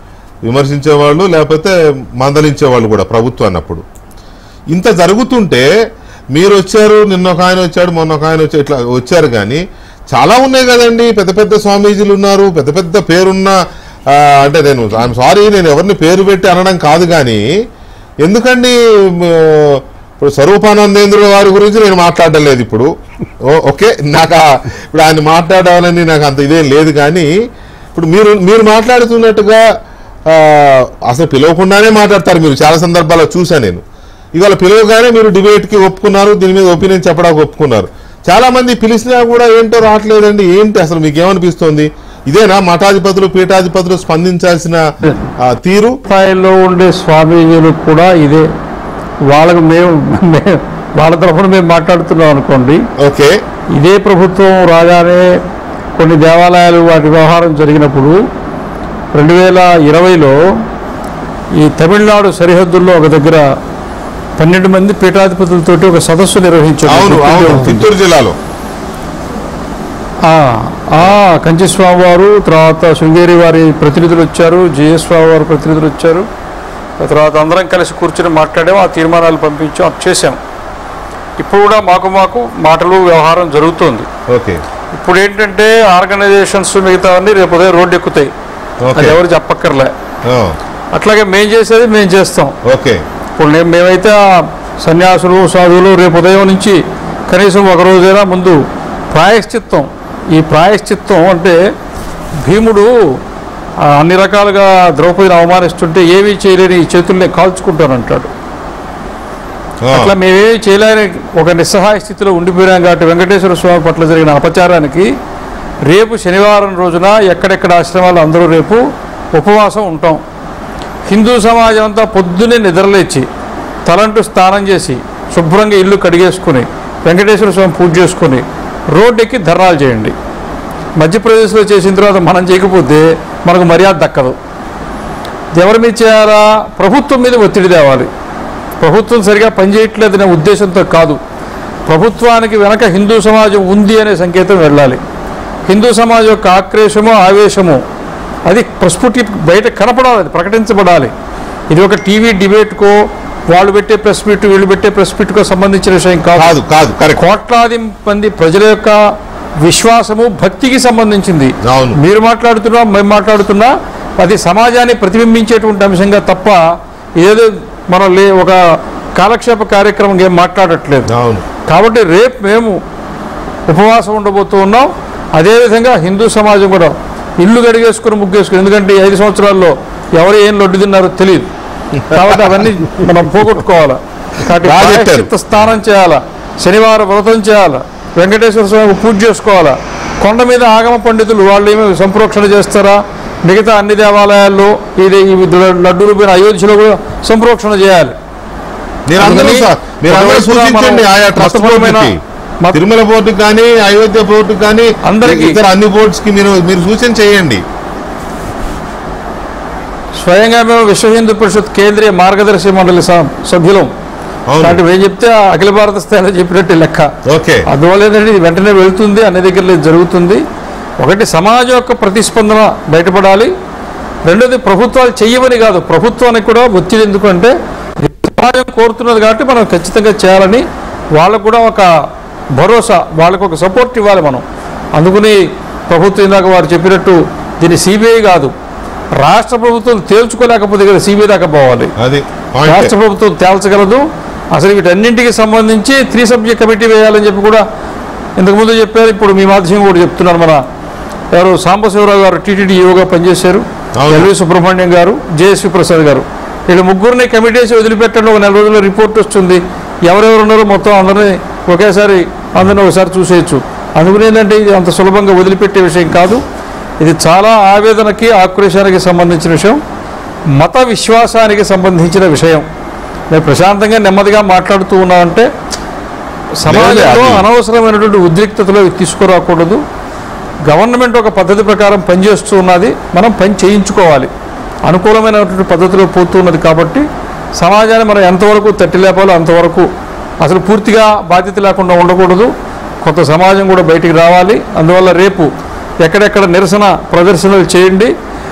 విమర్శించేవాళ్ళు లేకపోతే మందలించేవాళ్ళు కూడా ప్రభుత్వాన్ని అప్పుడు ఇంత జరుగుతుంటే మీరు వచ్చారు నిన్న ఒక ఆయన వచ్చాడు మొన్న ఒక ఆయన వచ్చాడు ఇట్లా వచ్చారు కానీ చాలా ఉన్నాయి కదండి పెద్ద పెద్ద స్వామీజీలు ఉన్నారు పెద్ద పెద్ద పేరున్న ఆ, అంటే నేను ఐఎమ్ సారీ నేను ఎవరిని పేరు పెట్టి అనడం కాదు కానీ ఎందుకండి మ, ఇప్పుడు స్వరూపానందేంద్రుల వారి గురించి నేను మాట్లాడడం లేదు ఇప్పుడు ఓ- ఓకే నాకు ఆ- ఇప్పుడు ఆయన మాట్లాడాలని నాకు అంత ఇదేం లేదు కానీ ఇప్పుడు మీరు మీరు మాట్లాడుతున్నట్టుగా ఆ, అసలు పిలవకుండానే మాట్లాడతారు మీరు చాలా సందర్భాల్లో చూశాను నేను ఇవాళ పిలవగానే మీరు డిబేట్కి ఒప్పుకున్నారు దీని మీద ఒపీనియన్ చెప్పడానికి ఒప్పుకున్నారు చాలా మంది పిలిచినా కూడా ఏంటో రావట్లేదండి ఏంటి అసలు మీకు ఏమనిపిస్తోంది ఇదేనా మఠాధిపతులు పీఠాధిపతులు స్పందించాల్సిన ఆ, తీరు స్థాయిలో ఉండే స్వామీజీలు కూడా ఇదే వాళ్ళకు మేము మే- వాళ్ళ తరఫున మేము మాట్లాడుతున్నాం అనుకోండి ఓకే ఇదే ప్రభుత్వం రాగానే కొన్ని దేవాలయాలు వాటి వ్యవహారం జరిగినప్పుడు రెండు వేల ఇరవైలో ఈ తమిళనాడు సరిహద్దుల్లో ఒక దగ్గర పన్నెండు మంది పీఠాధిపతులతోటి ఒక సదస్సు నిర్వహించారు అవును అవును చిత్తూరు జిల్లాలో ఆ, ఆ కంచి స్వామి వారు తర్వాత శృంగేరి వారి ప్రతినిధులు వచ్చారు జేఎస్ స్వామి వారి ప్రతినిధులు వచ్చారు ఆ తర్వాత అందరం కలిసి కూర్చొని మాట్లాడాము ఆ తీర్మానాలు పంపించాం అది చేశాం ఇప్పుడు కూడా మాకు మాకు మాటలు వ్యవహారం జరుగుతోంది ఓకే ఇప్పుడు ఏంటంటే ఆర్గనైజేషన్స్ మిగతావన్నీ రేపు ఉదయం రోడ్డు ఎక్కుతాయి అది ఓకే ఎవరు చెప్పక్కర్లే ఆ, అట్లాగే మేము చేసేది మేము చేస్తాం ఓకే ఇప్పుడు నేను మేమైతే ఆ సన్యాసులు సాధువులు రేపు ఉదయం నుంచి కనీసం ఒక రోజైనా ముందు ప్రాయశ్చిత్తం ఈ ప్రాయశ్చిత్తం అంటే భీముడు ఆ, అన్ని రకాలుగా ద్రౌపదిని అవమానిస్తుంటే ఏమీ చేయలేని ఈ చేతుల్ని కాల్చుకుంటానంటాడు ఆ, అట్లా మేమేమీ చేయలేని ఒక నిస్సహాయ స్థితిలో ఉండిపోయాం కాబట్టి వెంకటేశ్వర స్వామి పట్ల జరిగిన అపచారానికి రేపు శనివారం రోజున ఎక్కడెక్కడ ఆశ్రమాలు అందరూ రేపు ఉపవాసం ఉంటాం హిందూ సమాజం అంతా పొద్దున్నే నిద్రలేచి తలంటూ స్నానం చేసి శుభ్రంగా ఇల్లు కడిగేసుకుని వెంకటేశ్వర స్వామి పూజ చేసుకుని రోడ్డెక్కి ధర్నాలు చేయండి మధ్యప్రదేశ్లో చేసిన తర్వాత మనం చేయకపోతే మనకు మర్యాద దక్కదు ఎవరి మీద చేయాలా ప్రభుత్వం మీద ఒత్తిడి తేవాలి ప్రభుత్వం సరిగా పనిచేయట్లేదనే ఉద్దేశంతో కాదు ప్రభుత్వానికి వెనక హిందూ సమాజం ఉంది అనే సంకేతం వెళ్ళాలి హిందూ సమాజం యొక్క ఆక్రోశము ఆవేశము అది ప్రస్ఫుటి బయట కనపడాలి అది ప్రకటించబడాలి ఇది ఒక టీవీ డిబేట్కో వాళ్ళు పెట్టే ప్రెస్ మీట్ వీళ్ళు పెట్టే ప్రెస్ మీట్కో సంబంధించిన విషయం కాదు కాదు కాదు కరెక్ట్ కోట్లాది మంది ప్రజల యొక్క విశ్వాసము భక్తికి సంబంధించింది అవును. మీరు మాట్లాడుతున్నా మేము మాట్లాడుతున్నా అది సమాజాన్ని ప్రతిబింబించేటువంటి అంశంగా తప్ప ఏదో మనం లే ఒక కాలక్షేప కార్యక్రమం ఏం మాట్లాడట్లేదు అవును కాబట్టి రేపు మేము ఉపవాసం ఉండబోతూ ఉన్నాం అదేవిధంగా హిందూ సమాజం కూడా ఇల్లు గడిగేసుకుని ముగ్గేసుకుని ఎందుకంటే ఈ ఐదు సంవత్సరాల్లో ఎవరు ఏం లొడ్డు తిన్నారో తెలియదు కాబట్టి అవన్నీ మనం పోగొట్టుకోవాలి కాబట్టి బాగా చెప్పారు. ప్రాయశ్చిత్త స్నానం చేయాలా శనివారం వ్రతం చేయాలా వెంకటేశ్వర స్వామికి పూజ చేసుకోవాలా కొండ మీద ఆగమ పండితులు వాళ్ళు ఏమి సంప్రోక్షణ చేస్తారా మిగతా అన్ని దేవాలయాల్లో ఇది ఇవి లడ్డూలు పోయిన అయోధ్యలో కూడా సంప్రోక్షణ చేయాలి మీరు అందరూ అందుకని సార్ మీరు అందరూ ఒకవైపున సూచించండి మనం ఆయా ట్రస్ట్ మతపరమైన బోర్డుకి మత- తిరుమల బోర్డుకి కానీ అయోధ్య బోర్డుకి కానీ అందరికీ. ఇతర అన్ని బోర్డ్స్ కి మీరు మీరు సూచన చేయండి స్వయంగా మేము విశ్వ హిందూ పరిషత్ కేంద్రీయ మార్గదర్శి మండలి స- సభ్యులం అవును అలాంటివి ఏం చెప్తే ఆ అఖిల భారత స్థాయిలో చెప్పినట్టు లెక్క ఓకే అందువల్ల ఏంటంటే ఇది వెంటనే వెళ్తుంది అన్ని దగ్గరలో ఇది జరుగుతుంది ఒకటి సమాజం యొక్క ప్రతిస్పందన బయటపడాలి రెండోది ప్రభుత్వాలు చెయ్యమని కాదు ప్రభుత్వానికి కూడా ఒత్తిడి ఎందుకంటే సమాజం కోరుతున్నది కాబట్టి మనం ఖచ్చితంగా చేయాలని వాళ్ళకు కూడా ఒక భరోసా వాళ్ళకు ఒక సపోర్ట్ ఇవ్వాలి మనం అందుకని ప్రభుత్వం ఇందాక వారు చెప్పినట్టు దీన్ని సిబిఐ కాదు రాష్ట్ర ప్రభుత్వం తేల్చుకోలేకపోతే కదా సిబిఐ దాకా పోవాలి అది రాష్ట్ర పాయింట్ ప్రభుత్వం తేల్చగలదు అసలు వీటన్నింటికి సంబంధించి త్రీ సబ్జెక్ట్ కమిటీ వేయాలని చెప్పి కూడా ఇంతకుముందు చెప్పారు ఇప్పుడు మీ మాధ్యమం కూడా చెప్తున్నారు మన ఎవరు సాంబశివరావు గారు టీటీడీ యోగా పనిచేశారు అవును. ఎల్వి సుబ్రహ్మణ్యం గారు జేఎస్వి ప్రసాద్ గారు వీళ్ళు ముగ్గురిని కమిటీసి వదిలిపెట్టండి ఒక నెల రోజుల్లో రిపోర్ట్ వస్తుంది ఎవరెవరు ఉన్నారో మొత్తం అందరినీ ఒకేసారి అందరిని ఒకసారి చూసేయచ్చు అందుకని ఏంటంటే ఇది అంత సులభంగా వదిలిపెట్టే విషయం కాదు ఇది చాలా ఆవేదనకి ఆక్రోశానికి సంబంధించిన విషయం మత విశ్వాసానికి సంబంధించిన విషయం నేను ప్రశాంతంగా నెమ్మదిగా మాట్లాడుతూ ఉన్నామంటే సమాజంలో అది- అనవసరమైనటువంటి ఉద్రిక్తతలో తీసుకురాకూడదు గవర్నమెంట్ ఒక పద్ధతి ప్రకారం పనిచేస్తూ ఉన్నది మనం పని చేయించుకోవాలి అనుకూలమైనటువంటి పద్ధతిలో పోతూ ఉన్నది కాబట్టి సమాజాన్ని మనం ఎంతవరకు తట్టి లేపాలో అంతవరకు అసలు పూర్తిగా బాధ్యత లేకుండా ఉండకూడదు కొత్త సమాజం కూడా బయటికి రావాలి అందువల్ల రేపు ఎక్కడెక్కడ నిరసన ప్రదర్శనలు చేయండి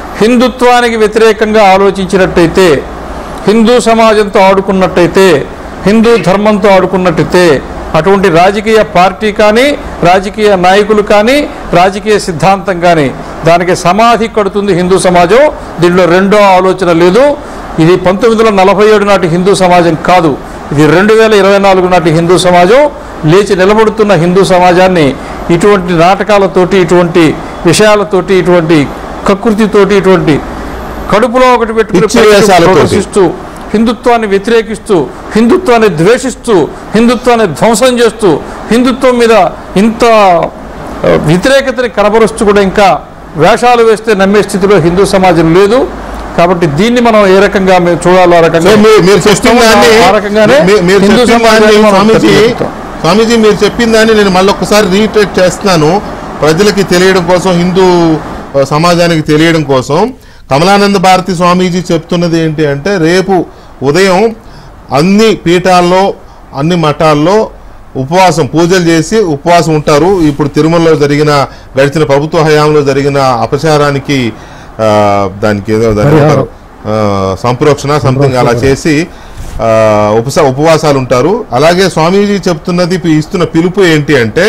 హిందుత్వానికి వ్యతిరేకంగా ఆలోచించినట్టయితే హిందూ సమాజంతో ఆడుకున్నట్టయితే హిందూ ధర్మంతో ఆడుకున్నట్టయితే అటువంటి రాజకీయ పార్టీ కానీ రాజకీయ నాయకులు కానీ రాజకీయ సిద్ధాంతం కానీ దానికి సమాధి కడుతుంది హిందూ సమాజం దీనిలో రెండో ఆలోచన లేదు ఇది పంతొమ్మిది వందల నలభై ఏడు నాటి హిందూ సమాజం కాదు ఇది రెండు వేల ఇరవై నాలుగు నాటి హిందూ సమాజం లేచి నిలబడుతున్న హిందూ సమాజాన్ని ఇటువంటి నాటకాలతోటి ఇటువంటి విషయాలతోటి ఇటువంటి కకృతితోటి ఇటువంటి కడుపులో ఒకటి పెట్టుకుని పిచ్చి వేషాలతోటి. ప్రదర్శిస్తూ హిందుత్వాన్ని వ్యతిరేకిస్తూ హిందుత్వాన్ని ద్వేషిస్తూ హిందుత్వాన్ని ధ్వంసం చేస్తూ హిందుత్వం మీద ఇంత ఆ, వ్యతిరేకతని కనబరుస్తూ కూడా ఇంకా వేషాలు వేస్తే నమ్మే స్థితిలో హిందూ సమాజం లేదు కాబట్టి దీన్ని మనం ఏ రకంగా మేము చూడాలో ఆ సో రకంగా మీ- మీరు చెప్పిన దాన్ని ఆ రకంగానే మీ- మీరు హిందూ చెప్పిన సమాజాన్ని దాన్ని మనం స్వామీజీ ప్రతినిధిస్తాం. స్వామీజీ మీరు చెప్పిన దాన్ని నేను మళ్ళీ ఒకసారి రీట్రేట్ చేస్తున్నాను ప్రజలకి తెలియడం కోసం హిందూ ఆ, సమాజానికి తెలియడం కోసం కమలానంద భారతి స్వామీజీ చెప్తున్నది ఏంటి అంటే రేపు ఉదయం అన్ని పీఠాల్లో అన్ని మఠాల్లో ఉపవాసం పూజలు చేసి ఉపవాసం ఉంటారు ఇప్పుడు తిరుమలలో జరిగిన గడిచిన ప్రభుత్వ హయాంలో జరిగిన అపచారానికి ఆ, దానికి ఏదో దాని పరిహారం. ఆ, సంప్రోక్షణ సంథింగ్ అలా చేసి ఆ, ఉపస ఉపవాసాలు ఉంటారు అలాగే స్వామీజీ చెప్తున్నది పి- ఇస్తున్న పిలుపు ఏంటి అంటే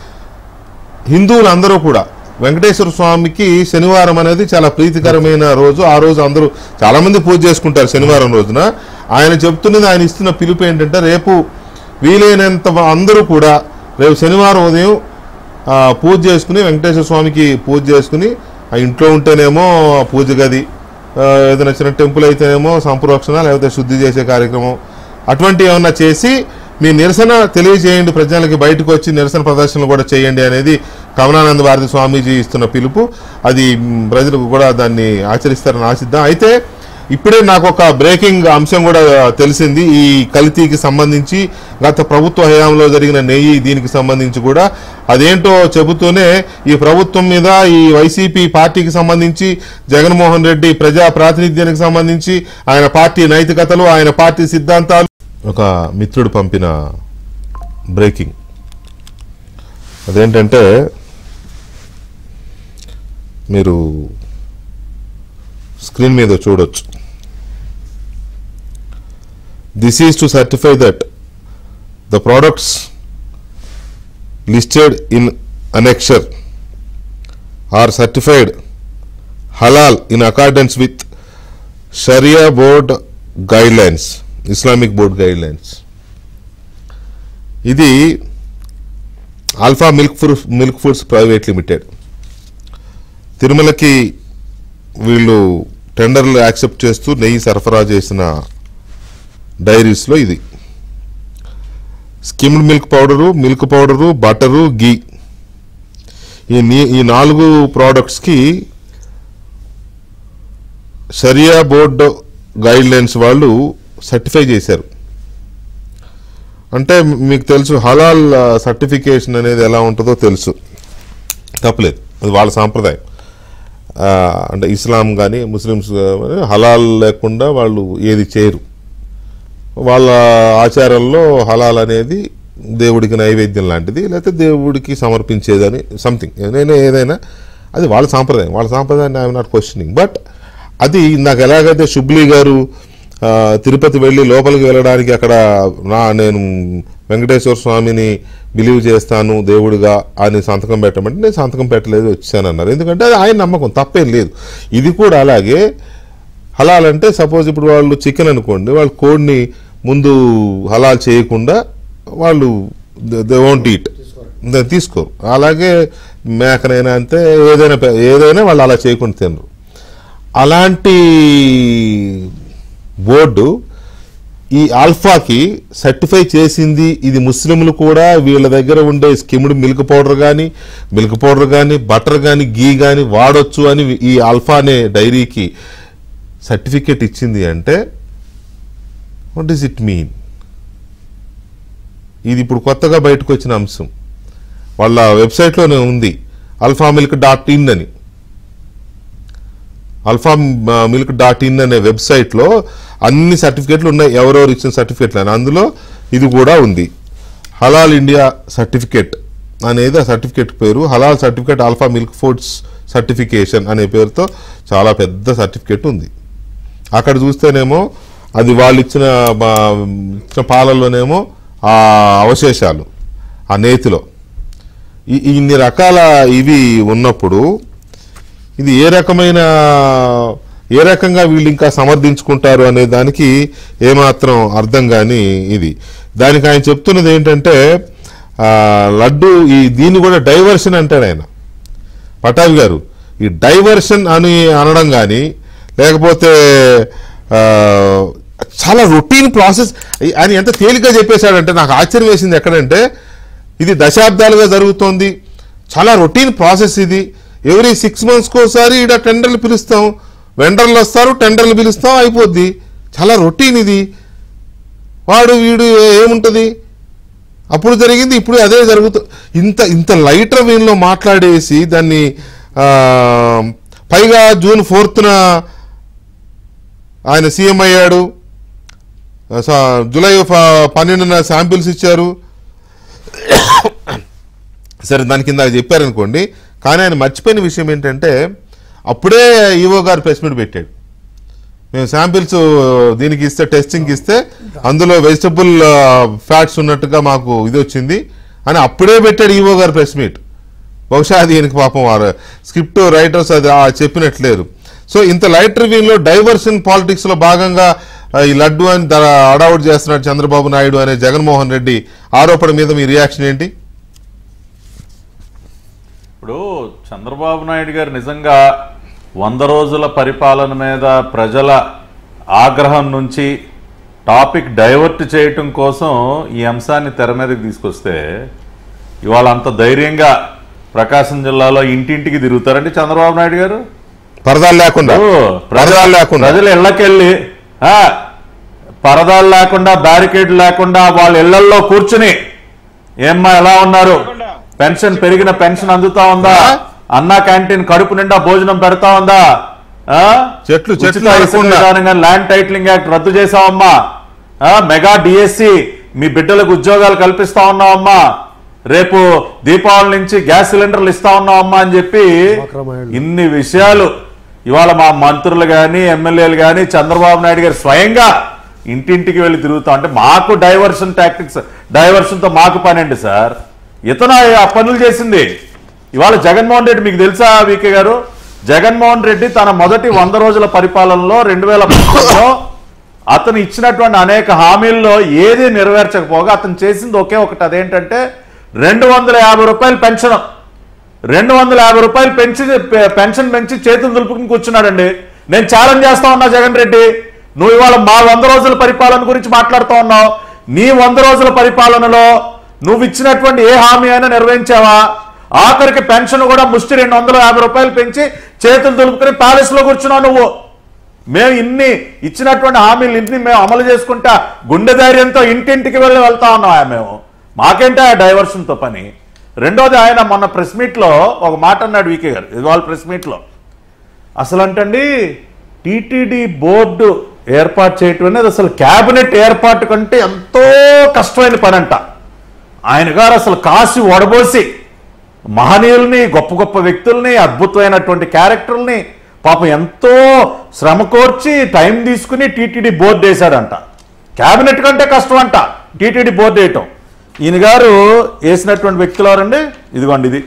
హిందువులందరూ కూడా వెంకటేశ్వర స్వామికి శనివారం అనేది చాలా ప్రీతికరమైన రోజు ఆ రోజు అందరూ చాలా మంది పూజ చేసుకుంటారు శనివారం రోజున ఆయన చెప్తున్నది ఆయన ఇస్తున్న పిలుపు ఏంటంటే రేపు వీలైనంత అందరూ కూడా రేపు శనివారం ఉదయం ఆ, పూజ చేసుకుని వెంకటేశ్వర స్వామికి పూజ చేసుకుని ఆ ఇంట్లో ఉంటేనేమో పూజ గది ఆ, ఏదైనా చిన్న టెంపుల్ అయితేనేమో సంప్రోక్షణ లేకపోతే శుద్ధి చేసే కార్యక్రమం అటువంటి ఏమన్నా చేసి మీ నిరసన తెలియజేయండి ప్రజలకి బయటకు వచ్చి నిరసన ప్రదర్శనలు కూడా చేయండి అనేది కమలానంద భారతి స్వామీజీ ఇస్తున్న పిలుపు అది మ్, ప్రజలకు కూడా దాన్ని ఆచరిస్తారని ఆశిద్దాం అయితే ఇప్పుడే నాకు ఒక బ్రేకింగ్ అంశం కూడా తెలిసింది ఈ కల్తీకి సంబంధించి గత ప్రభుత్వ హయాంలో జరిగిన నెయ్యి దీనికి సంబంధించి కూడా అదేంటో చెబుతూనే ఈ ప్రభుత్వం మీద ఈ వైసీపీ పార్టీకి సంబంధించి జగన్మోహన్ రెడ్డి ప్రజా ప్రాతినిధ్యానికి సంబంధించి ఆయన పార్టీ నైతికతలు ఆయన పార్టీ సిద్ధాంతాలు ఒక మిత్రుడు పంపిన బ్రేకింగ్ అదేంటంటే మీరు స్క్రీన్ మీద చూడొచ్చు this is to certify that the products listed in annexure are certified halal in accordance with sharia board guidelines Islamic board guidelines ఇది Alpha Milk Food Milk Foods Private Limited తిరుమలకి వీళ్ళు టెండర్లు accept చేస్తూ నెయ్యి సరఫరా చేసిన డైరీస్లో ఇది skimmed milk powder milk powder butter ghee ఈ నీ- ఈ నాలుగు ప్రోడక్ట్స్కి షరియా బోర్డు గైడ్ లైన్స్ వాళ్ళు సర్టిఫై చేశారు అంటే మీకు తెలుసు హలాల్ సర్టిఫికేషన్ అనేది ఎలా ఉంటుందో తెలుసు తప్పలేదు అది వాళ్ళ సాంప్రదాయం ఆ, అంటే ఇస్లాం కానీ ముస్లిమ్స్ గానీ హలాల్ లేకుండా వాళ్ళు ఏది చేయరు వాళ్ళ ఆచారంలో హలాల్ అనేది దేవుడికి నైవేద్యం లాంటిది లేకపోతే దేవుడికి సమర్పించేదని సంథింగ్ నేను ఏదైనా అది వాళ్ళ సాంప్రదాయం వాళ్ళ సాంప్రదాయాన్ని ఐఎమ్ నాట్ క్వశ్చనింగ్ బట్ అది నాకు ఎలాగైతే షుబ్లీ గారు ఆ, తిరుపతి వెళ్ళి లోపలికి వెళ్ళడానికి అక్కడ నా నేను వెంకటేశ్వర స్వామిని బిలీవ్ చేస్తాను దేవుడిగా అని సంతకం పెట్టమంటే నేను సంతకం పెట్టలేదు వచ్చానన్నారు ఎందుకంటే అది ఆయన నమ్మకం తప్పేం లేదు ఇది కూడా అలాగే హలాల్ అంటే సపోజ్ ఇప్పుడు వాళ్ళు చికెన్ అనుకోండి వాళ్ళు కోడిని ముందు హలాల్ చేయకుండా వాళ్ళు దే వోంట్ ఈట్ తీసుకోరు అలాగే మేకనైనా అంతే ఏదైనా పె- ఏదైనా వాళ్ళు అలా చేయకుండా తినరు అలాంటి బోర్డు ఈ ఆల్ఫాకి సర్టిఫై చేసింది ఇది ముస్లింలు కూడా వీళ్ళ దగ్గర ఉండే స్కిమ్డ్ మిల్క్ పౌడర్ కానీ మిల్క్ పౌడర్ కానీ బటర్ కానీ గీ కానీ వాడొచ్చు అని ఈ ఆల్ఫా అనే డైరీకి సర్టిఫికేట్ ఇచ్చింది అంటే వాట్ డస్ ఇట్ మీన్ ఇది ఇప్పుడు కొత్తగా బయటకు వచ్చిన అంశం వాళ్ళ వెబ్సైట్లోనే ఉంది అల్ఫా మిల్క్ డాట్ ఇన్ అని అల్ఫా మిల్క్ డాట్ ఇన్ అనే వెబ్సైట్లో అన్ని సర్టిఫికేట్లు ఉన్నాయి ఎవరెవరు ఇచ్చిన సర్టిఫికేట్లు అని అందులో ఇది కూడా ఉంది హలాల్ ఇండియా సర్టిఫికేట్ అనేది ఆ సర్టిఫికేట్ పేరు halal certificate Alpha Milk Foods certification అనే పేరుతో చాలా పెద్ద సర్టిఫికేట్ ఉంది అక్కడ చూస్తేనేమో అది వాళ్ళు ఇచ్చిన మా- ఇచ్చిన పాలల్లోనేమో ఆ అవశేషాలు ఆ నేతిలో ఈ- ఇన్ని రకాల ఇవి ఉన్నప్పుడు ఇది ఏ రకమైన ఏ రకంగా వీళ్ళు ఇంకా సమర్థించుకుంటారు అనే దానికి ఏమాత్రం అర్థం కాని ఇది దానికి ఆయన చెప్తున్నది ఏంటంటే ఆ, లడ్డు ఈ దీన్ని కూడా డైవర్షన్ అంటాడు ఆయన పటాభి గారు ఈ డైవర్షన్ అని అనడం కానీ లేకపోతే ఆ, చాలా రొటీన్ ప్రాసెస్ ఆయన ఎంత తేలిగ్గా చెప్పేశాడంటే నాకు ఆశ్చర్యం వేసింది ఎక్కడంటే ఇది దశాబ్దాలుగా జరుగుతోంది చాలా రొటీన్ ప్రాసెస్ ఇది ఎవ్రీ సిక్స్ మంత్స్కి ఒకసారి ఇక్కడ టెండర్లు పిలుస్తాం వెండర్లు వస్తారు టెండర్లు పిలుస్తాం అయిపోద్ది చాలా రొటీన్ ఇది వాడు వీడు ఏముంటుంది అప్పుడు జరిగింది ఇప్పుడు అదే జరుగుతుంది ఇంత ఇంత లైటర్ వేన్లో మాట్లాడేసి దాన్ని ఆ, పైగా జూన్ ఫోర్త్న ఆయన సీఎం అయ్యాడు స- జూలై ఫ- పన్నెండున శాంపిల్స్ ఇచ్చారు సరే దాని కింద చెప్పారనుకోండి కానీ ఆయన మర్చిపోయిన విషయం ఏంటంటే అప్పుడే ఈవో గారు ప్రెస్ మీట్ పెట్టాడు మేము శాంపిల్స్ దీనికి ఇస్తే టెస్టింగ్ ఇస్తే అందులో వెజిటబుల్ ఫ్యాట్స్ ఉన్నట్టుగా మాకు ఇది వచ్చింది అని అప్పుడే పెట్టాడు ఈవో గారు ప్రెస్ మీట్ బహుశా అది ఈయనకి పాపం వారు స్క్రిప్ట్ రైటర్స్ అది ఆ చెప్పినట్లేరు సో ఇంత లైట్ రివ్యూలో డైవర్షన్ పాలిటిక్స్ లో భాగంగా ఆ, ఈ లడ్డు అని ద- అడావుట్ చేస్తున్నాడు చంద్రబాబు నాయుడు అనే జగన్మోహన్ రెడ్డి ఆరోపణ మీద మీ రియాక్షన్ ఏంటి ఇప్పుడు చంద్రబాబు నాయుడు గారు నిజంగా వంద రోజుల పరిపాలన మీద ప్రజల ఆగ్రహం నుంచి టాపిక్ డైవర్ట్ చేయటం కోసం ఈ అంశాన్ని తెర మీదకి తీసుకొస్తే ఇవాళ అంత ధైర్యంగా ప్రకాశం జిల్లాలో ఇంటింటికి తిరుగుతారండి చంద్రబాబు నాయుడు గారు పరదాలు లేకుండా ఓ, పరదాలు లేకుండా ప్రజల ఇళ్ళకెళ్ళి ఆ, పరదాలు లేకుండా బ్యారికేడ్ లేకుండా వాళ్ళ ఇళ్లల్లో కూర్చుని ఏమ్మా ఎలా ఉన్నారు పెన్షన్ పెరిగిన పెన్షన్ అందుతా ఉందా అన్నా క్యాంటీన్ కడుపు నిండా భోజనం పెడతా ఉందా ఆ? చెట్లు- చెట్లు ఉచిత ఇసుక లేకుండా. విధానంగా ల్యాండ్ టైటిలింగ్ యాక్ట్ రద్దు చేసావమ్మా ఆ, మెగా డిఎస్సి మీ బిడ్డలకు ఉద్యోగాలు కల్పిస్తా ఉన్నావమ్మా రేపు దీపావళి నుంచి గ్యాస్ సిలిండర్లు ఇస్తా ఉన్నావమ్మా అని చెప్పి అక్రమాయుడు. ఇన్ని విషయాలు ఇవాళ మా మంత్రులు కానీ ఎమ్మెల్యేలు కానీ చంద్రబాబు నాయుడు గారు స్వయంగా ఇంటింటికి వెళ్ళి తిరుగుతా అంటే మాకు డైవర్షన్ టాక్టిక్స్ డైవర్షన్తో మాకు పనండి సార్ ఇతను ఆ పనులు చేసింది ఇవాళ జగన్మోహన్ రెడ్డి మీకు తెలుసా వికే గారు జగన్మోహన్ రెడ్డి తన మొదటి వంద రోజుల పరిపాలనలో రెండు వేల పంతొమ్మిదిలో అతను ఇచ్చినటువంటి అనేక హామీల్లో ఏది నెరవేర్చకపోగా అతను చేసింది ఒకే ఒకటి అదేంటంటే రెండు వందల యాభై రూపాయలు పెన్షన్ రెండు వందల యాభై రూపాయలు పెంచి పె- పెన్షన్ పెంచి చేతులు దులుపుకుని కూర్చున్నాడండి నేను ఛాలెంజ్ చేస్తా ఉన్నా జగన్ రెడ్డి నువ్వు ఇవాళ మా వంద రోజుల పరిపాలన గురించి మాట్లాడుతూ ఉన్నావు నీ వంద రోజుల పరిపాలనలో నువ్వు ఇచ్చినటువంటి ఏ హామీ అయినా నిర్వహించావా ఆఖరికి పెన్షన్ కూడా ముష్టి రెండు వందల యాభై రూపాయలు పెంచి చేతులు దులుపుకుని ప్యాలెస్ లో కూర్చున్నావు నువ్వు మేము ఇన్ని ఇచ్చినటువంటి హామీలు ఇన్ని మేము అమలు చేసుకుంటా గుండె ధైర్యంతో ఇంటింటికి వెళ్ళి వెళ్తా ఉన్నాం ఆ మేము మాకేంటే ఆ డైవర్షన్తో పని రెండోది ఆయన మొన్న ప్రెస్ మీట్లో ఒక మాట అన్నాడు వికే గారు ఇవాళ ప్రెస్ మీట్లో అసలు అంటండి టీటీడీ బోర్డు ఏర్పాటు చేయటం అనేది అసలు క్యాబినెట్ ఏర్పాటు కంటే ఎంతో కష్టమైన పని అంట ఆయన గారు అసలు కాసి వడబోసి మహనీయుల్ని గొప్ప గొప్ప వ్యక్తుల్ని అద్భుతమైనటువంటి క్యారెక్టర్ని పాపం ఎంతో శ్రమ కోర్చి టైం తీసుకుని టీటీడీ బోర్డు వేశాడంట క్యాబినెట్ కంటే కష్టం అంట టీటీడీ బోర్డు వేయటం ఈయన గారు వేసినటువంటి వ్యక్తులు ఎవరండి ఇదిగోండి ఇది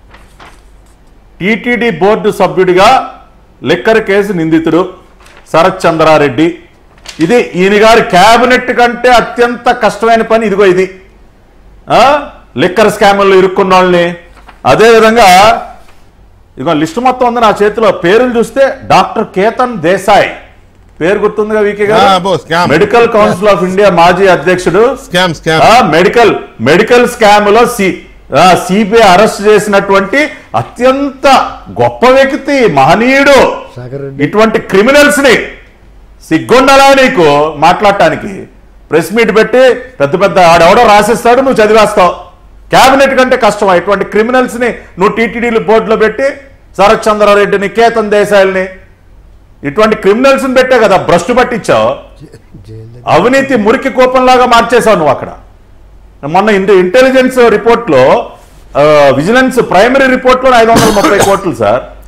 టీటీడీ బోర్డు సభ్యుడిగా లిక్కర్ కేసు నిందితుడు శరత్ చంద్రారెడ్డి ఇది ఈయన గారి క్యాబినెట్ కంటే అత్యంత కష్టమైన పని ఇదిగో ఇది ఆ? లిక్కర్ స్కాముల్లో ఇరుక్కున్న వాళ్ళని అదేవిధంగా ఇదిగో లిస్టు మొత్తం ఉంది నా చేతిలో పేర్లు చూస్తే డాక్టర్ కేతన్ దేశాయ్ పేరు గుర్తుందిగా వీకే ఆ, అబ్బో, scam. Medical council of India మాజీ అధ్యక్షుడు స్కామ్ స్కామ్ ఆ, మెడికల్ మెడికల్ స్కామ్ లో సి సిబిఐ అరెస్ట్ చేసినటువంటి అత్యంత గొప్ప వ్యక్తి మహనీయుడు శేఖర్ రెడ్డి. ఇటువంటి క్రిమినల్స్ ని సిగ్గుండాలా నీకు మాట్లాడటానికి ప్రెస్ మీట్ పెట్టి పెద్ద పెద్ద ఆడెవడో రాసిస్తాడు నువ్వు చదివేస్తావు కేబినెట్ కంటే కష్టం ఇటువంటి క్రిమినల్స్ ని నువ్వు టీటీడీలు బోర్డులో పెట్టి శరత్ చంద్రారెడ్డిని కేతన్ దేశాయిల్ని ఇటువంటి క్రిమినల్స్ ని పెట్టే కదా భ్రష్టు పట్టించావు జైలు దగ్గర అవినీతి మురికి కోపంలాగా మార్చేశావు నువ్వు అక్కడ మొన్న ఇంట ఇంటెలిజెన్స్ రిపోర్ట్ లో ఆ, విజిలెన్స్ ప్రైమరీ రిపోర్ట్ లో ఐదు వందల ముప్పై కోట్లు సార్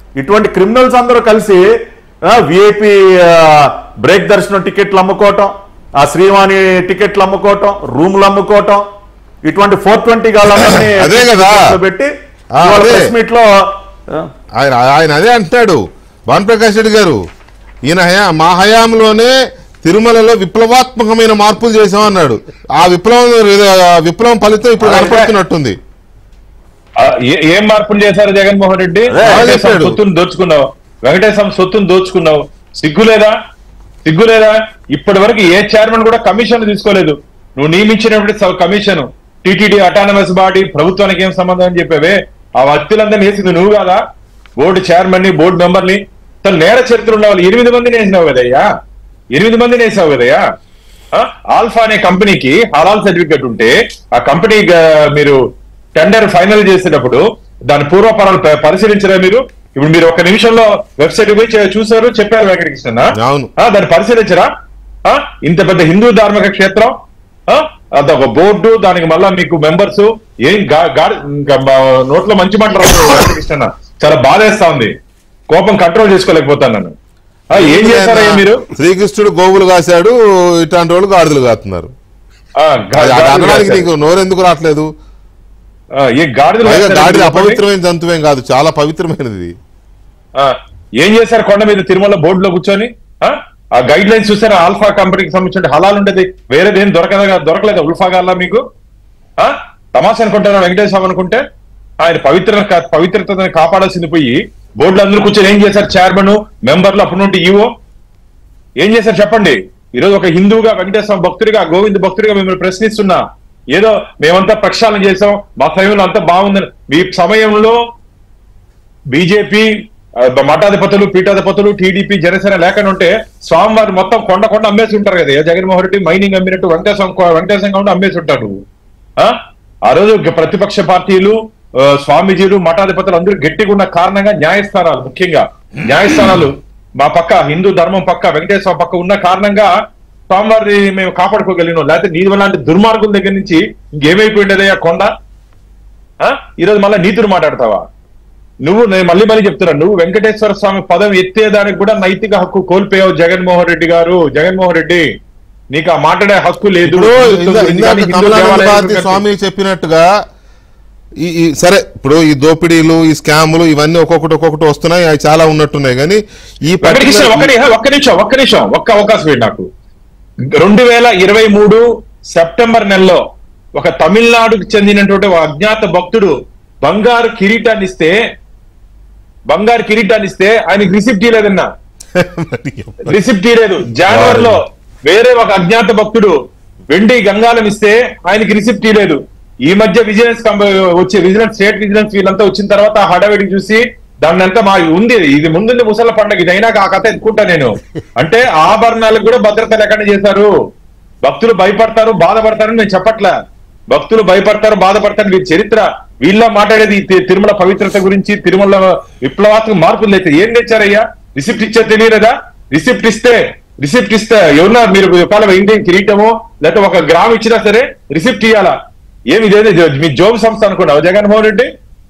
ఇటువంటి క్రిమినల్స్ అందరూ కలిసి విఐపి బ్రేక్ దర్శనం టికెట్లు అమ్ముకోవటం ఆ శ్రీవాణి టికెట్లు అమ్ముకోవటం రూములు అమ్ముకోవటం ఇటువంటి ఫోర్ ట్వంటీ అదే కదా. పెట్టి ఆ, అదే. ప్రెస్ మీట్ లో ఆ, ఆయన ఆయన అదే అంటున్నాడు భానుప్రకాష్ రెడ్డి గారు ఈయన హయా మా హయాంలోనే తిరుమలలో విప్లవాత్మకమైన మార్పులు చేశామన్నాడు ఆ విప్లవం ఆ విప్లవం ఫలితం ఇప్పుడు అలాగే. కనపడుతున్నట్టుంది ఆ, ఏ- ఏం మార్పులు చేశారు జగన్మోహన్ రెడ్డి అదే, వెంకటేశ్వర చెప్పాడు. సొత్తును దోచుకున్నావు వెంకటేశ్వర సొత్తును దోచుకున్నావు సిగ్గు లేదా సిగ్గు లేదా ఇప్పటి వరకు ఏ చైర్మన్ కూడా కమిషన్ తీసుకోలేదు నువ్వు నియమించినప్పుడు కమిషన్ టిటిడి అటానమస్ బాడీ ప్రభుత్వానికి ఏం సంబంధం అని చెప్పేవే ఆ వ్యక్తులందరినీ వేసింది నువ్వు కాదా బోర్డు చైర్మన్ ని బోర్డు మెంబర్ ని తను నేర చరిత్ర ఉన్న వాళ్ళు ఎనిమిది మందిని వేసినావు కదయ్యా ఎనిమిది మందిని వేసావు కదయ్యా ఆ? ఆల్ఫా అనే కంపెనీకి హలాల్ సర్టిఫికేట్ ఉంటే ఆ కంపెనీ గా- మీరు టెండర్ ఫైనల్ చేసేటప్పుడు దాని పూర్వపరాలు ప- పరిశీలించరా మీరు ఇప్పుడు మీరు ఒక నిమిషంలో వెబ్సైట్ పోయి చే- చూసారు చెప్పారు వెంకటకృష్ణ అవును. దాన్ని పరిశీలించరా ఆ? ఇంత పెద్ద హిందూ ధార్మిక క్షేత్రం ఆ? అదొక బోర్డు దానికి మళ్ళా మీకు మెంబర్స్ ఏం గా- గా- ఇంకా మా నోట్లో మంచి మాటలు రావు వెంకటకృష్ణ చాలా బాధేస్తా ఉంది కోపం కంట్రోల్ చేసుకోలేకపోతాను నన్ను ఆ, ఏం చేశారయ్యా మీరు శ్రీకృష్ణుడు గోవులు కాశాడు ఇట్లాంటి వాళ్ళు గాడిదలు కాస్తున్నారు ఆ, గా- అది- అది గాడిదలు అనడానికి కాశారు. నీకు నోరెందుకు రావట్లేదు ఆ, ఏ గాడిదలు పైగా కాశారు గాడిద చెప్పండి. అపవిత్రమైన జంతువేం కాదు చాలా పవిత్రమైనది ఇది ఆ, ఏం చేశారు కొండ మీద తిరుమల బోర్డులో కూర్చొని ఆ? ఆ గైడ్ లైన్స్ చూసారా ఆల్ఫా కంపెనీకి సంబంధించిన హలాల్ ఉండేది వేరేది ఏం దొరకదా దొరకలేదు ఉల్ఫా గాల్లా మీకు ఆ తమాషా అనుకుంటారా వెంకటేశ్వర స్వామి అనుకుంటే ఆయన పవిత్ర పవిత్రతను కాపాడాల్సింది పోయి బోర్డులో అందరూ కూర్చొని ఏం చేశారు చైర్మన్ మెంబర్లు అప్పటి నుండి ఈవో ఏం చేశారు చెప్పండి ఈరోజు ఒక హిందువుగా వెంకటేశ్వర భక్తుడిగా గోవింద్ భక్తుడిగా మిమ్మల్ని ప్రశ్నిస్తున్నా ఏదో మేమంతా ప్రక్షాళన చేసాం మా సమయంలో అంతా బాగుందని మీ సమయంలో బీజేపీ ఆ, మఠాధిపతులు పీఠాధిపతులు టీడీపీ జనసేన లేకుండా ఉంటే స్వామివారి మొత్తం కొండ కొండ అమ్మేసి ఉంటారు కదా ఏ జగన్మోహన్ రెడ్డి మైనింగ్ అమ్మినట్టు వెంకటేశ్వర వెంకటేశ్వర ఉండి అమ్మేసి ఉంటాడు ఆ? ఆ రోజు గ- ప్రతిపక్ష పార్టీలు ఆ, స్వామీజీలు మఠాధిపతులు అందరూ గట్టిగా ఉన్న కారణంగా న్యాయస్థానాలు ముఖ్యంగా న్యాయస్థానాలు మా పక్క హిందూ ధర్మం పక్క వెంకటేశ్వర పక్క ఉన్న కారణంగా స్వామివారిని మేము కాపాడుకోగలిగినాం లేకపోతే నీ లాంటి దుర్మార్గుల దగ్గర నుంచి ఇంకేమైపోయిండదయ్యా కొండ ఆ? ఈరోజు మళ్ళీ నీతులు మాట్లాడతావా నువ్వు నేను మళ్ళీ మళ్ళీ చెప్తున్నా నువ్వు వెంకటేశ్వర స్వామి పదం ఎత్తేదానికి కూడా నైతిక హక్కు కోల్పోయావు జగన్మోహన్ రెడ్డి గారు జగన్మోహన్ రెడ్డి నీకు ఆ మాట్లాడే హక్కు లేదు ఇప్పుడు హిందుత్వం ఇందా- గురించి ఇందాక కానీ, హిందూ కమలానంద దేవాలయాల భారతి గురించి స్వామి చెప్పినట్టుగా ఈ ఈ సరే ఇప్పుడు ఈ దోపిడీలు ఈ స్కాములు ఇవన్నీ ఒక్కొక్కటి ఒక్కొక్కటి వస్తున్నాయి అవి చాలా ఉన్నట్టున్నాయి కానీ ఈ వెంకటకృష్ణ particular- ఒక్క నిమిషం ఒక్క నిమిషం ఒక్క నిమిషం ఒక్క అవకాశం ఇవ్వండి నాకు రెండు వేల ఇరవై మూడు సెప్టెంబర్ నెలలో ఒక తమిళనాడుకు చెందినటువంటి ఒక అజ్ఞాత భక్తుడు బంగారు కిరీటాన్ని ఇస్తే బంగారు కిరీటాన్ని ఇస్తే ఆయనకి రిసిప్ట్ ఇవ్వలేదన్నా రిసిప్ట్ ఇవ్వలేదు జనవరిలో వేరే ఒక అజ్ఞాత భక్తుడు వెండి గంగాలం ఇస్తే ఆయనకి రిసిప్ట్ ఇవ్వలేదు ఈ మధ్య విజిలెన్స్ కంప- వచ్చే విజిలెన్స్ స్టేట్ విజిలెన్స్ వీళ్ళంతా వచ్చిన తర్వాత ఆ హడావిడి చూసి దాన్ని అంతా మా ఉంది ఇది ముందుంది ముసల పండుగ ఇది అయినాక ఆ కథ ఎత్తుకుంటా నేను అంటే ఆభరణాలకు కూడా భద్రత లేకుండా చేశారు భక్తులు భయపడతారు బాధపడతారని నేను చెప్పట్లే భక్తులు భయపడతారు బాధపడతారు వీరి చరిత్ర వీళ్ళ మాట్లాడేది ఈ తి- తిరుమల పవిత్రత గురించి తిరుమల విప్లవాత్మక మార్పులు అయితే ఏం తెచ్చారయ్యా రిసిప్ట్ ఇచ్చే తెలియలేదా రిసిప్ట్ ఇస్తే రిసిప్ట్ ఇస్తే ఎవరన్నా మీరు ఒకవేళ ఇండియన్ కిరీటమో లేకపోతే ఒక గ్రామ్ ఇచ్చినా సరే రిసిప్ట్ ఇవ్వాలా ఏమి ఇదేది జో- మీ జోబ్ సంస్థ అనుకున్నావు జగన్మోహన్ రెడ్డి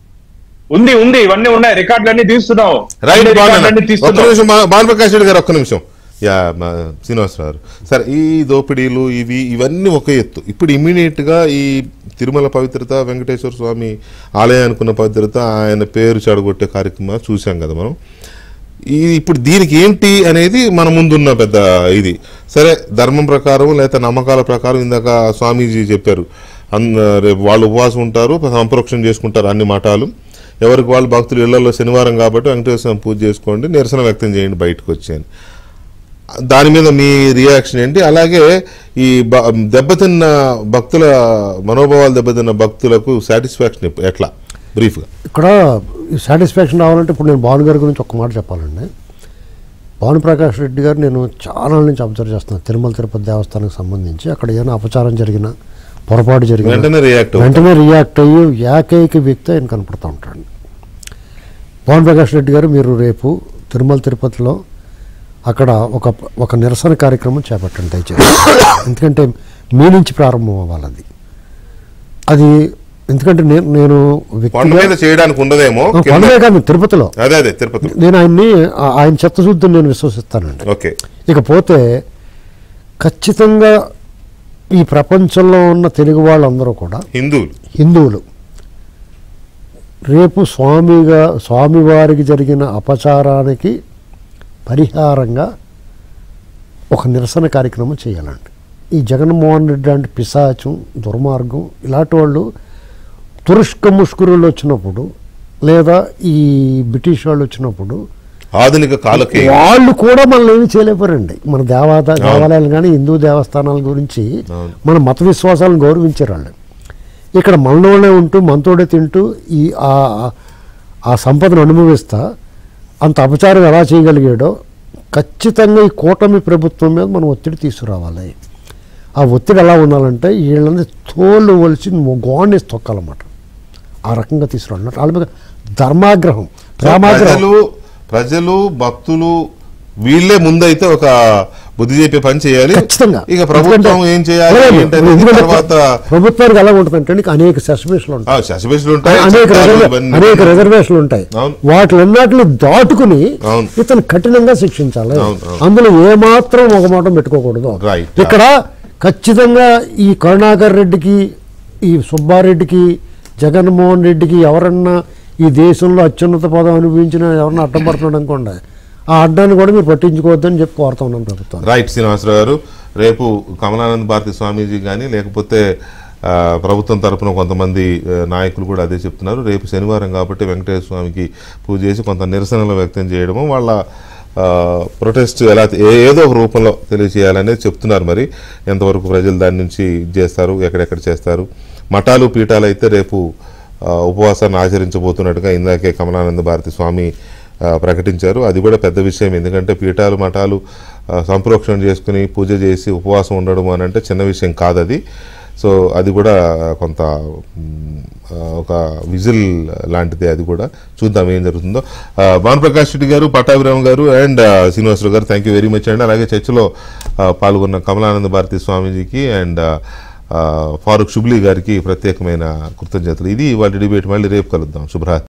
ఉంది ఉంది ఇవన్నీ ఉన్నాయి రికార్డులన్నీ తీస్తున్నావు రైట్ అన్ని బాగున్నా రికార్డులన్నీ ఒక్క తీస్తున్నావు నిమిషం మా- భానుప్రకాష్ రెడ్డి గారు ఒక్క నిమిషం యా మా శ్రీనివాసరావు గారు సరే ఈ దోపిడీలు ఇవి ఇవన్నీ ఒక ఎత్తు ఇప్పుడు ఇమీడియట్ గా ఈ తిరుమల పవిత్రత వెంకటేశ్వర స్వామి ఆలయానికి ఉన్న పవిత్రత ఆయన పేరు చెడగొట్టే కార్యక్రమం చూసాం కదా మనం ఈ ఇప్పుడు దీనికి ఏంటి అనేది మన ముందున్న పెద్ద ఇది సరే ధర్మం ప్రకారం లేదా నమ్మకాల ప్రకారం ఇందాక స్వామీజీ చెప్పారు అన్- రేపు వాళ్ళు ఉపవాసం ఉంటారు సంప్రోక్షణ చేసుకుంటారు అన్ని మఠాలు ఎవరికి వాళ్ళు భక్తులు ఇళ్లలో శనివారం కాబట్టి వెంకటేశ్వర స్వామి పూజ చేసుకోండి నిరసన వ్యక్తం చేయండి బయటకు వచ్చాయని దాని మీద మీ రియాక్షన్ ఏంటి అలాగే ఈ బ- దెబ్బతిన్న భక్తుల మనోభావాలు దెబ్బతిన్న భక్తులకు సాటిస్ఫాక్షన్ ఎట్లా బ్రీఫ్గా ఇక్కడ ఈ సాటిస్ఫాక్షన్ రావాలంటే ఇప్పుడు నేను భాను గారి గురించి ఒక మాట చెప్పాలండి భానుప్రకాష్ రెడ్డి గారు నేను చాలా నుంచి అబ్జర్వ్ చేస్తున్నాను తిరుమల తిరుపతి దేవస్థానానికి సంబంధించి అక్కడ ఏమైనా అపచారం జరిగినా పొరపాటు జరిగినా వెంటనే రియాక్ట్ అవుతారు. వెంటనే రియాక్ట్ అయ్యి ఏకైక వ్యక్తి ఆయన కనపడుతూ ఉంటాడు భానుప్రకాష్ రెడ్డి గారు మీరు రేపు తిరుమల తిరుపతిలో అక్కడ ఒక ఒక నిరసన కార్యక్రమం చేపట్టండి దయచేసి ఎందుకంటే మీ నుంచి ప్రారంభం అవ్వాలి అది అది ఎందుకంటే నేను నేను కొండ వ్యక్తిగా మీద చేయడానికి ఉండదేమో కింద- కొండమే కాదు తిరుపతిలో అదే అదే తిరుపతి నేను ఆయన్ని ఆ- ఆయన చిత్తశుద్ధిని నేను విశ్వసిస్తానండి ఓకే ఇకపోతే ఖచ్చితంగా ఈ ప్రపంచంలో ఉన్న తెలుగు వాళ్ళందరూ కూడా హిందువులు హిందువులు రేపు స్వామిగా స్వామివారికి జరిగిన అపచారానికి పరిహారంగా ఒక నిరసన కార్యక్రమం చేయాలండి ఈ జగన్మోహన్ రెడ్డి లాంటి పిశాచం దుర్మార్గం ఇలాంటి వాళ్ళు తురుష్క ముష్కరులు వచ్చినప్పుడు లేదా ఈ బ్రిటిష్ వాళ్ళు వచ్చినప్పుడు ఆధునిక కాలకి వాళ్ళు కూడా మనల్ని ఏమీ చేయలేకపోరండి మన దేవాద దేవాలయాలు కానీ హిందూ దేవస్థానాల గురించి అవును. మన మత విశ్వాసాలను గౌరవించారు వాళ్ళు ఇక్కడ మనలోనే ఉంటూ మనతోడే తింటూ ఈ ఆ- ఆ సంపదను అనుభవిస్తా అంత అపచారం ఎలా చేయగలిగాడో ఖచ్చితంగా ఈ కూటమి ప్రభుత్వం మీద మనం ఒత్తిడి తీసుకురావాలి ఆ ఒత్తిడి ఎలా ఉండాలంటే వీళ్ళని తోలు వలిసి గోడని తొక్కాలన్నమాట ఆ రకంగా తీసుకురావాలి వాళ్ళ మీద ధర్మాగ్రహం ప్రేమాగ్రహం ప్రజలు ప్రజలు భక్తులు వీళ్ళే ముందైతే ఒక బుద్ధి చెప్పే పని చేయాలి ఖచ్చితంగా ఇక ప్రభుత్వం ఎందుకంటే- ఏం చేయాలి లేదు, ఏంటనేది ఎందుకంటే తర్వాత ప్రభుత్వానికి ఎలా ఉంటుందంటే నీకు అనేక సస్పెన్షన్లు ఉంటాయి ఆ, శశిభేషులు ఉంటాయి అనేక చట్టాలు రిజర్వే- ఇవన్నీ. అనేక రిజర్వేషన్లు ఉంటాయి అవును. వాటిలన్నిటిని దాటుకుని అవును. ఇతను కఠినంగా శిక్షించాలి అవును, అవును. అందులో ఏ మాత్రం ఒక మాట పెట్టుకోకూడదు Right. ఇక్కడ ఖచ్చితంగా ఈ కరుణాకర్ రెడ్డికి ఈ సుబ్బారెడ్డికి జగన్మోహన్ రెడ్డికి ఎవరన్నా ఈ దేశంలో అత్యున్నత పదం అనుభవించిన ఎవరన్నా అడ్డం పడుతున్నాడు అనుకోండి ఆ అడ్డాన్ని కూడా మీరు పట్టించుకోవద్దని చెప్పి కోరుతా ఉన్నాను ప్రభుత్వం రైట్ శ్రీనివాసరావు గారు రేపు కమలానంద్ భారతి స్వామీజీ కానీ లేకపోతే ఆ, ప్రభుత్వం తరపున కొంతమంది ఆ, నాయకులు కూడా అదే చెప్తున్నారు రేపు శనివారం కాబట్టి వెంకటేశ్వర స్వామికి పూజ చేసి కొంత నిరసనలు వ్యక్తం చేయడము వాళ్ళ ప్రొటెస్ట్ ఎలా ఏ- ఏదో ఒక రూపంలో తెలియజేయాలనేది చెప్తున్నారు మరి ఎంతవరకు ప్రజలు దాని నుంచి ఇది చేస్తారు ఎక్కడెక్కడ చేస్తారు మఠాలు పీఠాలు అయితే రేపు ఆ, ఉపవాసాన్ని ఆచరించబోతున్నట్టుగా ఇందాకే కమలానంద భారతి స్వామి ఆ, ప్రకటించారు అది కూడా పెద్ద విషయం ఎందుకంటే పీఠాలు మఠాలు ఆ, సంప్రోక్షణ చేసుకుని పూజ చేసి ఉపవాసం ఉండడం అని అంటే చిన్న విషయం కాదు అది సో అది కూడా కొంత మ్, ఆ, ఒక విజిల్ లాంటిది అది కూడా చూద్దాం ఏం జరుగుతుందో ఆ, భానుప్రకాష్ రెడ్డి గారు పట్టాభిరామ్ గారు అండ్ ఆ, శ్రీనివాసరావు గారు థ్యాంక్ యూ వెరీ మచ్ అండి అలాగే చర్చలో ఆ, పాల్గొన్న కమలానంద భారతి స్వామీజీకి అండ్ ఆ, ఆ, ఫారూక్ షుబ్లీ గారికి ప్రత్యేకమైన కృతజ్ఞతలు ఇది వాళ్ళ డిబేట్ మళ్ళీ రేపు కలుద్దాం శుభ్రా